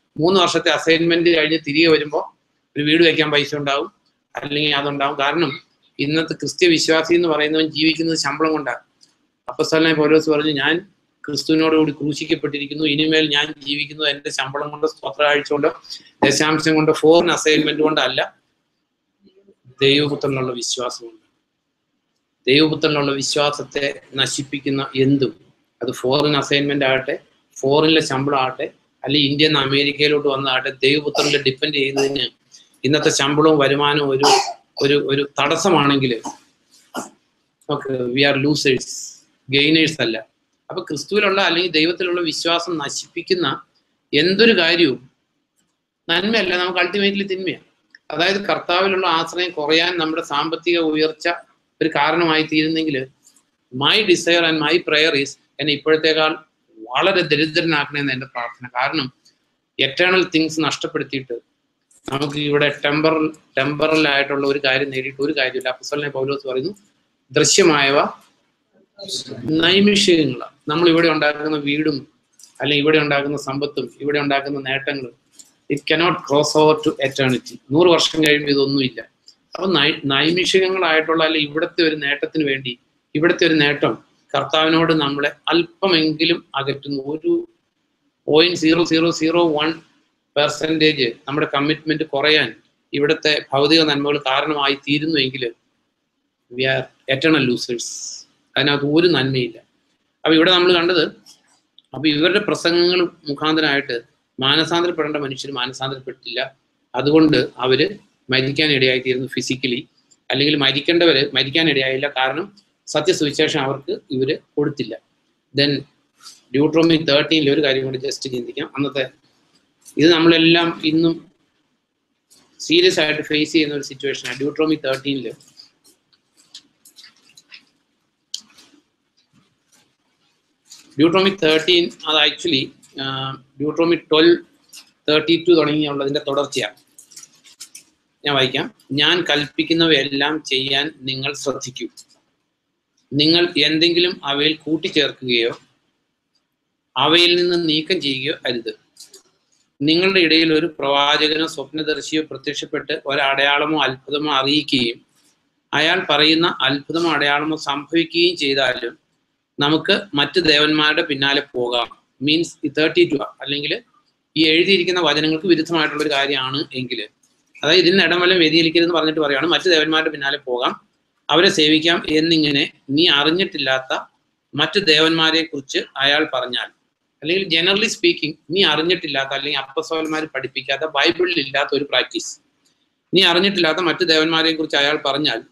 മൂന്ന് വർഷത്തെ അസൈൻമെന്റ് കഴിഞ്ഞ് തിരികെ വരുമ്പോൾ ഒരു വീട് വെക്കാൻ പൈസ ഉണ്ടാവും അല്ലെങ്കിൽ അതുണ്ടാവും കാരണം ഇന്നത്തെ ക്രിസ്ത്യ വിശ്വാസി എന്ന് പറയുന്നവൻ ജീവിക്കുന്നത് ശമ്പളം കൊണ്ടാണ് അപ്പസ്തലനെ പൗലോസ് പറഞ്ഞു ഞാൻ ക്രിസ്തുവിനോടുകൂടി ക്രൂശിക്കപ്പെട്ടിരിക്കുന്നു ഇനിമേൽ ഞാൻ ജീവിക്കുന്നത് എൻ്റെ ശമ്പളം കൊണ്ടോ സ്തോത്ര കാഴ്ച കൊണ്ടോ ദശാംശം കൊണ്ടോ ഫോറിൻ അസൈൻമെന്റ് കൊണ്ടല്ല ദൈവപുത്രനുള്ള വിശ്വാസമുണ്ട് ദൈവപുത്രനുള്ള വിശ്വാസത്തെ നശിപ്പിക്കുന്ന എന്തും അത് ഫോറിൻ അസൈൻമെന്റ് ആകട്ടെ ഫോറിനിലെ ശമ്പളം ആകട്ടെ അല്ലെങ്കിൽ ഇന്ത്യയിൽ നിന്ന് അമേരിക്കയിലോട്ട് വന്നതാകട്ടെ ദൈവപുത്രനിൽ ഡിപ്പെൻഡ് ചെയ്യുന്നതിന് ഇന്നത്തെ ശമ്പളവും വരുമാനവും ഒരു ഒരു ഒരു തടസ്സമാണെങ്കിൽ okay we are losers gainers അല്ല അപ്പൊ ക്രിസ്തുവിലുള്ള അല്ലെങ്കിൽ ദൈവത്തിലുള്ള വിശ്വാസം നശിപ്പിക്കുന്ന എന്തൊരു കാര്യവും നന്മയല്ല നമുക്ക് അൾട്ടിമേറ്റ്ലി തിന്മയാണ് അതായത് കർത്താവിലുള്ള ആശ്രയം കുറയാൻ നമ്മുടെ സാമ്പത്തിക ഉയർച്ച ഒരു കാരണമായി തീരുന്നെങ്കിൽ my desire and my prayer is എന്നെ ഇപ്പോഴത്തേക്കാൾ വളരെ ദരിദ്രനാക്കണമെന്ന് എൻ്റെ പ്രാർത്ഥന കാരണം എറ്റേണൽ തിങ്സ് നഷ്ടപ്പെടുത്തിയിട്ട് നമുക്ക് ഇവിടെ ടെമ്പറൽ ടെമ്പറൽ ആയിട്ടുള്ള ഒരു കാര്യം നേടിയിട്ട് ഒരു കാര്യമില്ല അപ്പസലിനെ പൗലോസ് പറയുന്നു ദൃശ്യമായവ നൈമിഷികങ്ങളാണ് നമ്മൾ ഇവിടെ ഉണ്ടാക്കുന്ന വീടും അല്ലെങ്കിൽ ഇവിടെ ഉണ്ടാക്കുന്ന സമ്പത്തും ഇവിടെ ഉണ്ടാക്കുന്ന നേട്ടങ്ങളും it cannot cross over to eternity നൂറ് വർഷം കഴിയുമ്പോൾ ഇതൊന്നുമില്ല അപ്പൊ നൈ നൈമിഷികങ്ങളായിട്ടുള്ള അല്ലെങ്കിൽ ഇവിടുത്തെ ഒരു നേട്ടത്തിന് വേണ്ടി ഇവിടുത്തെ ഒരു നേട്ടം കർത്താവിനോട് നമ്മളെ അല്പമെങ്കിലും അകറ്റുന്നു ഒരു point zero zero zero one percentage നമ്മുടെ കമ്മിറ്റ്മെന്റ് കുറയാൻ ഇവിടുത്തെ ഭൗതിക നന്മകൾ കാരണമായി തീരുന്നുവെങ്കിൽ വി ആർ എറ്റേണൽ ലൂസേഴ്സ് അതിനകത്ത് ഒരു നന്മയില്ല അപ്പൊ ഇവിടെ നമ്മൾ കണ്ടത് അപ്പൊ ഇവരുടെ പ്രസംഗങ്ങൾ മുഖാന്തരമായിട്ട് മാനസാന്തരപ്പെടേണ്ട മനുഷ്യർ മാനസാന്തരപ്പെട്ടില്ല അതുകൊണ്ട് അവര് മരിക്കാൻ ഇടയായിത്തീരുന്നു ഫിസിക്കലി അല്ലെങ്കിൽ മരിക്കേണ്ടവര് മരിക്കാൻ ഇടയായില്ല കാരണം സത്യസുവിശേഷം അവർക്ക് ഇവര് കൊടുത്തില്ല ദെൻ ഡ്യൂട്രോമി തേർട്ടീനിൽ ഒരു കാര്യം കൂടി ജസ്റ്റ് ചിന്തിക്കാം അന്നത്തെ ഇത് നമ്മളെല്ലാം ഇന്നും സീരിയസ് ആയിട്ട് ഫേസ് ചെയ്യുന്ന ഒരു സിറ്റുവേഷനാണ് ഡ്യൂട്രോമി തേർട്ടീനിൽ ഡ്യൂട്രോമി തേർട്ടീൻ അത് actually Deuteronomy twelve thirty two തുടങ്ങിയുള്ളതിന്റെ തുടർച്ചയാണ് ഞാൻ വായിക്കാം ഞാൻ കൽപ്പിക്കുന്നവയെല്ലാം ചെയ്യാൻ നിങ്ങൾ ശ്രദ്ധിക്കൂ നിങ്ങൾ എന്തെങ്കിലും അവയിൽ കൂട്ടിച്ചേർക്കുകയോ അവയിൽ നിന്ന് നീക്കം ചെയ്യുകയോ അരുത് നിങ്ങളുടെ ഇടയിൽ ഒരു പ്രവാചകനോ സ്വപ്നദർശിയോ പ്രത്യക്ഷപ്പെട്ട് ഒരടയാളമോ അത്ഭുതമോ അറിയിക്കുകയും അയാൾ പറയുന്ന അത്ഭുതമോ അടയാളമോ സംഭവിക്കുകയും ചെയ്താലും നമുക്ക് മറ്റ് ദേവന്മാരുടെ പിന്നാലെ പോകാം മീൻസ് ഈ തേർട്ടി ടു അല്ലെങ്കിൽ ഈ എഴുതിയിരിക്കുന്ന വചനങ്ങൾക്ക് വിരുദ്ധമായിട്ടുള്ള ഒരു കാര്യമാണ് എങ്കിൽ അതായത് ഇതിന് ഇടമലം വ്യതിചലിക്കരുതെന്ന് പറഞ്ഞിട്ട് പറയുകയാണ് മറ്റ് ദേവന്മാരുടെ പിന്നാലെ പോകാം അവരെ സേവിക്കാം എന്നിങ്ങനെ നീ അറിഞ്ഞിട്ടില്ലാത്ത മറ്റ് ദേവന്മാരെ കുറിച്ച് അയാൾ പറഞ്ഞാൽ അല്ലെങ്കിൽ ജനറലി സ്പീക്കിംഗ് നീ അറിഞ്ഞിട്ടില്ലാത്ത അല്ലെങ്കിൽ അപ്പസോലന്മാർ പഠിപ്പിക്കാത്ത ബൈബിളിൽ ഇല്ലാത്ത ഒരു പ്രാക്ടീസ് നീ അറിഞ്ഞിട്ടില്ലാത്ത മറ്റ് ദേവന്മാരെ കുറിച്ച് അയാൾ പറഞ്ഞാൽ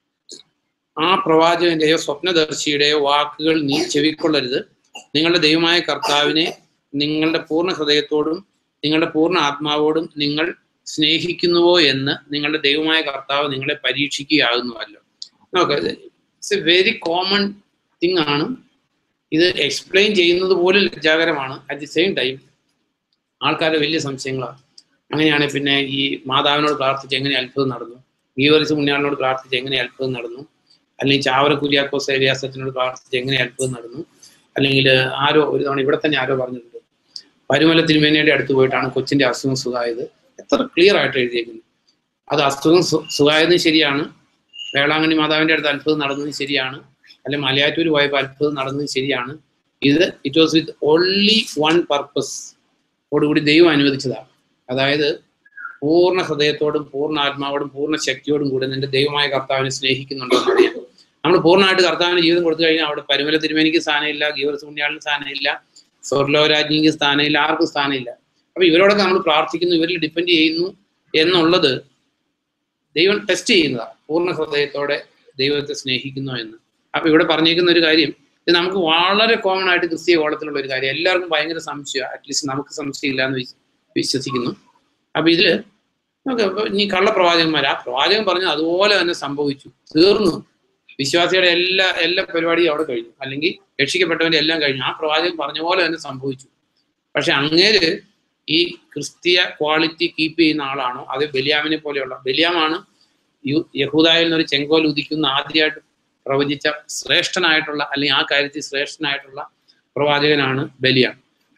ആ പ്രവാചകന്റെയോ സ്വപ്നദർശിയുടെയോ വാക്കുകൾ നീ ചെവിക്കൊള്ളരുത് നിങ്ങളുടെ ദൈവമായ കർത്താവിനെ നിങ്ങളുടെ പൂർണ്ണ ഹൃദയത്തോടും നിങ്ങളുടെ പൂർണ്ണ ആത്മാവോടും നിങ്ങൾ സ്നേഹിക്കുന്നുവോ എന്ന് നിങ്ങളുടെ ദൈവമായ കർത്താവ് നിങ്ങളെ പരീക്ഷിക്കുകയാകുന്നുവല്ലോ നോക്ക് it's a very common thing ആണ് ഇത് എക്സ്പ്ലെയിൻ ചെയ്യുന്നത് പോലും ലജ്ജാകരമാണ് അറ്റ് ദി സെയിം ടൈം ആൾക്കാരുടെ വലിയ സംശയങ്ങളാണ് അങ്ങനെയാണെങ്കിൽ പിന്നെ ഈ മാതാവിനോട് പ്രാർത്ഥിച്ച് എങ്ങനെ അത്ഭുതം നടന്നു ഗീവറിസ് പുണ്യാളിനോട് പ്രാർത്ഥിച്ച് എങ്ങനെ അത്ഭുതം നടന്നു അല്ലെങ്കിൽ ചാവറ കുര്യാക്കോസ് ഏരിയാസത്തിനോട് പ്രാർത്ഥിച്ച് എങ്ങനെ അത്ഭുതം നടന്നു അല്ലെങ്കിൽ ആരോ ഒരു തവണ ഇവിടെ തന്നെ ആരോ പറഞ്ഞിട്ടുണ്ട് പരുമല തിരുമേനയുടെ അടുത്ത് പോയിട്ടാണ് കൊച്ചിന്റെ അസുഖം സുഖമായത് എത്ര ക്ലിയർ ആയിട്ട് എഴുതിയേക്കുന്നു അത് അസുഖം സു- സുഖമായതും ശരിയാണ് വേളാങ്കണ്ണി മാതാവിന്റെ അടുത്ത് അത്ഭുതം നടന്നതും ശരിയാണ് അല്ലെങ്കിൽ മലയാറ്റൂർ പോയപ്പോൾ അത്ഭുതം നടന്നതും ശരിയാണ് ഇത് it was with only one purpose ഓടുകൂടി ദൈവം അനുവദിച്ചതാണ് അതായത് പൂർണ്ണ ഹൃദയത്തോടും പൂർണ്ണ ആത്മാവോടും പൂർണ്ണ ശക്തിയോടും കൂടി നിന്റെ ദൈവമായ കർത്താവിനെ സ്നേഹിക്കുന്നുണ്ടെന്ന് അറിയാം നമ്മൾ പൂർണ്ണമായിട്ട് കർത്താവിന് ജീവിതം കൊടുത്തു കഴിഞ്ഞാൽ അവിടെ പരുമല തിരുമേനിക്ക് സ്ഥാനമില്ല ഗീവർസ് പുണ്യാളിന് സ്ഥാനമില്ല സ്വർലോരാജ്ഞിക്ക് സ്ഥാനമില്ല ആർക്കും സ്ഥാനമില്ല അപ്പൊ ഇവരോടൊക്കെ നമ്മൾ പ്രാർത്ഥിക്കുന്നു ഇവരിൽ ഡിപ്പെൻഡ് ചെയ്യുന്നു എന്നുള്ളത് ദൈവം ടെസ്റ്റ് ചെയ്യുന്നതാണ് പൂർണ്ണ ഹൃദയത്തോടെ ദൈവത്തെ സ്നേഹിക്കുന്നു എന്ന് അപ്പൊ ഇവിടെ പറഞ്ഞേക്കുന്ന ഒരു കാര്യം ഇത് നമുക്ക് വളരെ കോമൺ ആയിട്ട് ക്രിസ്തീയ കോളത്തിലുള്ള ഒരു കാര്യം എല്ലാവർക്കും ഭയങ്കര സംശയം അറ്റ്ലീസ്റ്റ് നമുക്ക് സംശയമില്ല എന്ന് വിശ്വ- വിശ്വസിക്കുന്നു അപ്പൊ ഇതില് നമുക്ക് ഇപ്പൊ ഇനി കള്ളപ്രവാചകന്മാർ ആ പ്രവാചകൻ പറഞ്ഞു അതുപോലെ തന്നെ സംഭവിച്ചു തീർന്നു വിശ്വാസിയുടെ എല്ലാ എല്ലാ പരിപാടിയും അവിടെ കഴിഞ്ഞു അല്ലെങ്കിൽ രക്ഷിക്കപ്പെട്ടവന്റെ എല്ലാം കഴിഞ്ഞു ആ പ്രവാചകൻ പറഞ്ഞ പോലെ തന്നെ സംഭവിച്ചു പക്ഷെ അങ്ങേര് ഈ ക്രിസ്തീയ ക്വാളിറ്റി കീപ്പ് ചെയ്യുന്ന ആളാണോ അത് ബലിയാമിനെ പോലെയുള്ള ബലിയാമാണ് യു യഹൂദായിൽ നിന്നൊരു ചെങ്കോൽ ഉദിക്കുന്ന ആദ്യമായിട്ട് പ്രവചിച്ച ശ്രേഷ്ഠനായിട്ടുള്ള അല്ലെങ്കിൽ ആ കാര്യത്തിൽ ശ്രേഷ്ഠനായിട്ടുള്ള പ്രവാചകനാണ് ബലിയാം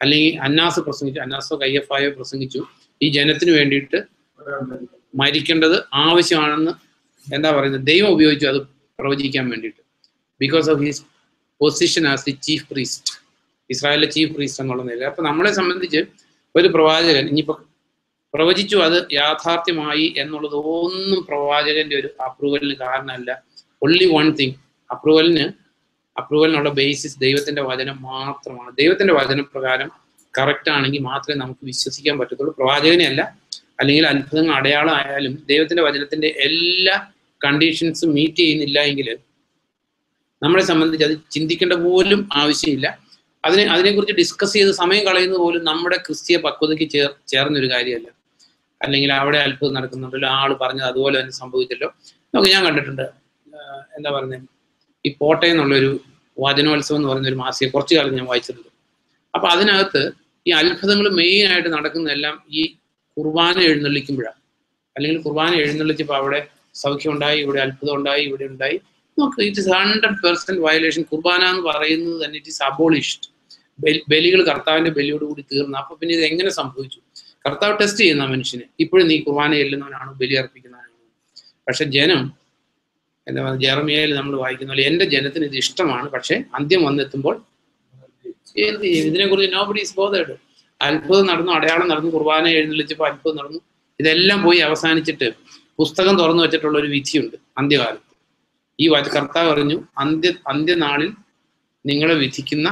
അല്ലെങ്കിൽ അന്നാസ് പ്രസംഗിച്ചു അന്നാസോ കയ്യഫായോ പ്രസംഗിച്ചു ഈ ജനത്തിന് വേണ്ടിയിട്ട് മരിക്കേണ്ടത് ആവശ്യമാണെന്ന് എന്താ പറയുന്നത് ദൈവം ഉപയോഗിച്ചു അത് പ്രവചിക്കാൻ വേണ്ടിയിട്ട് because of his position as the chief priest ഇസ്രായേലിലെ ചീഫ് പ്രീസ്റ്റ് എന്നുള്ള നില അപ്പൊ നമ്മളെ സംബന്ധിച്ച് ഒരു പ്രവാചകൻ ഇനിയിപ്പോ പ്രവചിച്ചു അത് യാഥാർത്ഥ്യമായി എന്നുള്ളത് ഒന്നും പ്രവാചകന്റെ ഒരു അപ്രൂവലിന് കാരണമല്ല ഒൺലി വൺ തിങ് അപ്രൂവലിന് അപ്രൂവലിനുള്ള ബേസിസ് ദൈവത്തിന്റെ വചനം മാത്രമാണ് ദൈവത്തിന്റെ വചനപ്രകാരം കറക്റ്റ് ആണെങ്കിൽ മാത്രമേ നമുക്ക് വിശ്വസിക്കാൻ പറ്റത്തുള്ളൂ പ്രവാചകനെ അല്ല അല്ലെങ്കിൽ അത്ഭുതങ്ങൾ അടയാളം ആയാലും ദൈവത്തിന്റെ വചനത്തിന്റെ എല്ലാ കണ്ടീഷൻസും മീറ്റ് ചെയ്യുന്നില്ല എങ്കിൽ നമ്മളെ സംബന്ധിച്ച് അത് ചിന്തിക്കേണ്ട പോലും ആവശ്യമില്ല അതിനെ അതിനെക്കുറിച്ച് ഡിസ്കസ് ചെയ്ത് സമയം കളയുന്നത് പോലും നമ്മുടെ ക്രിസ്തീയ പക്വതയ്ക്ക് ചേർ ചേർന്നൊരു കാര്യമല്ല അല്ലെങ്കിൽ അവിടെ അത്ഭുതം നടക്കുന്നുണ്ടല്ലോ ആൾ പറഞ്ഞത് അതുപോലെ തന്നെ സംഭവിച്ചല്ലോ നമുക്ക് ഞാൻ കണ്ടിട്ടുണ്ട് ആഹ് എന്താ പറയുന്നത് ഈ കോട്ടയം എന്നുള്ളൊരു വചനോത്സവം എന്ന് പറയുന്ന ഒരു മാസിക കുറച്ചു കാലം ഞാൻ വായിച്ചിട്ടുണ്ട് അപ്പൊ അതിനകത്ത് ഈ അത്ഭുതങ്ങൾ മെയിൻ ആയിട്ട് നടക്കുന്നതെല്ലാം ഈ കുർബാന എഴുന്നള്ളിക്കുമ്പോഴാണ് അല്ലെങ്കിൽ കുർബാന എഴുന്നള്ളിച്ചപ്പോൾ അവിടെ സൗഖ്യം ഉണ്ടായി ഇവിടെ അത്ഭുതം ഉണ്ടായി ഇവിടെ ഉണ്ടായി നോക്ക് it is hundred percent violation കുർബാന എന്ന് പറയുന്നത് തന്നെ ഇറ്റ് ഇസ് അബോളിഷ്ഡ് ബലികൾ കർത്താവിന്റെ ബലിയോട് കൂടി തീർന്നു അപ്പൊ പിന്നെ ഇത് എങ്ങനെ സംഭവിച്ചു കർത്താവ് ടെസ്റ്റ് ചെയ്യുന്ന മനുഷ്യന് ഇപ്പോഴും നീ കുർബാന ചെല്ലുന്നവനാണ് ബലി അർപ്പിക്കുന്നവനാണ് പക്ഷെ ജനം എന്താ പറയുക ജെറമിയയിൽ നമ്മൾ വായിക്കുന്ന പോലെ എന്റെ ജനത്തിന് ഇത് ഇഷ്ടമാണ് പക്ഷെ അന്ത്യം വന്നെത്തുമ്പോൾ എന്ത് ചെയ്യും ഇതിനെക്കുറിച്ച് നോ ബഡി ഇസ് ബോധേഡ് അത്ഭുതം നടന്നു അടയാളം നടന്നു കുർബാന എഴുന്നള്ളിച്ചപ്പോൾ അത്ഭുതം നടന്നു ഇതെല്ലാം പോയി അവസാനിച്ചിട്ട് പുസ്തകം തുറന്നു വെച്ചിട്ടുള്ള ഒരു വിധിയുണ്ട് അന്ത്യകാലത്ത് ഈ വച കർത്താവ് പറഞ്ഞു അന്ത്യ അന്ത്യനാളിൽ നിങ്ങളെ വിധിക്കുന്ന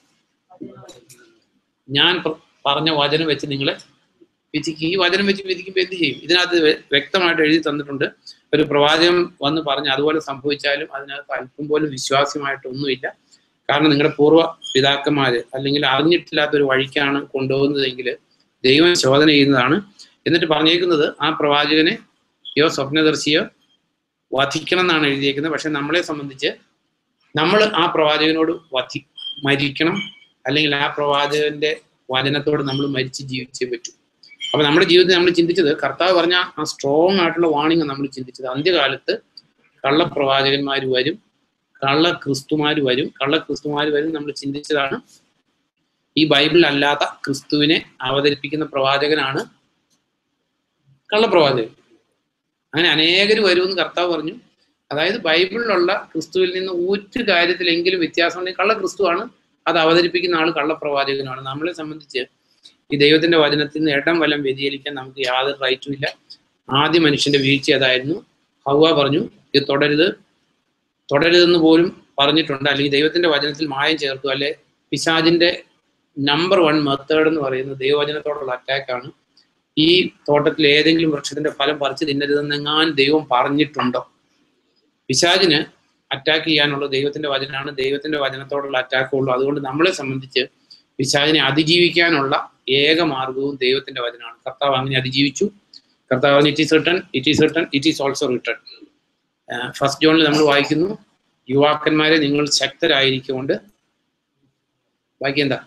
ഞാൻ പ- പറഞ്ഞ വചനം വെച്ച് നിങ്ങളെ വിധിക്കും ഈ വചനം വെച്ച് വിധിക്കുമ്പോൾ എന്ത് ചെയ്യും ഇതിനകത്ത് വ്യ- വ്യക്തമായിട്ട് എഴുതി തന്നിട്ടുണ്ട് ഒരു പ്രവാചകൻ വന്ന് പറഞ്ഞ് അതുപോലെ സംഭവിച്ചാലും അതിനകത്ത് അല്പം പോലും വിശ്വാസ്യമായിട്ടൊന്നുമില്ല കാരണം നിങ്ങളുടെ പൂർവ്വ പിതാക്കന്മാര് അല്ലെങ്കിൽ അറിഞ്ഞിട്ടില്ലാത്ത ഒരു വഴിക്കാണ് കൊണ്ടുപോകുന്നതെങ്കിൽ ദൈവം ശോധന ചെയ്യുന്നതാണ് എന്നിട്ട് പറഞ്ഞേക്കുന്നത് ആ പ്രവാചകനെ യോ സ്വപ്നദർശിയോ വധിക്കണം എന്നാണ് എഴുതിയേക്കുന്നത് പക്ഷെ നമ്മളെ സംബന്ധിച്ച് നമ്മൾ ആ പ്രവാചകനോട് വധി മരിക്കണം അല്ലെങ്കിൽ ആ പ്രവാചകന്റെ വചനത്തോട് നമ്മൾ മരിച്ച് ജീവിച്ചേ പറ്റൂ അപ്പൊ നമ്മുടെ ജീവിതത്തിൽ നമ്മൾ ചിന്തിച്ചത് കർത്താവ് പറഞ്ഞ ആ സ്ട്രോങ് ആയിട്ടുള്ള വാണിംഗ് നമ്മൾ ചിന്തിച്ചത് അന്ത്യകാലത്ത് കള്ളപ്രവാചകന്മാർ വരും കള്ള ക്രിസ്തുമാർ വരും കള്ള ക്രിസ്തുമാർ വരും നമ്മൾ ചിന്തിച്ചതാണ് ഈ ബൈബിൾ അല്ലാത്ത ക്രിസ്തുവിനെ അവതരിപ്പിക്കുന്ന പ്രവാചകനാണ് കള്ളപ്രവാചകൻ അങ്ങനെ അനേകർ വരുമെന്ന് കർത്താവ് പറഞ്ഞു അതായത് ബൈബിളിലുള്ള ക്രിസ്തുവിൽ നിന്ന് ഒരു കാര്യത്തിലെങ്കിലും വ്യത്യാസം ഉണ്ടെങ്കിൽ കള്ള ക്രിസ്തുവാണ് അത് അവതരിപ്പിക്കുന്ന ആൾ കള്ളപ്രവാചകനാണ് നമ്മളെ സംബന്ധിച്ച് ഈ ദൈവത്തിന്റെ വചനത്തിൽ നിന്ന് ഇടം വലം വ്യതിചലിക്കാൻ നമുക്ക് യാതൊരു റൈറ്റും ഇല്ല ആദ്യ മനുഷ്യന്റെ വീഴ്ച അതായിരുന്നു ഹൗവ പറഞ്ഞു ഇത് തുടരുത് തുടരുതെന്ന് പോലും പറഞ്ഞിട്ടുണ്ട് അല്ലെങ്കിൽ ദൈവത്തിന്റെ വചനത്തിൽ മായം ചേർത്തു അല്ലെ പിശാജിന്റെ നമ്പർ വൺ മെത്തേഡ് എന്ന് പറയുന്നത് ദൈവവചനത്തോടുള്ള അറ്റാക്കാണ് ഈ തോട്ടത്തിൽ ഏതെങ്കിലും വൃക്ഷത്തിന്റെ ഫലം പറിച്ചു തിന്നരുതെന്നെങ്ങാൻ ദൈവം പറഞ്ഞിട്ടുണ്ടോ പിശാജിന് അറ്റാക്ക് ചെയ്യാനുള്ള ദൈവത്തിന്റെ വചനമാണ് ദൈവത്തിന്റെ വചനത്തോടുള്ള അറ്റാക്ക് ഉള്ളൂ അതുകൊണ്ട് നമ്മളെ സംബന്ധിച്ച് പിശാജിനെ അതിജീവിക്കാനുള്ള ഏക മാർഗവും ദൈവത്തിന്റെ വചനമാണ് കർത്താവ് അങ്ങനെ അതിജീവിച്ചു കർത്താവ് it is written it is written it is also written first ജോണിൽ നമ്മൾ വായിക്കുന്നു യുവാക്കന്മാരെ നിങ്ങൾ ശക്തരായിരിക്കൊണ്ട് ബാക്കി എന്താ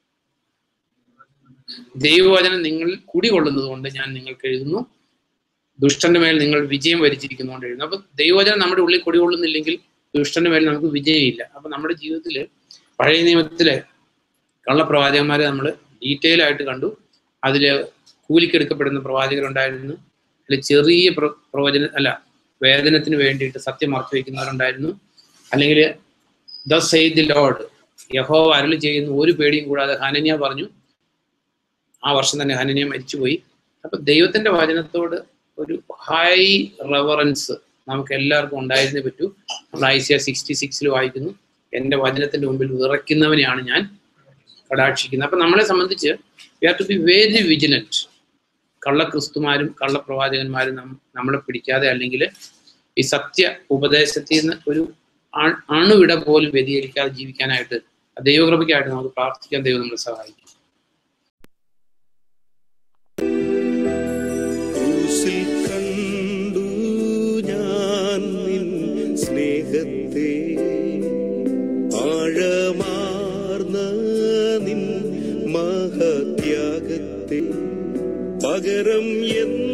ദൈവവചനം നിങ്ങൾ കുടികൊള്ളുന്നത് കൊണ്ട് ഞാൻ നിങ്ങൾക്ക് എഴുതുന്നു ദുഷ്ടന്റെ മേൽ നിങ്ങൾ വിജയം വരിച്ചിരിക്കുന്നതുകൊണ്ട് എഴുതുന്നു അപ്പൊ ദൈവവചനം നമ്മുടെ ഉള്ളിൽ കുടികൊള്ളുന്നില്ലെങ്കിൽ ദുഷ്ടന്റെ മേൽ നമുക്ക് വിജയമില്ല അപ്പൊ നമ്മുടെ ജീവിതത്തിൽ പഴയ നിയമത്തിലെ കള്ളപ്രവാചകന്മാരെ നമ്മൾ ഡീറ്റെയിൽ ആയിട്ട് കണ്ടു അതിൽ കൂലിക്കെടുക്കപ്പെടുന്ന പ്രവാചകരുണ്ടായിരുന്നു അതിൽ ചെറിയ പ്ര- പ്രവചന അല്ല വേദനത്തിന് വേണ്ടിയിട്ട് സത്യം മറച്ചു വയ്ക്കുന്നവരുണ്ടായിരുന്നു അല്ലെങ്കിൽ ദ സെയ്ദ് ദി ലോഡ് യഹോവ അരുളി ചെയ്യുന്ന ഒരു പേടിയും കൂടാതെ ഹനന്യ പറഞ്ഞു ആ വർഷം തന്നെ ഹനന്യ മരിച്ചുപോയി അപ്പൊ ദൈവത്തിന്റെ വചനത്തോട് ഒരു ഹൈ റെവറൻസ് നമുക്ക് എല്ലാവർക്കും ഉണ്ടായിരുന്നേ പറ്റൂ നമ്മൾ ഐ സി സിക്സ്റ്റി സിക്സിൽ വായിക്കുന്നു എന്റെ വചനത്തിന്റെ മുമ്പിൽ വിറയ്ക്കുന്നവനെയാണ് ഞാൻ കടാക്ഷിക്കുന്നത് അപ്പൊ നമ്മളെ സംബന്ധിച്ച് we have to be very vigilant കള്ള ക്രിസ്തുമാരും കള്ളപ്രവാചകന്മാരും നം- നമ്മളെ പിടിക്കാതെ അല്ലെങ്കിൽ ഈ സത്യ ഉപദേശത്തിൽ നിന്ന് ഒരു അ- അണുവിട പോലും വ്യതിചലിക്കാതെ ജീവിക്കാനായിട്ട് ദൈവകൃപയ്ക്കായിട്ട് നമുക്ക് പ്രാർത്ഥിക്കാൻ ദൈവം നമ്മളെ സഹായിക്കും ക്രൂശിൽ കണ്ടു ഞാൻ നിൻ സ്നേഹത്തെ ആഴമാർന്ന നിൻ മഹത്യാഗത്തെ പകരം എന്ന്